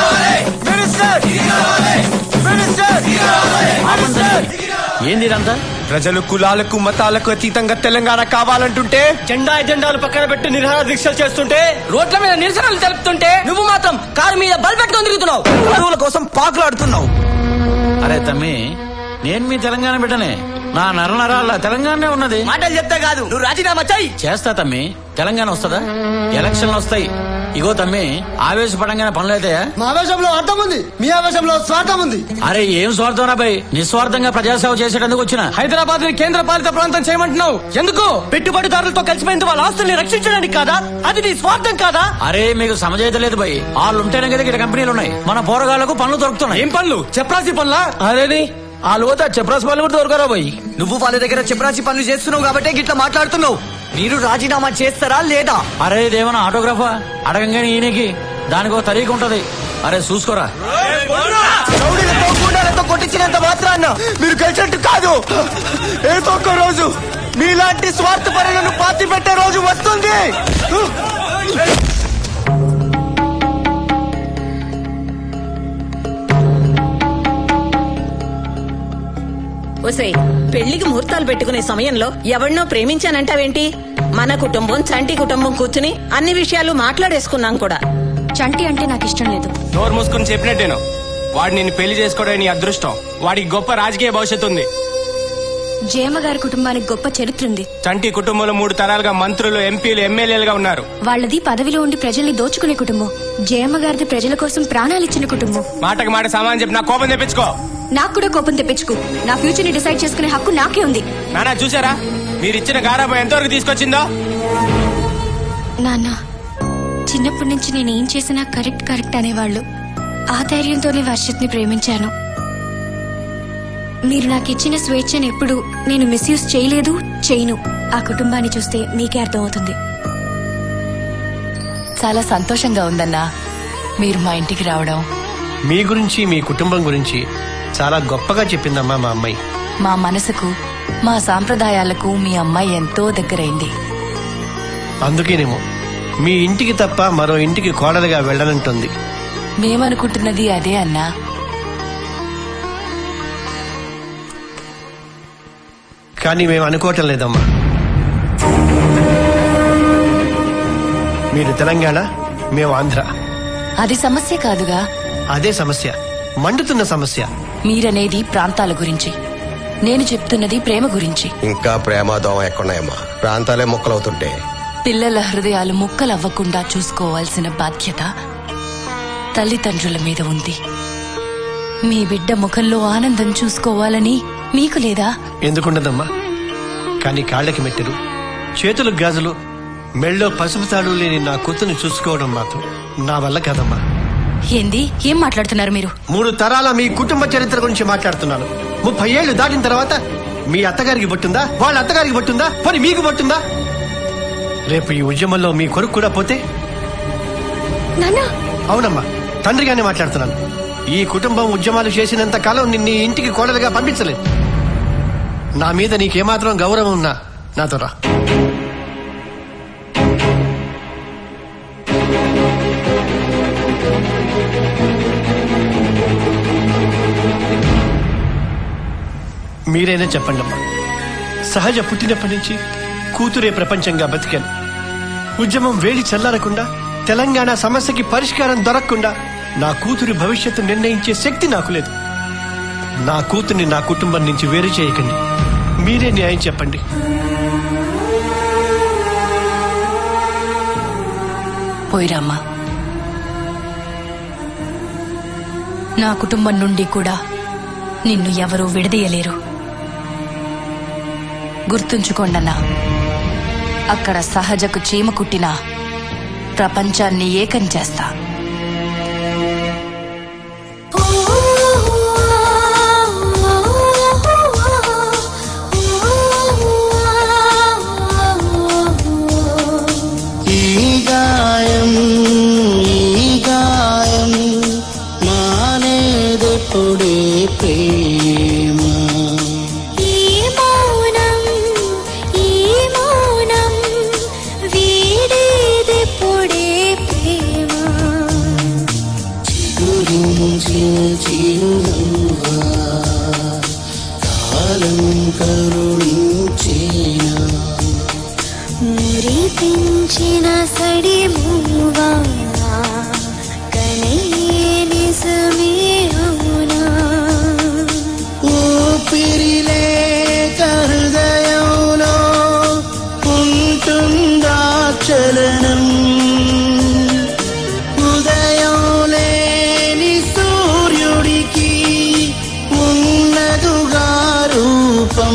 ఏంది ఇదంతా ప్రజలు కులాలకు మతాలకు అతీతంగా తెలంగాణ కావాలంటుంటే జెండా ఎజెండాలు పక్కన పెట్టి నిరహార దీక్షలు చేస్తుంటే రోడ్ల మీద నిరసనలు తెలుపుతుంటే నువ్వు మాత్రం కారు మీద బల్ పెట్టుకొని తిరుగుతున్నావు అరువుల కోసం పాకులాడుతున్నావు అరే తమ్మి నేను మీ తెలంగాణ బిడ్డనే నా నరనరాల తెలంగాణనే ఉన్నది మాటలు చెప్తే కాదు నువ్వు రాజీనామా చెయ్యి చేస్తా తమ్మి తెలంగాణ వస్తుందా ఎలక్షన్లు వస్తాయి ఇగో తమ్మి ఆవేశపడంగానే పనులైతే మా ఆవేశంలో అర్థం ఉంది మీ ఆవేశంలో స్వార్థం ఉంది అరే ఏం స్వార్థం రాబాయ్ నిస్వార్థంగా ప్రజాసేవ చేసేటందుకు వచ్చిన హైదరాబాద్ ని కేంద్ర పాలిత ప్రాంతం చేయమంటున్నావు ఎందుకు పెట్టుబడిదారులతో కలిసిపోయిన వాళ్ళ ఆస్తుల్ని రక్షించడానికి కాదా అది నీ స్వార్థం కాదా అరే మీకు సమజైత లేదు భయ్ వాళ్ళు ఉంటేనే కదా ఇక్కడ కంపెనీలు ఉన్నాయి మన పోరగాళ్లకు పనులు దొరుకుతున్నాయి ఏం పనులు చెప్రాసి పనులా అదేని ఆ లోత చెప్రాసి పనులు కూడా దొరకరా పోయి నువ్వు వాళ్ళ దగ్గర చెప్పరాసి పనులు చేస్తున్నావు కాబట్టి గిట్లా మాట్లాడుతున్నావు మీరు రాజీనామా చేస్తారా లేదా అరే ఇదేమన్నా ఆటోగ్రాఫా అడగంగానే ఈయనకి దానికి ఒక తరీక ఉంటది అరే చూసుకోరా రౌడీలతో గూండాలతో కొట్టించినంత మాత్రాన్న మీరు గెలిచినట్టు కాదు ఏదో ఒక రోజు మీలాంటి స్వార్థ పరులను పాతి పెట్టే రోజు వస్తుంది ఒసే పెళ్లికి ముహూర్తాలు పెట్టుకునే సమయంలో ఎవరినో ప్రేమించానంటావేంటి మన కుటుంబం చంటి కుటుంబం కూర్చుని అన్ని విషయాలు మాట్లాడేసుకున్నాం కూడా చంటి అంటే నాకు ఇష్టం లేదు నోరు మూసుకుని చెప్పినట్టేను వాడు నిన్ను పెళ్లి చేసుకోవడం నీ అదృష్టం వాడికి గొప్ప రాజకీయ భవిష్యత్తు ఉంది జయమ్మ గారి కుటుంబానికి గొప్ప చరిత్ర ఉంది చంటి కుటుంబంలో మూడు తరాలుగా మంత్రులు ఎంపీలు ఎమ్మెల్యేలుగా ఉన్నారు వాళ్ళది పదవిలో ఉండి ప్రజల్ని దోచుకునే కుటుంబం జయమ్మ గారిది ప్రజల కోసం ప్రాణాలిచ్చిన కుటుంబం మాటకి మాట సమానం చెప్పి నా కోపం తెప్పించుకో నాకు కూడా కోపం తెప్పించుకు నా ఫ్యూచర్ ని డిసైడ్ చేసుకునే హక్కు నాకే ఉంది నానా చూసారా మీరు ఇచ్చిన గారాబం ఎంతవరకు తీసుకొచ్చిందో నాన్న చిన్నప్పటి నుంచి నేను ఏం చేసినా కరెక్ట్ కరెక్ట్ అనేవాళ్ళు ఆ ధైర్యంతోనే వర్షిత్ని ప్రేమించాను మీరు నాకు ఇచ్చిన స్వేచ్ఛను ఎప్పుడు నేను మిస్యూజ్ చేయలేదు చేయను ఆ కుటుంబాన్ని చూస్తే మీకే అర్థమవుతుంది చాలా సంతోషంగా ఉందన్నా మీరు మా ఇంటికి రావడం మీ గురించి మీ కుటుంబం గురించి చాలా గొప్పగా చెప్పిందమ్మా మా అమ్మాయి మా మనసుకు మా సాంప్రదాయాలకు మీ అమ్మాయి ఎంతో దగ్గరైంది అందుకేనేమో మీ ఇంటికి తప్ప మరో ఇంటికి కోడలుగా వెళ్ళనంటుంది మేమనుకుంటున్నది అదే అన్నా కానీ మేము అనుకోవటం లేదమ్మా మీరు తెలంగాణ మేము ఆంధ్ర అది సమస్య కాదుగా అదే సమస్య మండుతున్న సమస్య మీరనేది ప్రాంతాల గురించి నేను చెప్తున్నది ప్రేమ గురించి ఇంకా ప్రేమ దోమ ఎక్కడున్నాయమ్మా ప్రాంతాలే ముక్కలవుతుంటే పిల్లల హృదయాలు ముక్కలవ్వకుండా చూసుకోవాల్సిన బాధ్యత తల్లిదండ్రుల మీద ఉంది మీ బిడ్డ ముఖంలో ఆనందం చూసుకోవాలని మీకు లేదా ఎందుకుండదమ్మా కానీ కాళ్ళకి మెట్టెలు చేతులకు గాజులు మెళ్ళో పసుపు తాడు లేని నా కూతుర్ని చూసుకోవడం మాత్రం నా వల్ల కాదమ్మా ఏంది ఏం మాట్లాడుతున్నారు మీరు మూడు తరాల మీ కుటుంబ చరిత్ర గురించి మాట్లాడుతున్నాను ముప్పై ఏళ్లు దాటిన తర్వాత మీ అత్తగారికి పట్టుందా వాళ్ళ అత్తగారికి పట్టుందా పోనీ మీకు పట్టుందా రేపు ఈ ఉద్యమంలో మీ కొడుకు కూడా పోతే నాన్న అవునమ్మా తండ్రిగానే మాట్లాడుతున్నాను ఈ కుటుంబం ఉద్యమాలు చేసినంత కాలం నిన్ను ఈ ఇంటికి కోడలుగా పంపించలేదు నా మీద నీకేమాత్రం గౌరవం ఉన్నా నాతో రా మీరైనా చెప్పండి అమ్మా సహజ పుట్టినప్పటి నుంచి కూతురే ప్రపంచంగా బతికాను ఉద్యమం వేడి చల్లారకుండా తెలంగాణ సమస్యకి పరిష్కారం దొరకకుండా నా కూతురి భవిష్యత్తు నిర్ణయించే శక్తి నాకు లేదు నా కూతుర్ని నా కుటుంబం నుంచి వేరు చేయకండి మీరే న్యాయం చెప్పండి పోయిరామ్మా నా కుటుంబం నుండి కూడా నిన్ను ఎవరూ విడదీయలేరు గుర్తుంచుకోండన్నా అక్కడ సహజకు చీమ కుట్టినా ప్రపంచాన్ని ఏకం చేస్తా ఈ గాయం ఈ గాయం మానేదెప్పుడే ప్రేమ ఈ మౌనం ఈ మౌనం వీడేదెప్పుడే ప్రేమ గురించిన చిరునవ్వా కాలం కరుణించేనా మురిపించిన సడి మూవా కనయ్యే నిజమే అవునా ఊపిరిలే హృదయంలో ఉంటుందా చలనం ఉదయం లేని సూర్యుడికి ఉన్నదుగా రూపం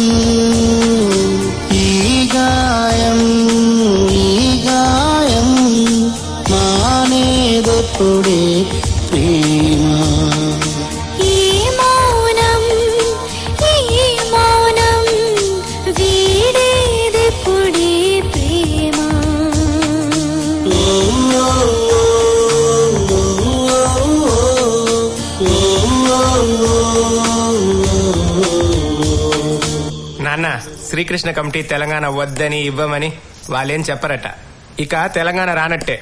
ఈ గాయం ఈ గాయం మానేదెప్పుడే ప్రేమ ఈ మౌనం ఈ మౌనం వీడేదెప్పుడే ప్రేమ నాన్న శ్రీకృష్ణ కమిటీ తెలంగాణ వద్దని ఇవ్వమని వాళ్ళేం చెప్పరట ఇక తెలంగాణ రానట్టే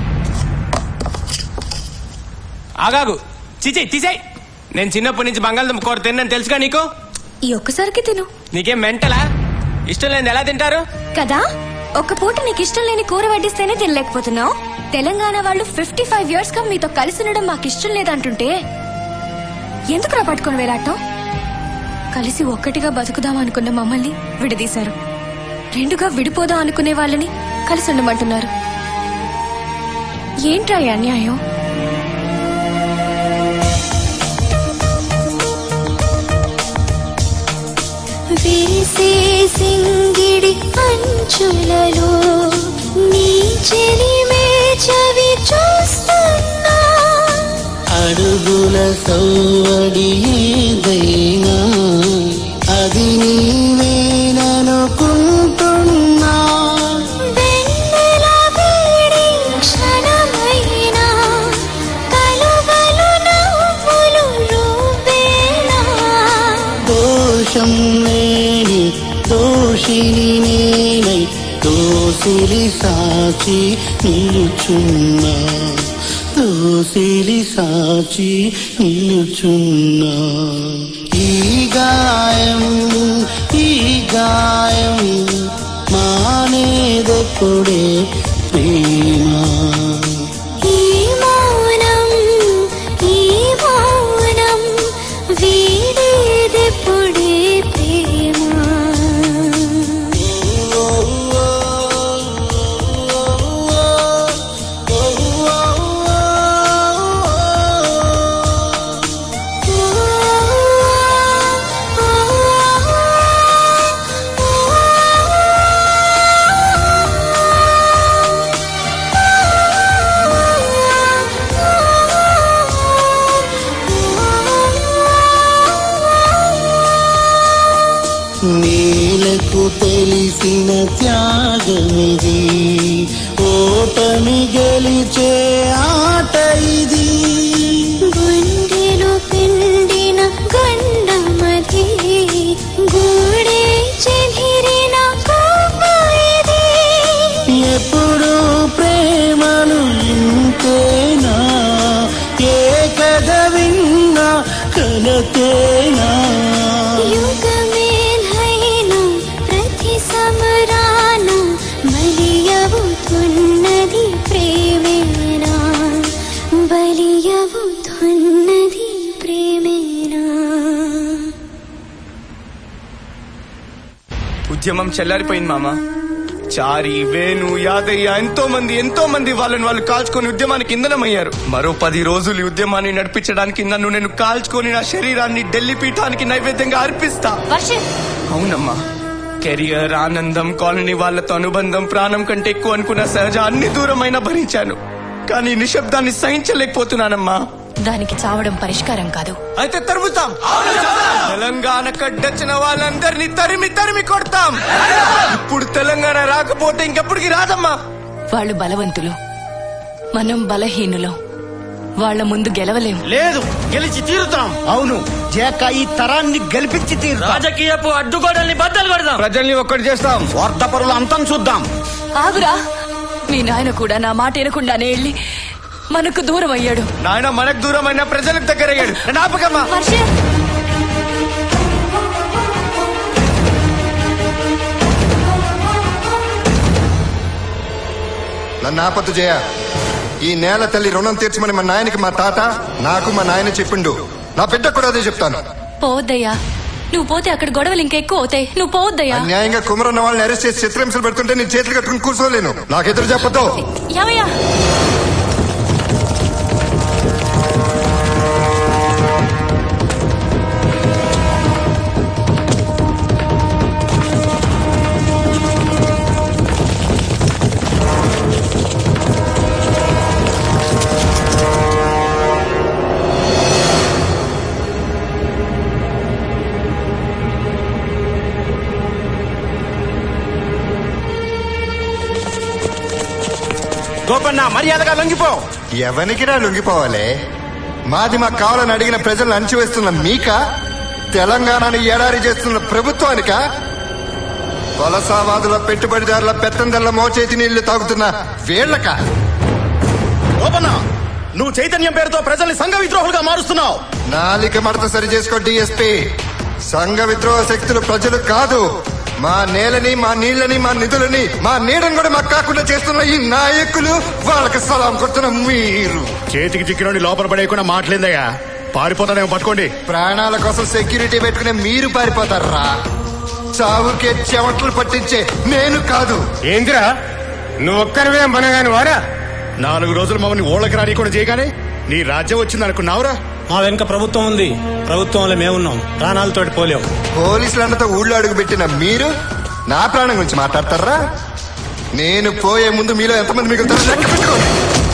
ఆగాగు చిచే తీసేయ్ నేను చిన్నప్పటి నుంచి బంగాళదుంప కూర తిన్నాను తెలుసుగా నీకు ఈ ఒక్కసారికి తిను నీకేం మెంటలా ఇష్టం లేని ఎలా తింటారు కదా ఒక్క పూట నీకు ఇష్టం లేని కూర వడ్డిస్తేనే తినలేకపోతున్నావు తెలంగాణ వాళ్ళు ఫిఫ్టీ ఫైవ్ ఇయర్స్ గా మీతో కలిసి ఉండడం మాకు ఇష్టం లేదంటుంటే ఎందుకురా పట్టుకొని వేలాటం కలిసి ఒక్కటిగా బతుకుదాం అనుకున్న మమ్మల్ని విడదీశారు రెండుగా విడిపోదాం అనుకునే వాళ్ళని కలిసి ఉండమంటున్నారు ఏంట్రా ఈ అన్యాయం వేసే సింగిడి అంచులలో నీ చెలిమే చవి చూస్తున్నా అడుగుల సౌవడి ఏదైనా అది నీవేననుకుంటున్నా వెన్నెల వేడి క్షణమైనా కలువలు నవ్వులు రూపేనా దోషం లేని దోషిని నేనై దో దోసిలి సాచి నిలుచున్నా దోసిలి సాచి నిలుచున్నా ఈ గాయం ఈ గాయం మానేదెప్పుడే ప్రేమ ఈ మౌనం ఈ మౌనం వీడేదెప్పుడే ప్రేమ నేలకు తెలిసిన త్యాగమిది ఓటమి గెలిచే ఆట ఇది గుండెలు పిండిన గండమది గూడే చెదిరిన కోపయిది ఎప్పుడు ప్రేమలు ఇంతేనా ఏ కథ విన్నా కలతేనా యుగమేలైన ప్రతి సమరాన బలియవుతున్నది ప్రేమేనా బలియవుతున్నది ప్రేమేనా ఉద్యమం చెల్లారిపోయింది మామ చారి వేణు యాదయ్య ఎంతో మంది ఎంతో మంది వాళ్ళని వాళ్ళు కాల్చుకొని ఉద్యమానికి ఇంధనమయ్యారు మరో పది రోజులు ఈ ఉద్యమాన్ని నడిపించడానికి నన్ను నేను కాల్చుకొని నా శరీరాన్ని ఢిల్లీ పీఠానికి నైవేద్యంగా అర్పిస్తా అవునమ్మా కెరియర్ ఆనందం కాలనీ వాళ్ళతో అనుబంధం ప్రాణం కంటే ఎక్కువ అనుకున్న సహజ అన్ని దూరమైన భరించాను కానీ ఈ నిశ్శబ్దాన్ని సహించలేకపోతున్నానమ్మా దానికి చావడం పరిష్కారం కాదు అయితే తరుముతాం తెలంగాణ కడ్డొచ్చిన వాళ్ళందరినీ తరిమి తరిమి కొడతాం ఇప్పుడు తెలంగాణ రాకపోతే ఇంకెప్పటికి రాదమ్మా వాళ్ళు బలవంతులు మనం బలహీనులం వాళ్ళ ముందు గెలవలేం లేదు గెలిచి తీరుతాం అవును జేక ఈ తరాన్ని గెలిపించి తీరుతాం రాజకీయపు అడ్డుగోడల్ని బద్దలు కొడదాం ప్రజల్ని ఒక్కటి చేస్తాం స్వార్థపరుల అంతం చూద్దాం ఆగురా మీ నాయన కూడా నా మాట వినకుండానే వెళ్ళి మనకు దూరం అయ్యాడు నాయన మనకు దూరమైన ప్రజలకు దగ్గర అయ్యాడు నాపకమ్మా నన్ను ఆపత్తు చేయ ఈ నేల తల్లి రుణం తీర్చమని మా నాయనకి మా తాత నాకు మా నాయన చెప్పిండు నా బిడ్డ కూడా అదే చెప్తాను పోవద్దయ్యా నువ్వు పోతే అక్కడ గొడవలు ఇంకా ఎక్కువ అవుతాయి నువ్వు పోవద్దయ్యా న్యాయంగా కుమరన్న వాళ్ళని అరెస్ట్ చేసి చిత్రహింసలు పెడుతుంటే నేను చేతులు కట్టుకుని కూర్చోలేను నాకు ఎదురు చెప్పతో ఏమయ్యా గోపన్న మర్యాదగా లొంగిపో ఎవరికిరా లొంగిపోవాలి మాది మాకు కావాలని అడిగిన ప్రజలను అణచివేస్తున్న మీక తెలంగాణని ఎడారి చేస్తున్న ప్రభుత్వానిక వలసావాదుల పెట్టుబడిదారుల పెత్తందర్ల మోచేతి నీళ్లు తాగుతున్న వీళ్ళక గోపన్న నువ్వు చైతన్యం పేరుతో ప్రజల్ని సంఘ విద్రోహులుగా మారుస్తున్నావు నాలిక మడత సరి చేసుకో డిఎస్పీ సంఘ విద్రోహ శక్తులు ప్రజలు కాదు మా నేలని మా నీళ్ళని మా నిధులని మా నీడని కూడా మాకు కాకుండా చేస్తున్న ఈ నాయకులు వాళ్ళకి సలాం కొడుతున్న మీరు చేతికి చిక్కినోడి లోపల పడేయకుండా మాట్లాడిందయ్యా పారిపోతానేమో పట్టుకోండి ప్రాణాల కోసం సెక్యూరిటీ పెట్టుకునే మీరు పారిపోతారా చావుకే చెమటలు పట్టించే నేను కాదు ఏందిరా నువ్వు ఒక్కరివే మనగాని వారా నాలుగు రోజులు మమ్మల్ని ఓళ్ళకి రానికుండా చేయగానే నీ రాజ్యం వచ్చింది అనుకున్నావురా మా వెనుక ప్రభుత్వం ఉంది ప్రభుత్వంలో మేమున్నాం ప్రాణాలతోటి పోలేం పోలీసులందరితో ఊళ్ళో అడుగు పెట్టిన మీరు నా ప్రాణం గురించి మాట్లాడతారా నేను పోయే ముందు మీలో ఎంతమంది మిగులుతారో లెక్క పెట్టుకోండి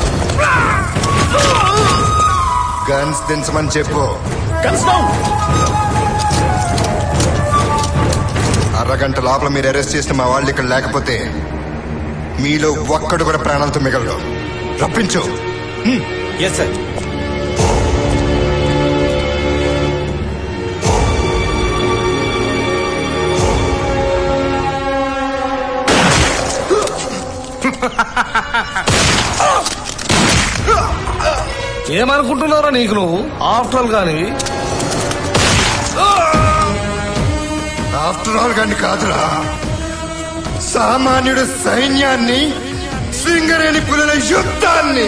గన్స్ దించమని చెప్పు అరగంట లోపల మీరు అరెస్ట్ చేసిన మా వాళ్ళు ఇక్కడ లేకపోతే మీలో ఒక్కడు కూడా ప్రాణాలతో మిగలడు రప్పించు ఎస్ సార్ ఏమనుకుంటున్నారా నీకు నువ్వు ఆఫ్టర్ ఆల్ కానీ ఆఫ్టర్ ఆల్ గాని కాదురా సామాన్యుడు సైన్యాన్ని సింగరేణి పులుల యుద్ధాన్ని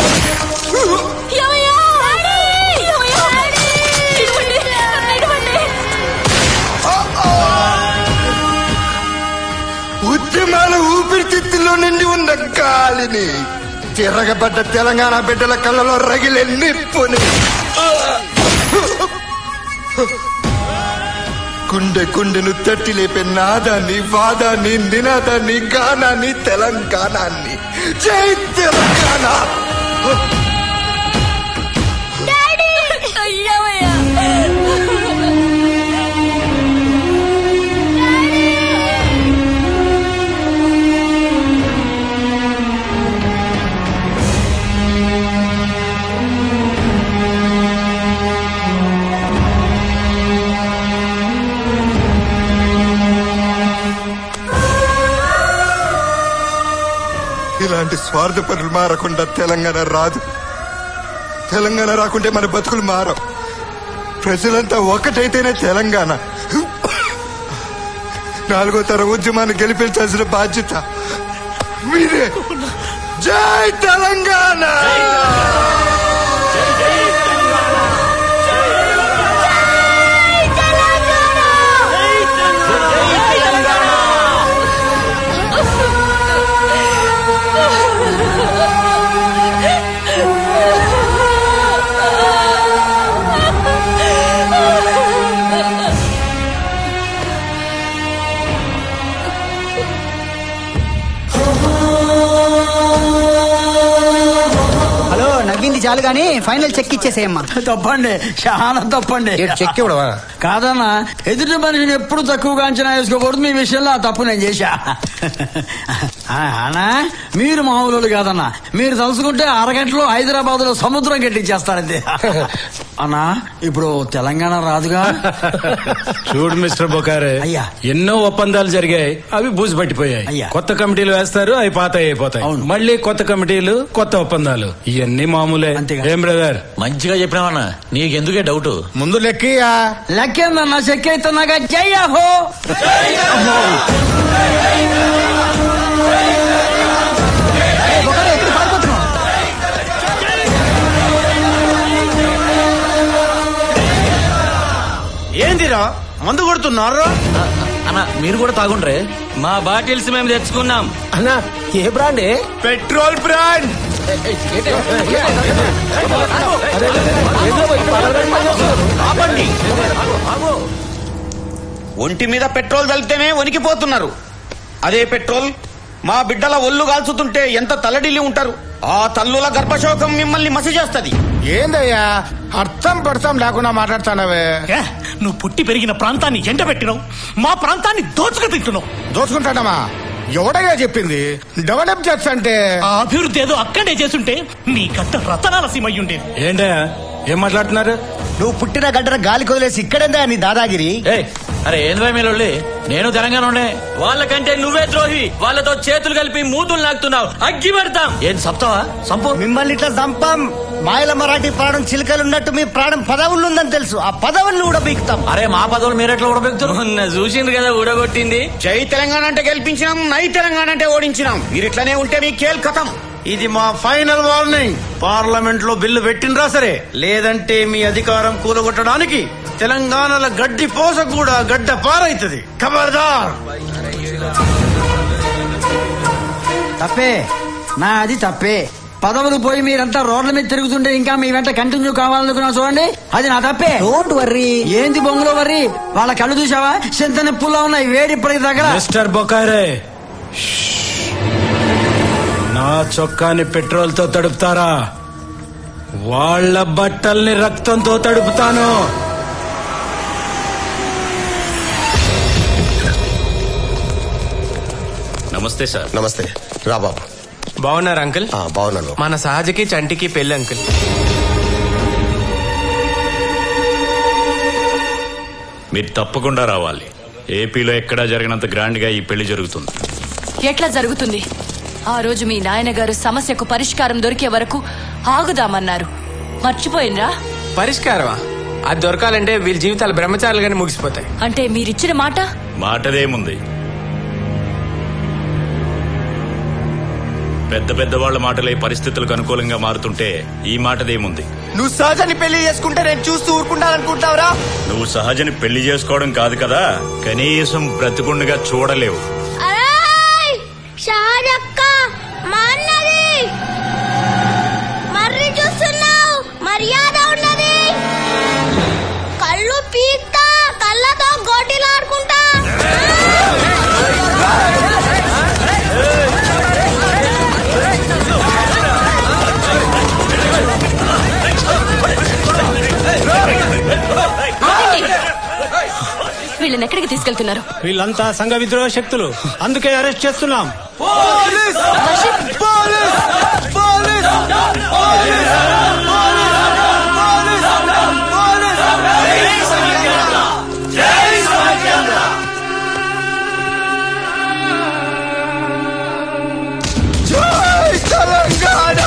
ఉద్యమాల ఊపిరితిత్తుల్లో నిండి ఉన్న గాలిని తిరగబడ్డ తెలంగాణ బిడ్డల కళ్ళలో రగిలే నిప్పుని గుండె గుండెను తట్టి లేపే నాదాన్ని వాదాన్ని నినాదాన్ని గానాన్ని తెలంగాణాన్ని జై తెలంగాణ ఇలాంటి స్వార్థ పనులు మారకుండా తెలంగాణ రాదు తెలంగాణ రాకుంటే మన బతుకులు మారం ప్రజలంతా ఒకటైతేనే తెలంగాణ నాలుగో తరం ఉద్యమాన్ని గెలిపించాల్సిన బాధ్యత మీరే జై తెలంగాణ హలో నవ్వింది చాలు గాని ఫైనల్ చెక్ ఇచ్చేసేయమ్మా తప్పండి చాలా తప్పండి చెక్ ఇవ్వడమా కాదన్నా ఎదుటి మనిషిని ఎప్పుడు తక్కువగా అంచనా వేసుకోకూడదు మీ విషయంలో ఆ తప్పు నేను చేశా ఆ, అన్నా మీరు మామూలు కాదన్నా మీరు తలుసుకుంటే అరగంటలో హైదరాబాద్ లో సముద్రం కట్టించేస్తారంతే అన్నా ఇప్పుడు తెలంగాణ రాదుగా చూడు మిస్టర్ బొకారే అయ్యా. ఎన్నో ఒప్పందాలు జరిగాయి అవి బూజు పట్టిపోయాయి అయ్యా. కొత్త కమిటీలు వేస్తారు అవి పాత అయిపోతాయి మళ్ళీ కొత్త కమిటీలు కొత్త ఒప్పందాలు ఇవన్నీ మామూలే ఏం బ్రదర్ మంచిగా చెప్పినావన్నా నీకెందుకే డౌట్ ముందు లెక్కయ్యా లెక్కేందన్నా చెక్ అవుతున్నాగా జై అహో ఏందిరా మందు కొడుతున్నారు అన్న మీరు కూడా తాగుండ్రే మా బాటిల్స్ మేము తెచ్చుకున్నాం అన్నా ఏ బ్రాండ్ పెట్రోల్ బ్రాండ్ ఆపండి ఒంటి మీద పెట్రోల్ తలితేనే వణికిపోతున్నారు అదే పెట్రోల్ మా బిడ్డల ఒళ్ళు కాల్చుతుంటే ఎంత తలడిల్లి ఉంటారు ఆ తల్లుల గర్భశోకం మిమ్మల్ని మసి చేస్తది ఏందయ్యా అర్థం పడతాం లేకుండా మాట్లాడుతానవే నువ్వు పుట్టి పెరిగిన ప్రాంతాన్ని ఎండబెట్టినావు మా ప్రాంతాన్ని దోచుకు తింటున్నావు దోచుకుంటాడమా ఎవడయ్యా చెప్పింది డెవలప్ చేస్తా అంటే ఆ అభివృద్ధి ఏదో అక్కడే చేసుంటే నీ గడ్డ రతనాల సీమయ్య ఉండేది ఏంటయ్యా ఏం మాట్లాడుతున్నారు నువ్వు పుట్టిన గడ్డన గాలి కొదిలేసి ఇక్కడేందా నీ దాదాగిరి అరే ఏంద్రా మీలోళ్ళి నేను తెలంగాణ ఉండే వాళ్ళకంటే నువ్వే ద్రోహి వాళ్ళతో చేతులు కలిపి మూతులు నాకుతున్నావు అగ్గి పెడతాం ఏం సప్తావా సంపు మిమ్మల్ని ఇట్లా చంపాం మాయల మరాఠీ ప్రాణం చిలుకలు ఉన్నట్టు మీ ప్రాణం పదవులు ఉందని తెలుసు ఆ పదవుల్ని కూడా బీక్తాం అరే మా పదవులు మీరెట్లా ఊడబెక్తారు చూసిండ్రు కదా ఊడగొట్టింది జై తెలంగాణ అంటే గెలిపించినాం నై తెలంగాణ అంటే ఓడించినాం మీరు ఇట్లనే ఉంటే మీ కేల్ కథం ఇది మా ఫైనల్ వార్నింగ్ పార్లమెంట్ లో బిల్లు పెట్టినరా సరే లేదంటే మీ అధికారం కూలగొట్టడానికి తెలంగాణల గడ్డి పోస కూడా గడ్డ పారైతుంది ఖబర్దార్ తప్పే నా అది తప్పే పదవులు పోయి మీరంతా రోడ్ల మీద తిరుగుతుంటే ఇంకా మీ వెంట కంటిన్యూ కావాలనుకున్నా చూడండి అది నా తప్పే డోంట్ వర్రీ ఏంది బొంగులో వర్రీ వాళ్ళ కళ్ళు చూసావా చింత నిప్పుల్లో ఉన్నాయి వేడి ఇప్పటికి దగ్గర మిస్టర్ బొకారే నా చొక్కాని పెట్రోల్ తో తడుపుతారా వాళ్ళ బట్టల్ని రక్తంతో తడుపుతాను నమస్తే సార్ నమస్తే రా బాబు బాగున్నారు అంకుల్ బాగున్నాను మన సహజకి చంటికి పెళ్లి అంకుల్ మీరు తప్పకుండా రావాలి ఏపీలో ఎక్కడా జరిగినంత గ్రాండ్ గా ఈ పెళ్లి జరుగుతుంది ఎట్లా జరుగుతుంది ఆ రోజు మీ నాయన గారు సమస్యకు పరిష్కారం దొరికే వరకు ఆగుదామన్నారు మర్చిపోయినరా పరిష్కారమా అది దొరకాలంటే వీళ్ళ జీవితాలు బ్రహ్మచారులుగానే ముగిసిపోతాయి అంటే మీరిచ్చిన మాట మాటదేముంది పెద్ద పెద్ద వాళ్ళ మాటలే పరిస్థితులకు అనుకూలంగా మారుతుంటే ఈ మాటదేముంది నువ్వు సహజని పెళ్లి చేసుకుంటే నేను చూస్తూ ఊరుకుంటాననుకుంటావురా నువ్వు సహజని పెళ్లి చేసుకోవడం కాదు కదా కనీసం బ్రతికుండగా చూడలేవు అరేయ్! షాజక్క మా అన్నది మర్రి చూస్తున్నావు మర్యాద ఉన్నది కళ్ళు పీక్తా కళ్ళతో గోటిలాడుకుంటా వీళ్ళని ఎక్కడికి తీసుకెళ్తున్నారు వీళ్ళంతా సంఘ విద్రోహ శక్తులు అందుకే అరెస్ట్ చేస్తున్నాం జై తెలంగాణ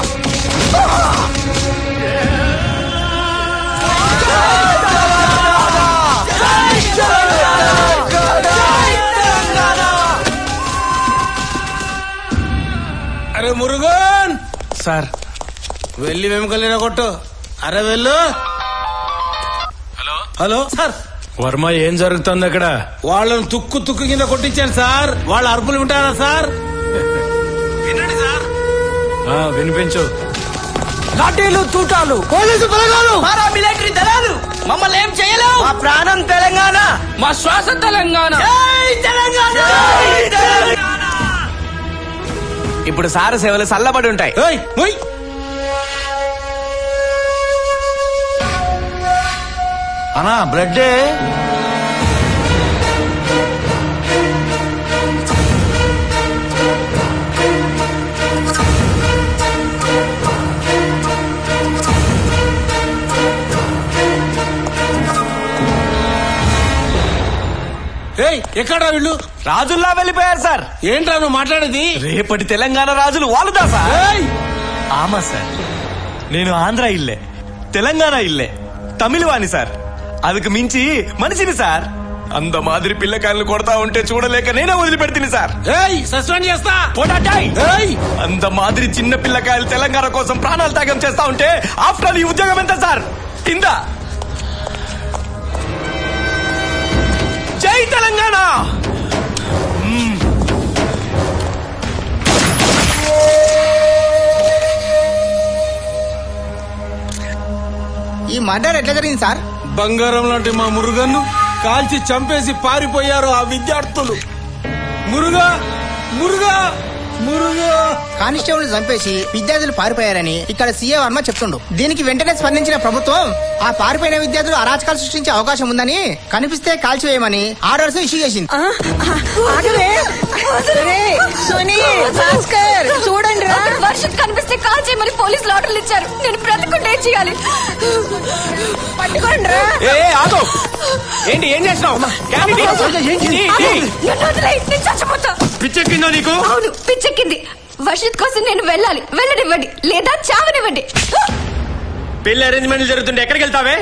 అరే మురుగన్ సార్ వెళ్ళి వెముకలేనా కొట్టు అరే వెళ్ళు హలో హలో సార్ వర్మ ఏం జరుగుతుంది అక్కడ వాళ్ళని తుక్కు తుక్కు కింద కొట్టించాను సార్ వాళ్ళ అరుపులు వింటారా సార్ వినండి సార్ ఆ, వినిపించు లాఠీలు తూటాలు పోలీసు బలగాలు మారా మిలిటరీ దళాలు మమ్మల్ని ఏం చేయలేవు మా ప్రాణం తెలంగాణ మా శ్వాస తెలంగాణ తెలంగాణ ఇప్పుడు సార సేవలు చల్లబడి ఉంటాయి అనా బ్లడ్ ఏయ్ ఎక్కడా వీళ్ళు రాజుల్లా వెళ్ళిపోయారు సార్ ఏంట్రా నువ్వు మాట్లాడేది రేపటి తెలంగాణ రాజులు వాళ్ళదా సార్ ఆమా సార్ నేను ఆంధ్ర ఇల్లే తెలంగాణ ఇల్లే తమిళ వాణి సార్ అదుకు మించి మనిషిని సార్ అంత మాదిరి పిల్లకాయలు కొడతా ఉంటే చూడలేక నేనే వదిలిపెడుతుంది సార్ సస్పెండ్ చేస్తా అంత మాదిరి చిన్న పిల్లకాయలు తెలంగాణ కోసం ప్రాణాలు త్యాగం చేస్తా ఉంటే ఆఫ్టర్ ఆల్ ఈ ఉద్యోగం ఎంత సార్ కింద జై తెలంగాణ ఈ మర్డర్ ఎట్లా జరిగింది సార్ బంగారం లాంటి మా మురుగన్ను కాల్చి చంపేసి పారిపోయారు ఆ విద్యార్థులు మురుగా మురుగా మురుగా కానిస్టేబుల్ చంపేసి విద్యార్థులు పారిపోయారని ఇక్కడ సీఏ వర్మ చెప్తుండు దీనికి వెంటనే స్పందించిన ప్రభుత్వం ఆ పారిపోయిన విద్యార్థులు అరాచకాలు సృష్టించే అవకాశం ఉందని కనిపిస్తే కాల్చివేయమని ఆర్డర్స్ ఇష్యూ చేసింది చూడండి వర్షం కనిపిస్తే కాల్ చేయమని పోలీసులు ఆర్డర్లు ఇచ్చారు నేను బ్రతకుంటే ఏం చేయాలి పట్టుకోండి ఏ ఏ, ఆగు ఏంటి ఏం చేసినావు క్యాబినెట్ ఇ- ఇ- ఇ- చచ్చిపోతా పిచ్చెక్కిందా నీకు అవును పిచ్చెక్కింది వర్షిత్ కోసం నేను వెళ్ళాలి వెళ్ళనివ్వండి లేదా చావనివ్వండి పెళ్లి అరేంజ్మెంట్లు జరుగుతుంటే ఎక్కడికి వెళ్తావే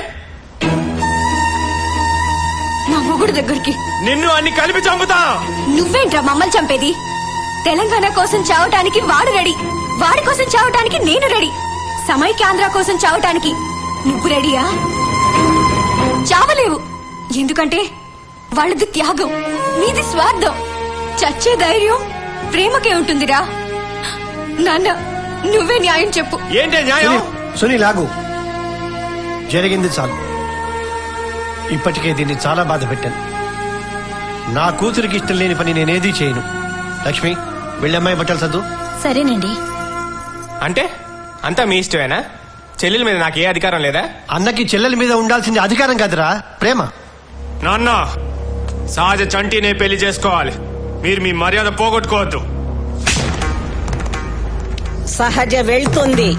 నా మొగుడు దగ్గరికి నిన్ను అన్ని కలిపి చంపుతా నువ్వేంట్రా మమ్మల్ని చంపేది తెలంగాణ కోసం చావటానికి వాడు రెడీ వాడి కోసం చావటానికి నేను రెడీ సమైక్యాంధ్ర కోసం చావటానికి నువ్వు రెడీయా చావలేవు ఎందుకంటే వాళ్ళది త్యాగం నీది స్వార్థం చచ్చే ధైర్యం ప్రేమకే ఉంటుందిరా నాన్న నువ్వే న్యాయం చెప్పు ఏంటే న్యాయం సునీల్ ఆగు జరిగింది చాలు ఇప్పటికే దీన్ని చాలా బాధ పెట్టాను నా కూతురికి ఇష్టం లేని పని నేనేది చేయను లక్ష్మి వెళ్ళమ్మాయి బట్టలు సర్దు సరేనండి అంటే అంతా మీ ఇష్టమేనా చెల్లెల మీద నాకు ఏ అధికారం లేదా అన్నకి చెల్లెల మీద ఉండాల్సింది అధికారం కాదురా ప్రేమ నాన్న సహజ చంటినే పెళ్లి చేసుకోవాలి మీరు మీ మర్యాద పోగొట్టుకోవద్దు సహజ వెళ్తుంది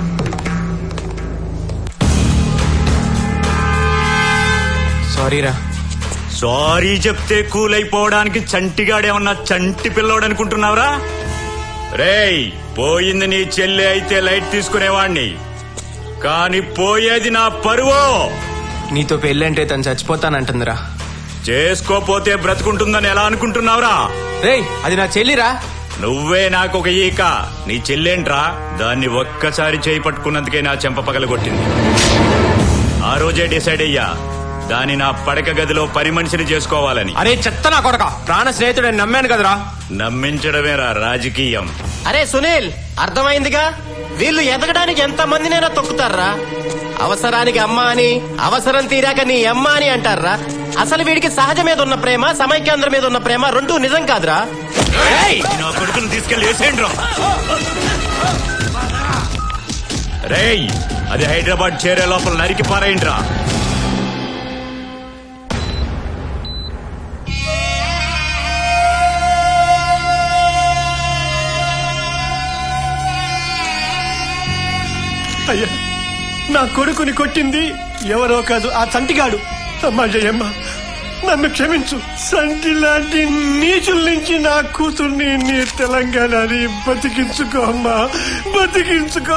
సారీరా సారీ చెప్తే కూల్ అయిపోవడానికి చంటిగాడేమన్నా చంటి పిల్లోడు అనుకుంటున్నావురా రేయ్ పోయింది నీ చెల్లి అయితే లైట్ తీసుకునేవాణ్ణి కానీ పోయేది నా పరువు నీతో పెళ్ళంటే తను చచ్చిపోతానంటుందిరా చేసుకోపోతే బ్రతుకుంటుందని ఎలా అనుకుంటున్నావురా రేయ్ అది నా చెల్లిరా నువ్వే నాకు ఒక ఈక నీ చెల్లెంట్రా దాన్ని ఒక్కసారి చేయి పట్టుకున్నందుకే నా చెంప పగలగొట్టింది ఆ రోజే డిసైడ్ అయ్యా దాని నా పడక గదిలో పని మనిషిని చేసుకోవాలని అరే చెత్త నా కొడక ప్రాణ స్నేహితుడని నమ్మాను కదరా నమ్మించడమేరా రాజకీయం అరే సునీల్ అర్థమైందిగా వీళ్ళు ఎదగడానికి ఎంత మందినైనా తొక్కుతారా అవసరానికి అమ్మ అని అవసరం తీరాక నీ అమ్మ అని అంటారా అసలు వీడికి సహజ మీద ఉన్న ప్రేమ సమైక్యాంధ్ర మీద ఉన్న ప్రేమ రెండూ నిజం కాదురా నా కొడుకును తీసుకెళ్లి వేసేయండి రేయ్ అది హైదరాబాద్ చేరే లోపల నరికి పారేయండిరా అయ్యా నా కొడుకుని కొట్టింది ఎవరో కాదు ఆ చంటిగాడు అమ్మా జయమ్మ నన్ను క్షమించు సంటి లాంటి నీచుల నుంచి నా కూతుర్ని నీ తెలంగాణని బతికించుకో అమ్మా బతికించుకో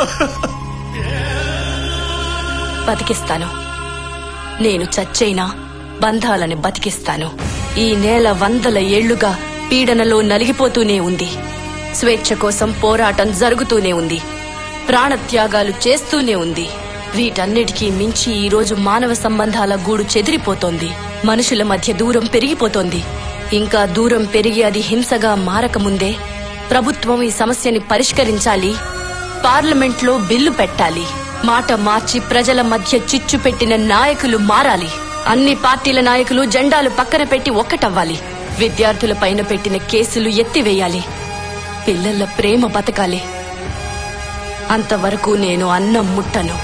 బతికిస్తాను నేను చచ్చైనా బంధాలని బతికిస్తాను ఈ నేల వందల ఏళ్లుగా పీడనలో నలిగిపోతూనే ఉంది స్వేచ్ఛ కోసం పోరాటం జరుగుతూనే ఉంది ప్రాణత్యాగాలు చేస్తూనే ఉంది వీటన్నిటికీ మించి ఈ రోజు మానవ సంబంధాల గూడు చెదిరిపోతోంది మనుషుల మధ్య దూరం పెరిగిపోతోంది ఇంకా దూరం పెరిగి అది హింసగా మారకముందే ప్రభుత్వం ఈ సమస్యని పరిష్కరించాలి పార్లమెంట్లో బిల్లు పెట్టాలి మాట మార్చి ప్రజల మధ్య చిచ్చు పెట్టిన నాయకులు మారాలి అన్ని పార్టీల నాయకులు జెండాలు పక్కన పెట్టి ఒక్కటవ్వాలి విద్యార్థుల పైన పెట్టిన కేసులు ఎత్తివేయాలి పిల్లల ప్రేమ బతకాలి అంతవరకు నేను అన్నం ముట్టను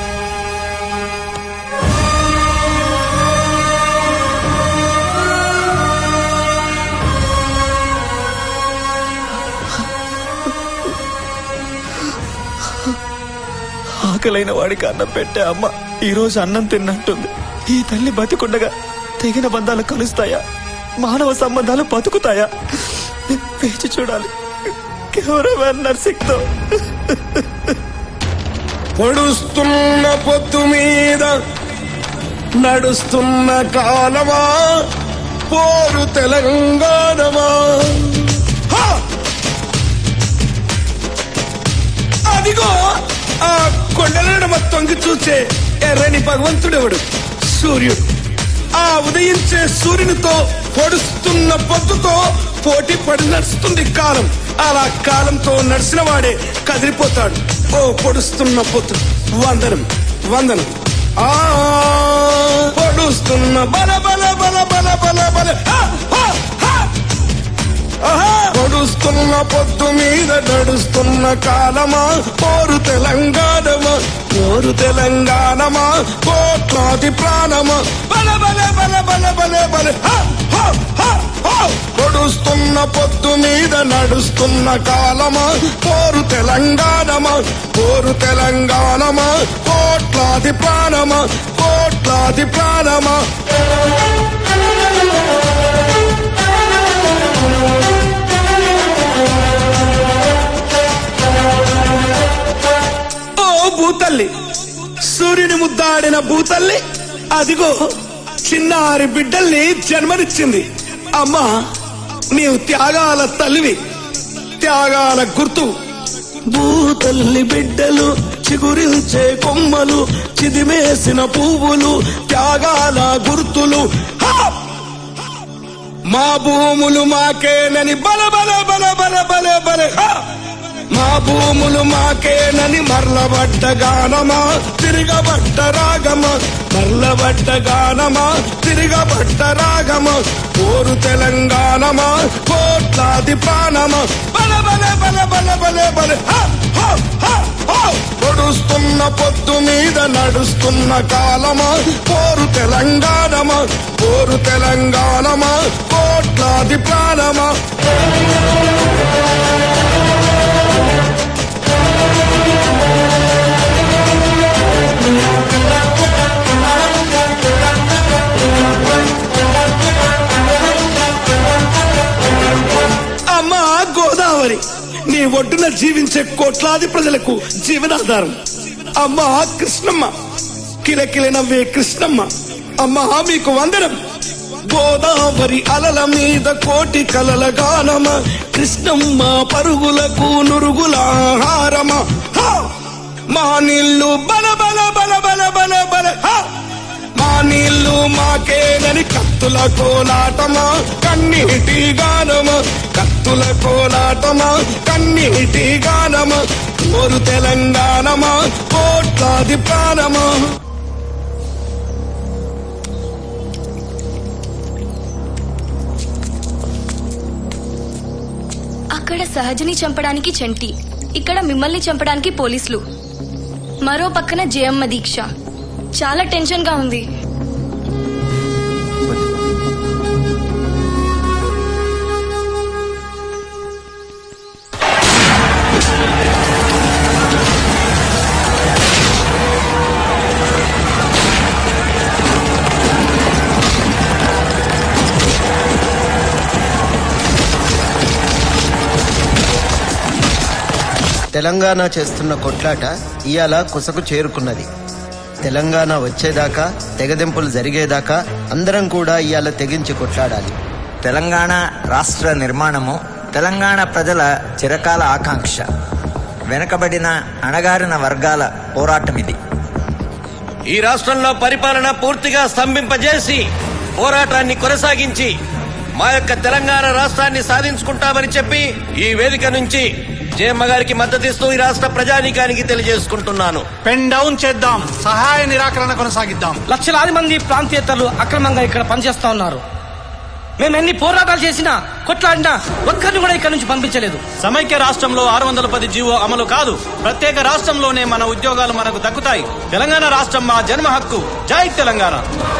ఆకలైన వాడికి అన్నం పెట్టే అమ్మ ఈ రోజు అన్నం తిన్నట్టుంది ఈ తల్లి బతికుండగా తెగిన బంధాలు కలుస్తాయా మానవ సంబంధాలు బతుకుతాయా వేచి చూడాలి కెమెరామ్యాన్ నర్సింగ్తో పొడుస్తున్న పొత్తు మీద నడుస్తున్న కాలమా పోరు తెలంగాణమా హా! అదిగో ఆ కొండలనడమ తొంగి చూచే ఎర్రని భగవంతుడెవడు సూర్యుడు ఆ ఉదయించే సూర్యునితో పొడుస్తున్న పొద్దుతో పోటీ పడి నడుస్తుంది కాలం అలా కాలంతో నడిచిన వాడే కదిలిపోతాడు ఓ పొడుస్తున్న పొత్తు వందనం వందనం ఆ పొడుస్తున్న బల బల బల బల బల బల హా! హా! హా! ఆహా! పొడుస్తున్న పొద్దు మీద నడుస్తున్న కాలమా పోరు తెలంగాణమా పోరు తెలంగాణమా కోట్లాది ప్రాణమా బల బల బల బల బల బల హా! హా! హా! హా! పొడుస్తున్న పొద్దు మీద నడుస్తున్న కాలమా పోరు తెలంగాణమా పోరు తెలంగాణమా కోట్లాది ప్రాణమా కోట్లాది ప్రాణమా ఓ భూతల్లి సూర్యుని ముద్దాడిన భూతల్లి అదిగో చిన్నారి బిడ్డల్ని జన్మనిచ్చింది అమ్మా నీవు త్యాగాల తల్లివి త్యాగాల గుర్తు భూతల్లి బిడ్డలు చిగురించే కొమ్మలు చిదిమేసిన పువ్వులు త్యాగాల గుర్తులు హా! మా భూములు మాకేనని బల బల బల బల బల బల హా! మా భూములు మాకేనని మర్లబడ్డ గానమా తిరగబడ్డ రాగమా మర్లబడ్డ గానమా తిరగబడ్డ రాగమా కోరు తెలంగాణమా కోట్లాది ప్రాణమా బల బల బల బల బల బల హా! హా! హా! హా! పొడుస్తున్న పొద్దు మీద నడుస్తున్న కాలమా పోరు తెలంగాణమా పోరు తెలంగాణమా కోట్లాది ప్రాణమా అమ్మా గోదావరి నీ ఒడ్డున జీవించే కోట్లాది ప్రజలకు జీవనాధారం అమ్మా కృష్ణమ్మ కిలకిల నవ్వే కృష్ణమ్మ అమ్మా మీకు వందనం గోదావరి అలల మీద కోటి కలల గానమ కృష్ణమ్మ పరుగులకు నురుగుల ఆహారమ హా! మా నీళ్ళు బల బల బల బల బల బల హా! మా నీళ్ళు మాకేనని కత్తుల కోలాటమా కన్నీటి గానమా కత్తుల కోలాటమా కన్నీటి గానమా కోరు తెలంగాణమా కోట్లాది ప్రాణమా అక్కడ సహజని చంపడానికి చంటి ఇక్కడ మిమ్మల్ని చంపడానికి పోలీసులు మరో పక్కన జయమ్మ దీక్ష చాలా టెన్షన్ గా ఉంది తెలంగాణ చేస్తున్న కొట్లాట ఇవాళ కుసకు చేరుకున్నది తెలంగాణ వచ్చేదాకా తెగదెంపులు జరిగేదాకా అందరం కూడా ఇవాళ తెగించి కొట్లాడాలి తెలంగాణ రాష్ట్ర నిర్మాణము తెలంగాణ ప్రజల చిరకాల ఆకాంక్ష వెనుకబడిన అణగారిన వర్గాల పోరాటం ఇది ఈ రాష్ట్రంలో పరిపాలన పూర్తిగా స్తంభింపజేసి పోరాటాన్ని కొనసాగించి మా యొక్క తెలంగాణ రాష్ట్రాన్ని సాధించుకుంటామని చెప్పి ఈ వేదిక నుంచి జయమ్మ గారికి మద్దతిస్తూ ఈ రాష్ట్ర ప్రజానీకానికి తెలియజేసుకుంటున్నాను పెన్ డౌన్ చేద్దాం సహాయ నిరాకరణ కొనసాగిద్దాం లక్షలాది మంది ప్రాంతీయతలు అక్రమంగా ఇక్కడ పనిచేస్తా ఉన్నారు మేము ఎన్ని పోరాటాలు చేసినా కొట్లాడినా ఒక్కరిని కూడా ఇక్కడ నుంచి పంపించలేదు సమైక్య రాష్ట్రంలో ఆరు వందల పది జీవో అమలు కాదు ప్రత్యేక రాష్ట్రంలోనే మన ఉద్యోగాలు మనకు దక్కుతాయి తెలంగాణ రాష్ట్రం మా జన్మ హక్కు జై తెలంగాణ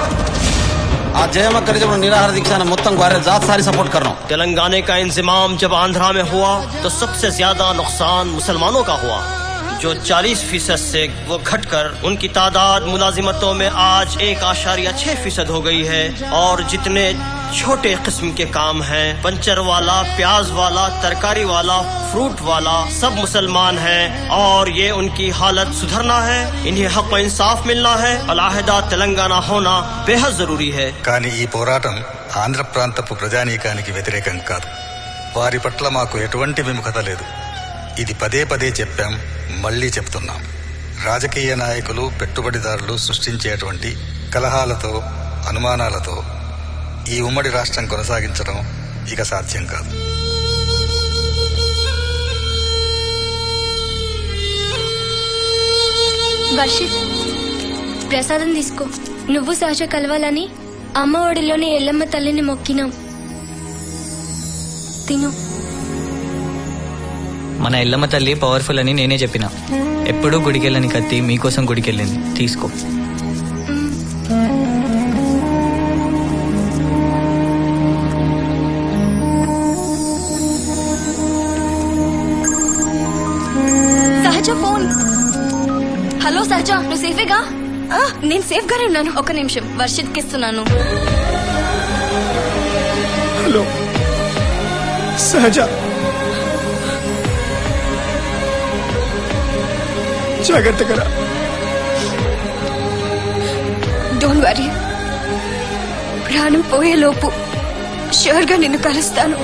आज जय मत कर जब निराहार दीक्षा ने मुत्तंग वारे जात सारी सपोर्ट कर रहा हूँ तेलंगाना का इंजमाम जब आंध्रा में हुआ तो सबसे ज्यादा नुकसान मुसलमानों का हुआ जो 40 फीसद से वो घटकर उनकी तादाद मुलाजिमतों में आज एक आशारिया छह फीसद हो गई है और जितने छोटे किस्म के काम हैं पंचर वाला प्याज वाला तरकारी वाला फ्रूट वाला सब मुसलमान हैं और ये उनकी हालत सुधरना है इन्हें हक व इंसाफ मिलना है अलाहदा तेलंगाना होना बेहद जरूरी है కానీ ఈ పోరాటం ఆంధ్ర ప్రాంతపు ప్రజానీకానికి వ్యతిరేకం కాదు వారి పట్ల మాకు ఎటువంటి విముఖత లేదు ఇది పదే పదే చెప్పాం మళ్ళీ చెప్తున్నాం రాజకీయ నాయకులు పెట్టుబడిదారులు సృష్టించేటువంటి కలహాలతో అనుమానాలతో ఈ ఉమ్మడి రాష్ట్రం కొనసాగించడం ఇక సాధ్యం కాదు వర్షిత్ ప్రసాదం తీసుకో నువ్వు సహజ కలవాలని అమ్మ ఒడిలోని ఎల్లమ్మ తల్లిని మొక్కినాం తిను మన ఎల్లమ్మ తల్లి పవర్ఫుల్ అని నేనే చెప్పిన ఎప్పుడూ గుడికెళ్ళని కత్తి మీకోసం గుడికెళ్ళింది తీసుకో సహజ ఫోన్ హలో సహజ నువ్వు సేఫేగా ఆ, నేను సేఫ్ గానే ఉన్నాను ఒక నిమిషం వర్షిత్కి ఇస్తున్నాను హలో సహజ జాగ్రత్తగా రా. డోంట్ వరీ ప్రాణం పోయే లోపు షూర్ గా నిన్ను కలుస్తాను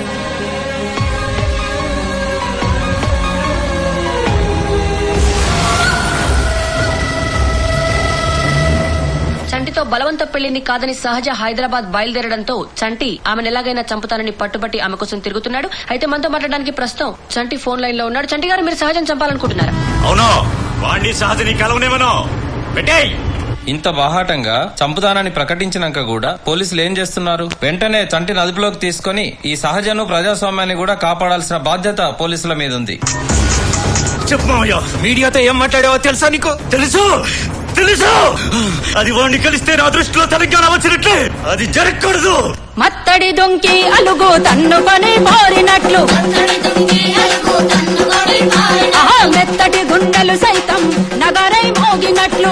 చంటితో బలవంత పెళ్లిని కాదని సహజ హైదరాబాద్ బయలుదేరడంతో చంటి ఆమెను ఎలాగైనా చంపుతానని పట్టుబట్టి ఆమె కోసం తిరుగుతున్నాడు అయితే మనతో మాట్లాడడానికి ప్రస్తుతం చంటి ఫోన్ లైన్ లో ఉన్నాడు చంటి గారు మీరు సహజం చంపాలనుకుంటున్నారా అవును వాణ్ణి సహజని కలవనేమను పెట్టేయ్ ఇంత బాహాటంగా చంపుతానని ప్రకటించినాక కూడా పోలీసులు ఏం చేస్తున్నారు వెంటనే చంటిని అదుపులోకి తీసుకొని ఈ సహజను ప్రజాస్వామ్యాన్ని కూడా కాపాడాల్సిన బాధ్యత పోలీసుల మీద ఉంది చెప్పు మామయ్య మీడియాతో ఏం మాట్లాడావో తెలుసా నీకు తెలుసు తెలుసు అది వాడిని కలిస్తే నా దృష్టిలో తెలంగాణ వచ్చినట్లే అది జరగకూడదు మత్తడి దొంకి అలుగు తన్నుకొని పారినట్లు ఆహా, మెత్తటి గుండెలు సైతం నగరై మోగినట్లు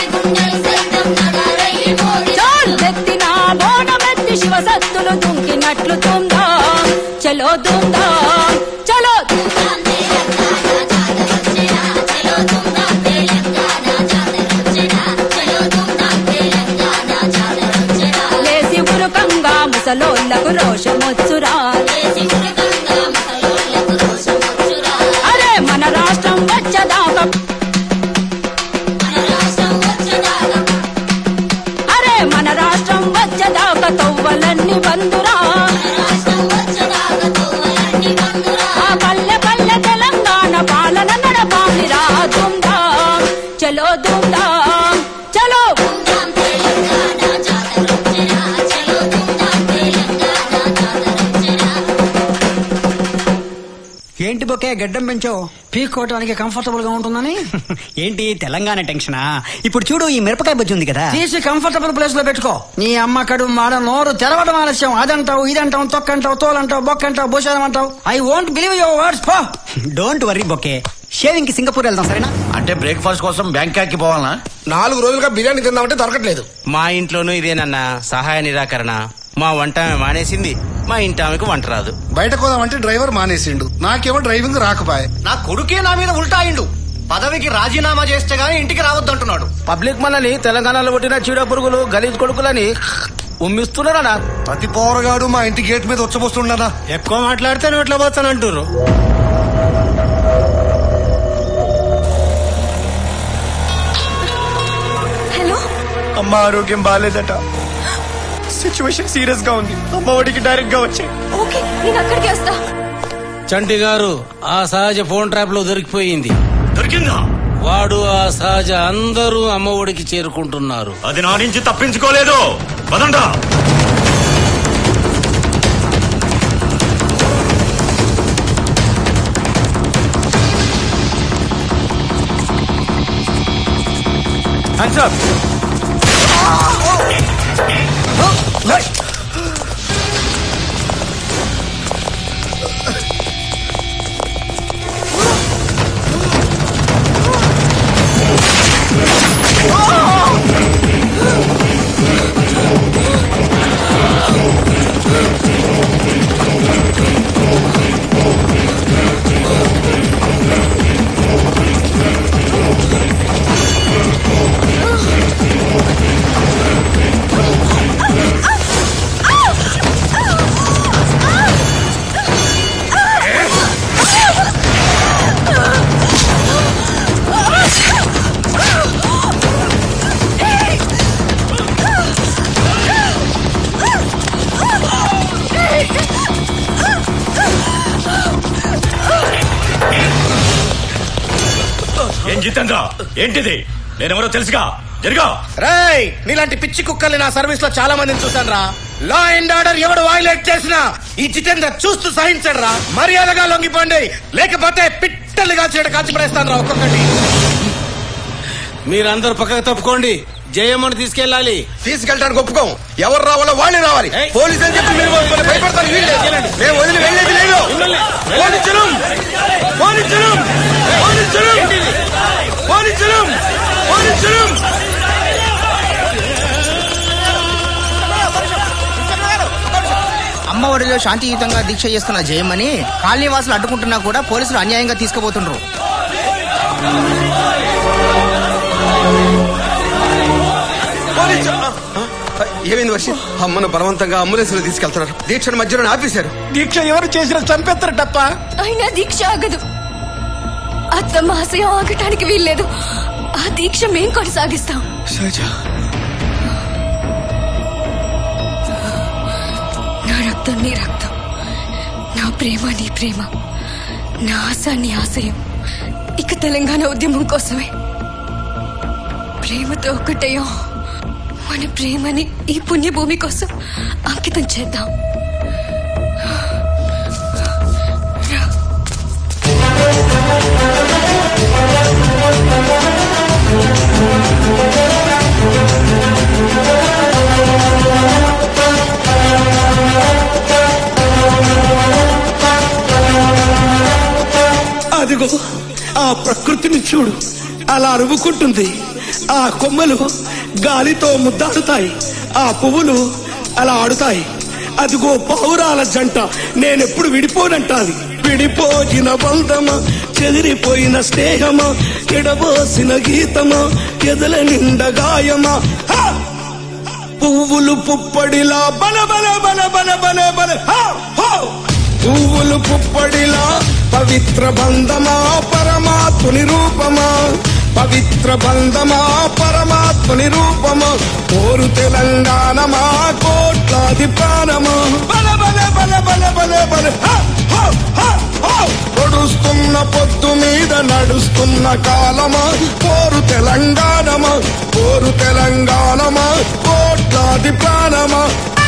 చోల్ మెత్తిన బోనమెత్తి శివసత్తులు దుంకినట్లు తుందా చలో తుందా చలో రోషమొచ్చురా అరే మన రాష్ట్రం వచ్చదాకా అరే మన రాష్ట్రం వచ్చదాకా తొవ్వలన్నీ బందురా ఆ పల్లె పల్లె తెలంగాణ పాలన నడపాలిరా దుందాం చలో దుందాం చలో ఏంటి బొకే గడ్డం పెంచో పీక్కోవటానికి కంఫర్టబుల్ గా ఉంటుందని ఏంటి తెలంగాణ టెన్షనా ఇప్పుడు చూడు ఈ మిరపకాయ బజ్జి ఉంది కదా తీసి కంఫర్టబుల్ ప్లేస్ లో పెట్టుకో నీ అమ్మ కడు మాడ నోరు తెరవడం ఆలస్యం అదంటావు ఇదంటావు తొక్కంటావు తోలంటావు బొక్కంటావు భూషణం అంటావు I won't believe your words పో డోంట్ వరీ బొకే షేవింగ్ కి సింగపూర్ వెళ్దాం సరేనా అంటే బ్రేక్ఫాస్ట్ కోసం బ్యాంకాక్ కి పోవాలా నాలుగు రోజులుగా బిర్యానీ తిందామంటే దొరకట్లేదు మా ఇంట్లోనూ ఇదేనన్నా సహాయ నిరాకరణ మా వంట ఆమె మానేసింది మా ఇంటి ఆమెకు వంట రాదు బయట కోదామంటే డ్రైవర్ మానేసిండు నాకేమో డ్రైవింగ్ రాకపాయే నా కొడుకే నా మీద ఉల్టాయిండు పదవికి రాజీనామా చేస్తే గానీ ఇంటికి రావద్దంటున్నాడు పబ్లిక్ మనల్ని తెలంగాణలో పుట్టిన చీడ పురుగులు గలీజ్ కొడుకులని ఉమ్మిస్తున్నారా ప్రతి పోరగాడు మా ఇంటి గేట్ మీద వచ్చబోస్తుండనా ఎక్కువ మాట్లాడితే నువ్వు ఎట్లా పోతానంటారు హలో అమ్మ ఆరోగ్యం బాగాలేదట సిచ్యువేషన్ సీరియస్ గా ఉంది అమ్మ ఒడికి డైరెక్ట్ గా వచ్చాయి ఓకే నేను అక్కడికి వస్తా చంటి గారు ఆ సహజ ఫోన్ ట్రాప్ లో దొరికిపోయింది దొరికిందా వాడు ఆ సహజ అందరూ అమ్మ ఒడికి చేరుకుంటున్నారు అది నా నుంచి తప్పించుకోలేదు పదండా హ్యాండ్స్ అప్ ఏం జితేంద్ర ఏంటిది నేనెవరో తెలుసుగా జరిగా రేయ్ నీలాంటి పిచ్చి కుక్కల్ని నా సర్వీస్ లో చాలా మందిని చూశాను రా లా అండ్ ఆర్డర్ ఎవడు వైలేట్ చేసినా ఈ జితేంద్ర చూస్తూ సహించడు రా మర్యాదగా లొంగిపోండి లేకపోతే పిట్టలుగా చేయడం కాల్చిపడేస్తాను రా ఒక్కొక్కటి మీరందరూ పక్కకు తప్పుకోండి జయమ్మని తీసుకెళ్ళాలి తీసుకెళ్ళడానికి ఒప్పుకోం ఎవరు రావాలో వాళ్ళే రావాలి పోలీసు అని చెప్పి మీరు మమ్మల్ని భయపడతారు వీళ్ళే మేము వదిలి వెళ్ళేది లేదు పోలీసులు పోలీసులు పోలీసులు పోలీసులు పోలీసులు అమ్మ ఒడిలో శాంతియుతంగా దీక్ష చేస్తున్న జయమని కాలనీవాసులు అడ్డుకుంటున్నా కూడా పోలీసులు అన్యాయంగా తీసుకుపోతుండ్రు పోలీసు ఏమైంది వర్షి అమ్మను బలవంతంగా అంబులెన్స్ లో తీసుకెళ్తున్నారు దీక్షను మధ్యలో ఆపేశారు దీక్ష ఎవరు చేసిన చంపేస్తారు తప్ప అయినా దీక్ష ఆగదు అత్తమ్మ ఆశయం ఆగటానికి వీల్లేదు ఆ దీక్ష మేం కొనసాగిస్తాం నా రక్తం నీ రక్తం నా ప్రేమ నీ ప్రేమ నా ఆశ నీ ఆశయం ఇక తెలంగాణ ఉద్యమం కోసమే ప్రేమతో ఒకటేయో మన ప్రేమని ఈ పుణ్యభూమి కోసం అంకితం చేద్దాం అదిగో ఆ ప్రకృతిని చూడు అలా అరువుకుంటుంది ఆ కొమ్మలు గాలితో ముద్దాడుతాయి ఆ పువ్వులు అలా ఆడుతాయి అదిగో పౌరాల జంట నేనెప్పుడు విడిపోనంటాది విడిపోయిన బంధమా చెదిరిపోయిన స్నేహమా ఎడబోసిన గీతమా ఎదల నిండ గాయమా హా! పువ్వులు పుప్పడిలా బల బల బల బల బల బల హా, హా. పువ్వులు పుప్పడిలా పవిత్ర బంధమా పరమాత్ముని రూపమా పవిత్ర బంధమా పరమాత్ముని రూపమా కోరు తెలంగాణమా కోట్లాది ప్రాణమా బల బల బల బల బల బల హా, హా, హా, హా. పొడుస్తున్న పొద్దు మీద నడుస్తున్న కాలమా కోరు తెలంగాణమా కోరు తెలంగాణమా కోట్లాది ప్రాణమా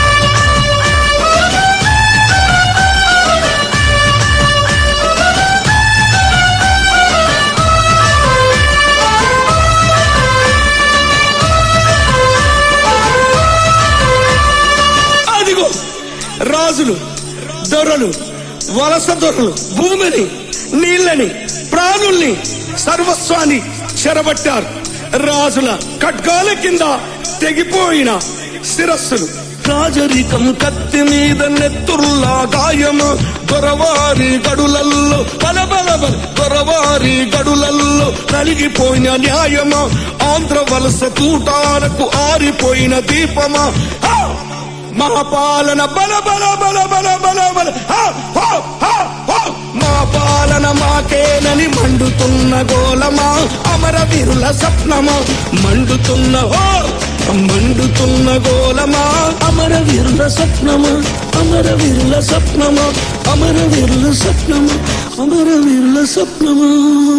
అదిగో రాజులు దొరలు వలస దొరలు భూమిని నీళ్ళని ప్రాణుల్ని సర్వస్వాన్ని చెరబట్టారు రాజుల ఖడ్గాల కింద తెగిపోయిన శిరస్సులు రాజరికం కత్తి మీద నెత్తురులా గాయము దొరవారి గడులల్లో బలబలబల దొరవారి గడులల్లో నలిగిపోయిన న్యాయమా ఆంధ్ర వలస తూటాలకు ఆరిపోయిన దీపమా ఆ! మా పాలన బల బల బల బల బల బల హా, హా, హా, హా. మా పాలన మాకేనని మండుతున్న గోలమా అమరవీరుల స్వప్నమా మండుతున్న హో మండుతున్న గోలమా అమరవీరుల స్వప్నమా అమరవీరుల స్వప్నమా అమరవీరుల స్వప్నమా అమరవీరుల స్వప్నమా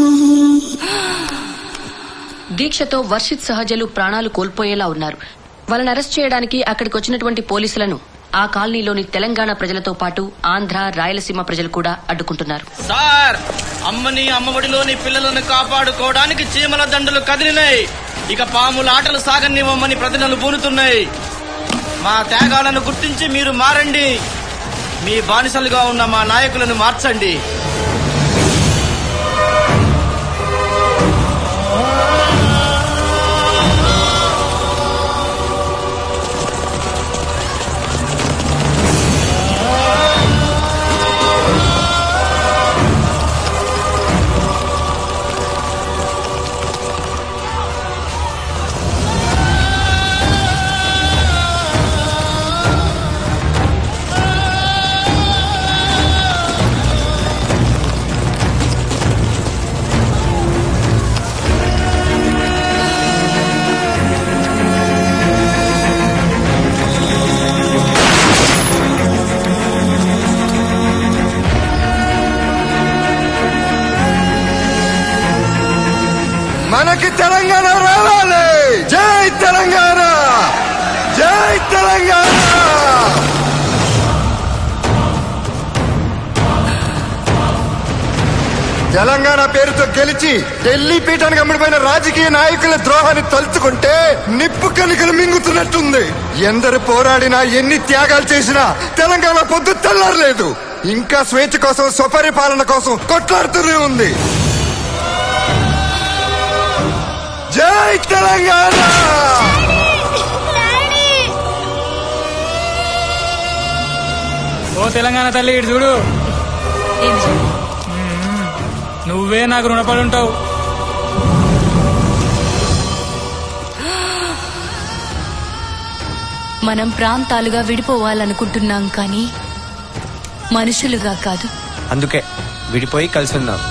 దీక్షతో వర్షిత్ సహజలు ప్రాణాలు కోల్పోయేలా ఉన్నారు వాళ్ళని అరెస్ట్ చేయడానికి అక్కడికి వచ్చినటువంటి పోలీసులను ఆ కాలనీలోని తెలంగాణ ప్రజలతో పాటు ఆంధ్ర రాయలసీమ ప్రజలు కూడా అడ్డుకుంటున్నారు సార్ అమ్మని అమ్మఒడిలోని పిల్లలను కాపాడుకోవడానికి చీమల దండలు కదిలినాయి ఇక పాముల ఆటలు సాగనివ్వమని ప్రతినలు బూనుతున్నాయి మా త్యాగాలను గుర్తించి మీరు మారండి మీ బానిసలుగా ఉన్న మా నాయకులను మార్చండి మనకి తెలంగాణ రావాలి జై తెలంగాణ జై తెలంగాణ తెలంగాణ పేరుతో గెలిచి ఢిల్లీ పీఠానికి అమ్ముడిపోయిన రాజకీయ నాయకుల ద్రోహాన్ని తలుచుకుంటే నిప్పు కనికలు మింగుతున్నట్టుంది ఎందరు పోరాడినా ఎన్ని త్యాగాలు చేసినా తెలంగాణ పొద్దు తెల్లారలేదు ఇంకా స్వేచ్ఛ కోసం స్వపరిపాలన కోసం కొట్లాడుతూనే ఉంది జై తెలంగాణ ఓ తెలంగాణ తల్లి ఇటు చూడు మ్మ్. నువ్వే నాకు రుణపడి ఉంటావు మనం ప్రాంతాలుగా విడిపోవాలనుకుంటున్నాం కానీ మనుషులుగా కాదు అందుకే విడిపోయి కలిసి ఉందాం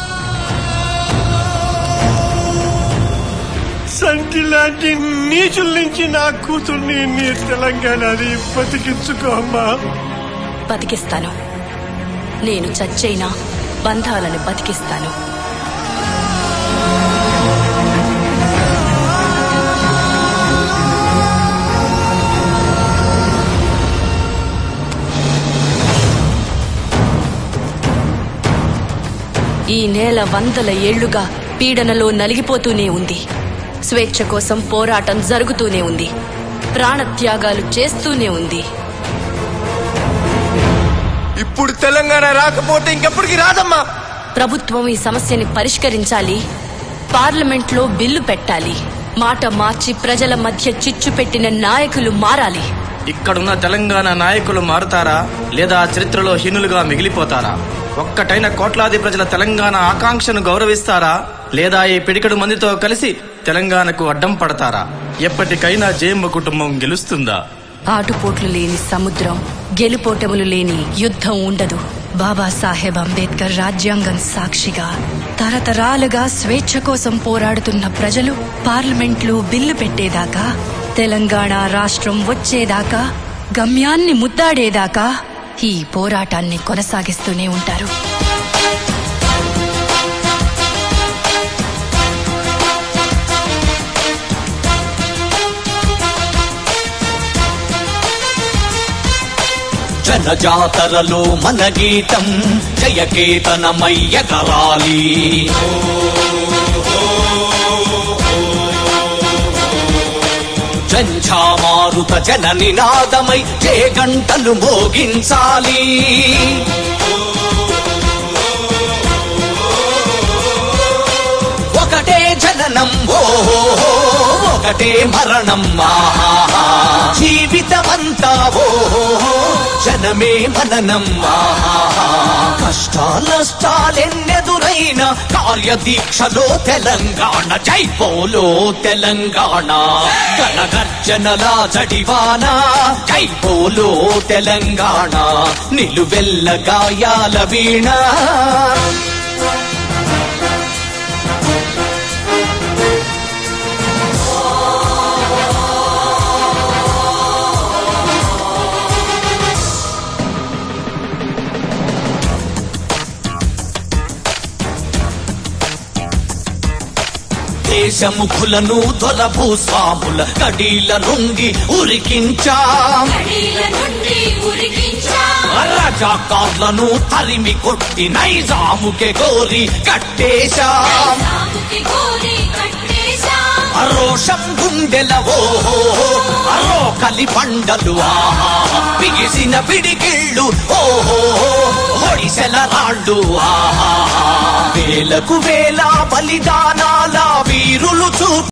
సంటి లాంటి నీచుల నుంచి నా కూతుర్ని నీ తెలంగాణని బతికించుకో అమ్మా బతికిస్తాను నేను చచ్చైనా బంధాలను బతికిస్తాను ఈ నేల వందల ఏళ్లుగా పీడనలో నలిగిపోతూనే ఉంది స్వేచ్ఛ కోసం పోరాటం జరుగుతూనే ఉంది ప్రాణత్యాగాలు చేస్తూనే ఉంది ఇప్పుడు తెలంగాణ రాకపోతే ఇంకెప్పటికి రాదమ్మా ప్రభుత్వం ఈ సమస్యని పరిష్కరించాలి పార్లమెంట్లో బిల్లు పెట్టాలి మాట మార్చి ప్రజల మధ్య చిచ్చు పెట్టిన నాయకులు మారాలి ఇక్కడున్న తెలంగాణ నాయకులు మారుతారా లేదా చరిత్రలో హీనులుగా మిగిలిపోతారా ఒక్కటైన కోట్లాది ప్రజల తెలంగాణ ఆకాంక్షను గౌరవిస్తారా లేదా ఈ పిడికడు మందితో కలిసి తెలంగాణకు అడ్డం పడతారా ఎప్పటికైనా జయమ్మ కుటుంబం గెలుస్తుందా ఆటుపోట్లు లేని సముద్రం గెలుపోటములు లేని యుద్ధం ఉండదు బాబాసాహెబ్ అంబేద్కర్ రాజ్యాంగం సాక్షిగా తరతరాలుగా స్వేచ్ఛ కోసం పోరాడుతున్న ప్రజలు పార్లమెంట్లు బిల్లు పెట్టేదాకా తెలంగాణ రాష్ట్రం వచ్చేదాకా గమ్యాన్ని ముద్దాడేదాకా ఈ పోరాటాన్ని కొనసాగిస్తూనే ఉంటారు జనజాతరలో మన గీతం జయకేతనమై ఎగరాలి జంఝామారుత జన నినాదమై జే గంటలు మోగించాలి ఒకటే జననం ఓ ఒకటే మరణం ఆహా జీవితమంతా ఓ జనమే మననం ఆహా కష్టాలష్టాలెన్నెదురైన కార్యదీక్షలో తెలంగాణ జై పోలో తెలంగాణ గణగర్జనల జడివాన జై పోలో తెలంగాణ నిలువెల్ల గాయాల వీణ దేశముఖులను దొర భూస్వాముల కడీల నుండి ఉరికించాం రజాకార్లను తరిమి కొట్టి నైజాముకే గోరి కట్టేశాం రోషం గుండెల ఓహో అరో కలి పండలు ఆహా బిగిసిన పిడికిళ్ళు ఓహో ఒడిసెల రాళ్ళు ఆహా వేలకు వేల బలిదానాల వీరులు చూ